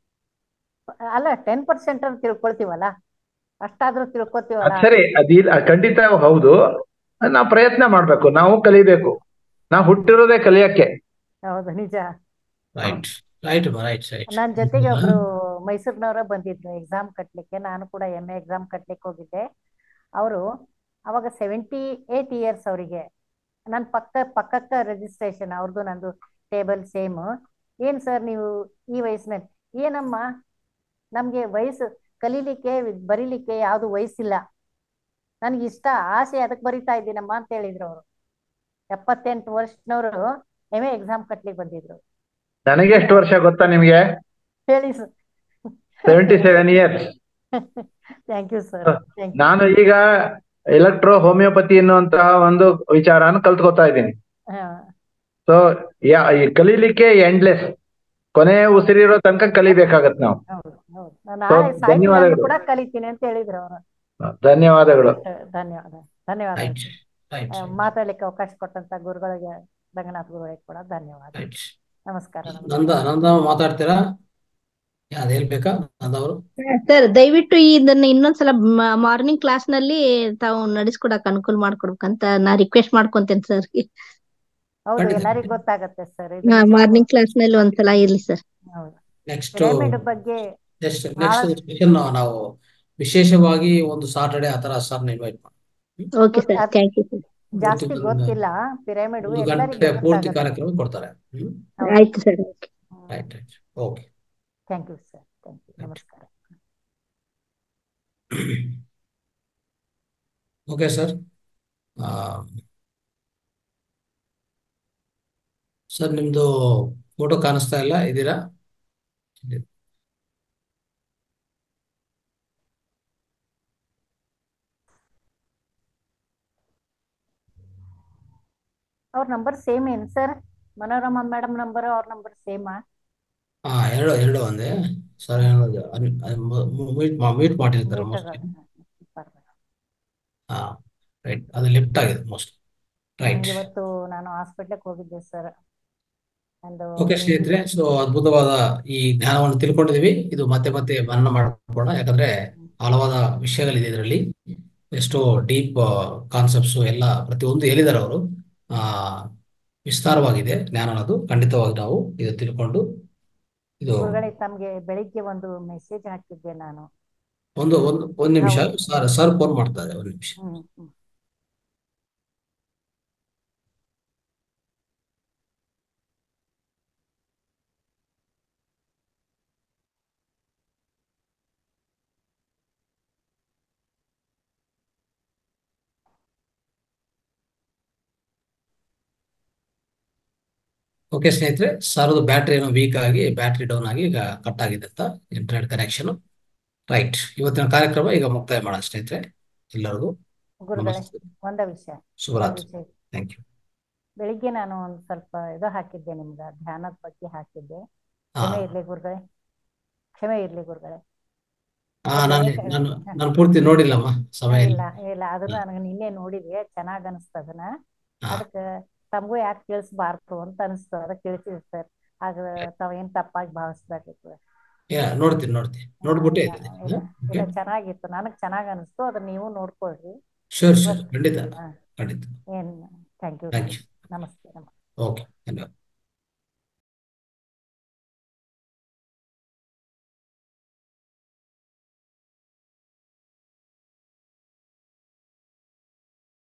ಅಲ್ಲ ಟೆನ್ ಪರ್ಸೆಂಟ್ ಅಂತ ತಿಳ್ಕೊಳ್ತೀವಲ್ಲ ಅಷ್ಟಾದ್ರೂ ತಿಳ್ಕೊತೀವಲ್ಲ ಅದ್ ಸರಿ ಅದಿಲ್ಲ ಖಂಡಿತ ಹೌದು ನಾವು ಪ್ರಯತ್ನ ಮಾಡ್ಬೇಕು ನಾವು ಕಲಿಬೇಕು ನಾವು ಹುಟ್ಟಿರೋದೇ ಕಲಿಯಕ್ಕೆ ಹೌದು ನಿಜ ರೈಟ್ ರೈಟ್ ರೈಟ್ ರೈಟ್ ನನ್ ಜೊತೆಗೆ ಒಬ್ರು ಮೈಸೂರಿನವರ ಬಂದಿದ್ರು ಎಕ್ಸಾಮ್ ಕಟ್ಲಿಕ್ಕೆ ನಾನು ಕೂಡ ಎಂ ಎ ಎಕ್ಸಾಮ್ ಕಟ್ಲಿಕ್ಕೆ ಹೋಗಿದ್ದೆ ಅವರು ಅವಾಗ ಸೆವೆಂಟಿ ಏಟ್ ಇಯರ್ಸ್ ಅವರಿಗೆ ನನ್ ಪಕ್ಕ ಪಕ್ಕಕ್ಕ ರಿಜಿಸ್ಟ್ರೇಷನ್ ಅವ್ರದ್ದು ನಂದು ಟೇಬಲ್ ಸೇಮ್ ಏನ್ ಸರ್ ನೀವು ಈ ವಯಸ್ಸಿನಲ್ಲಿ ಏನಮ್ಮ ನಮ್ಗೆ ವಯಸ್ಸು ಕಲೀಲಿಕ್ಕೆ ಬರೀಲಿಕ್ಕೆ ಯಾವ್ದು ವಯಸ್ಸಿಲ್ಲ ನನ್ಗೆ ಇಷ್ಟ ಆಸೆ ಅದಕ್ಕೆ ಬರಿತಾ ಇದ್ದೀನಮ್ಮ ಅಂತ ಹೇಳಿದ್ರು ಅವರು ಎಪ್ಪತ್ತೆಂಟು ವರ್ಷನವರು ಎಂ ಎ ಎಕ್ಸಾಮ್ ಕಟ್ಲಿಕ್ಕೆ ಬಂದಿದ್ರು ನನಗೆ ಎಷ್ಟು ವರ್ಷ ಗೊತ್ತಾ ನಿಮ್ಗೆ ಹೇಳಿ sir seventy seven years thank you sir thank you ನಾನು ಈಗ ಎಲೆಕ್ಟ್ರೋ ಹೋಮಿಯೋಪತಿ ಎನ್ನುವಂತಹ ಒಂದು ವಿಚಾರನ ಕಲ್ತ್ಕೊತಾ ಇದ್ದೀನಿ ಹಾ ಸೊ ಯಾ ಈ ಕಲೀಲಿಕ್ಕೆ ಎಂಡ್ಲೆಸ್ ಕೊನೆ ಉಸಿರಿರೋ ತನಕ ಕಲಿಬೇಕಾಗತ್ ನಾವು ಹೌದು ಹೌದು So, ನಾಳೆ ಸಾಯಂಕಾಲ ಧನ್ಯವಾದಗಳು. ಕೂಡ ಕಲಿತೀನಿ ಅಂತ ಹೇಳಿದ್ರು ಅವರು ಧನ್ಯವಾದಗಳು ಧನ್ಯವಾದ ಧನ್ಯವಾದ ರೈಟ್ ರೈಟ್ ಮಾತಾಡ್ಲಿಕ್ಕೆ ಅವಕಾಶ ಕೊಟ್ಟಂತ ಗುರುಗಳಿಗೆ ರಂಗನಾಥ್ ಗುರುಗಳಿಗೆ ಕೂಡ ಧನ್ಯವಾದ ರೈಟ್ ನಮಸ್ಕಾರ ನಮಸ್ಕಾರ ನಂದ ನಂದ ಮಾತಾಡ್ತೀರಾ ಯಾವ್ದು ಹೇಳ್ಬೇಕಾ ನಂದ ಅವರು ಸರ್ ದಯವಿಟ್ಟು ಇದನ್ನ ಇನ್ನೊಂದ್ಸಲ ಮಾರ್ನಿಂಗ್ ಕ್ಲಾಸ್ ನಲ್ಲಿ ತಾವು ನಡೆಸ್ಕೊಡಕ್ ಅನುಕೂಲ ಮಾಡ್ಕೊಡ್ಬೇಕಂತ ನಾ ರಿಕ್ವೆಸ್ಟ್ ಮಾಡ್ಕೊಂತೇನೆ ಸರ್ ಹೌದು ಖಂಡಿತ. ಎಲ್ಲರಿಗೂ ಗೊತ್ತಾಗತ್ತೆ ಸರ್ ಮಾರ್ನಿಂಗ್ ಕ್ಲಾಸ್ ನಲ್ಲಿ ಒಂದ್ಸಲ ಇರ್ಲಿ ಸರ್ ಹೌದು ನೆಕ್ಸ್ಟ್ ಪಿರಮಿಡ್ ಬಗ್ಗೆ ನೆಕ್ಸ್ಟ್ ನೆಕ್ಸ್ಟ್ ಸೆಷನ್ ನಾವು ವಿಶೇಷವಾಗಿ ಒಂದು ಸಾಟರ್ಡೆ ಆ ತರ ಸರ್ನ ಇನ್ವೈಟ್ ಮಾಡಿ okay sir thank you sir ಜಾಸ್ತಿ ಒಂದು- ಗೊತ್ತಿಲ್ಲ ಪಿರಮಿಡ್ ಒಂದು ಎಲ್ಲರಿಗೂ ಗಂಟೆ ಪೂರ್ತಿ ಗೊತ್ತಾಗತ್ತೆ ಕಾರ್ಯಕ್ರಮ ಕೊಡ್ತಾರೆ ಹ್ಮ್ ಆಯ್ತು sir right right okay thank you sir thank you ನಮಸ್ಕಾರ ಓಕೆ ಸರ್ ಸರ್ ನಿಮ್ದು ಫೋಟೋ ಕಾಣಿಸ್ತಾ ಇಲ್ಲ ಇದ್ದೀರಾ ಅವ್ರ ನಂಬರ್ ಸೇಮ್ ಏನ್ ಸರ್ ಮನೋರಮಾ ಮೇಡಮ್ ನಂಬರ್ ಅವ್ರ ನಂಬರ್ ಸೇಮಾ ಹಾ ಎರಡು ಎರಡು ಒಂದೇ ಸರ್ ಹೇಳೋದು ಮೀಟ್ ಮೀಟ್ ಮಾಡಿರ್ತಾರೆ ಮೋಸ್ಟ್ಲಿ ಹಾ ರೈಟ್ ಅದು ಲಿಫ್ಟ್ ಆಗಿದೆ ಮೋಸ್ಟ್ ರೈಟ್ ಇವತ್ತು ನಾನು ಹಾಸ್ಪಿಟ್ಲಿಗೆ ಹೋಗಿದ್ದೆ ಸರ್ ಒಂದು ಓಕೆ ಸ್ನೇಹಿತರೆ ಸೊ ಅದ್ಭುತವಾದ ಈ ಜ್ಞಾನವನ್ನು ತಿಳ್ಕೊಂಡಿದೀವಿ ಇದು ಮತ್ತೆ ಮತ್ತೆ ಮನನ ಮಾಡ್ಕೊಳ್ಳೋಣ ಯಾಕಂದ್ರೆ ಹಲವಾದ ವಿಷಯಗಳಿದೆ ಇದರಲ್ಲಿ ಎಷ್ಟೋ ಡೀಪ್ ಕಾನ್ಸೆಪ್ಟ್ಸ್ ಎಲ್ಲ ಪ್ರತಿಯೊಂದು ಹೇಳಿದ್ದಾರೆ ಅವರು ಆ ವಿಸ್ತಾರವಾಗಿದೆ ಜ್ಞಾನ ಅನ್ನೋದು ಖಂಡಿತವಾಗಿ ನಾವು ಇದು ತಿಳ್ಕೊಂಡು ಇದು ಗುರುಗಳೇ ತಮ್ಗೆ ಬೆಳಿಗ್ಗೆ ಒಂದು ಮೆಸೇಜ್ ಹಾಕಿದ್ದೆ ನಾನು ಒಂದು ಒಂದು ಒಂದು ನಿಮಿಷ ಹೌದು. ಸರ್ ಸರ್ ಫೋನ್ ಮಾಡ್ತಾರೆ ಒಂದು ನಿಮಿಷ ಹ್ಮ್ ಹ್ಮ್ ಓಕೆ ಸ್ನೇಹಿತರೆ ಸರ್ದು ಬ್ಯಾಟ್ರಿ ಏನೋ ವೀಕ್ ಆಗಿ ಬ್ಯಾಟ್ರಿ ಡೌನ್ ಆಗಿ ಈಗ ಕಟ್ ಆಗಿದೆ ಅಂತ ಇಂಟರ್ನೆಟ್ ಕನೆಕ್ಷನ್ ರೈಟ್ ಇವತ್ತಿನ ಕಾರ್ಯಕ್ರಮ ಈಗ ಮುಕ್ತಾಯ ಮಾಡೋಣ ಸ್ನೇಹಿತರೆ ಎಲ್ಲರಿಗೂ ಗುರುಗಳೇ ನಮಸ್ತೆ ಒಂದ ವಿಷಯ ಒಂದ್ ಶುಭರಾತ್ರಿ ವಿಷಯ ಥ್ಯಾಂಕ್ ಯು ಬೆಳಿಗ್ಗೆ ನಾನು ಒಂದ್ ಸ್ವಲ್ಪ ಇದು ಹಾಕಿದ್ದೆ ನಿಮ್ಗ ಧ್ಯಾನದ ಬಗ್ಗೆ ಹಾಕಿದ್ದೆ ಹಾ ಕ್ಷಮೆ ಇರ್ಲಿ ಗುರುಗಳೇ ಕ್ಷಮೆ ಇರ್ಲಿ ಗುರುಗಳೇ ಹಾ ಅದು ನಾನು ಬೇರೆ ನಾನು ನಾನು ಪೂರ್ತಿ ನೋಡಿಲ್ಲಮ್ಮ ಸಮಯ ಇಲ್ಲ ಇಲ್ಲ ಇಲ್ಲ ಅದನ್ನ ನನಗೆ ನಿನ್ನೆ ನೋಡಿದ್ವಿ ಚೆನ್ನಾಗ್ ಅನಿಸ್ತ ಅದನ್ನ ಹಾ ಅದಕ್ಕ ತಮಗೂ ಯಾಕೆ ತಿಳಿಸ್ಬಾರ್ದು ಅಂತ ಅನಿಸ್ತು ಅದಕ್ಕೆ ತಿಳಿಸಿದ್ವಿ ಸರ್ ಆಗ ತಾವ್ ಏನ್ ತಪ್ಪಾಗಿ ಭಾವಿಸ್ಬೇಡ್ರಿ sir. ಯಾ ನೋಡ್ತೀನಿ ನೋಡ್ತೀನಿ ನೋಡ್ಬಿಟ್ಟು ಹೇಳ್ತೀನಿ ಇಲ್ಲ ಓಕೆ ಇಲ್ಲ ಚೆನ್ನಾಗಿತ್ತು ನನಗ್ ಚೆನ್ನಾಗ್ ಅನಿಸ್ತು ಅದನ್ನ ನೀವು ನೋಡ್ಕೊಳ್ರಿ ಶೂರ್ ಶೂರ್ ಇವತ್ತು ಖಂಡಿತ ಹಾ ಖಂಡಿತ ಏನ್ ಥ್ಯಾಂಕ್ ಯು ಥ್ಯಾಂಕ್ ಯು ನಮಸ್ತೆ ನಮಸ್ತೆ ಓಕೆ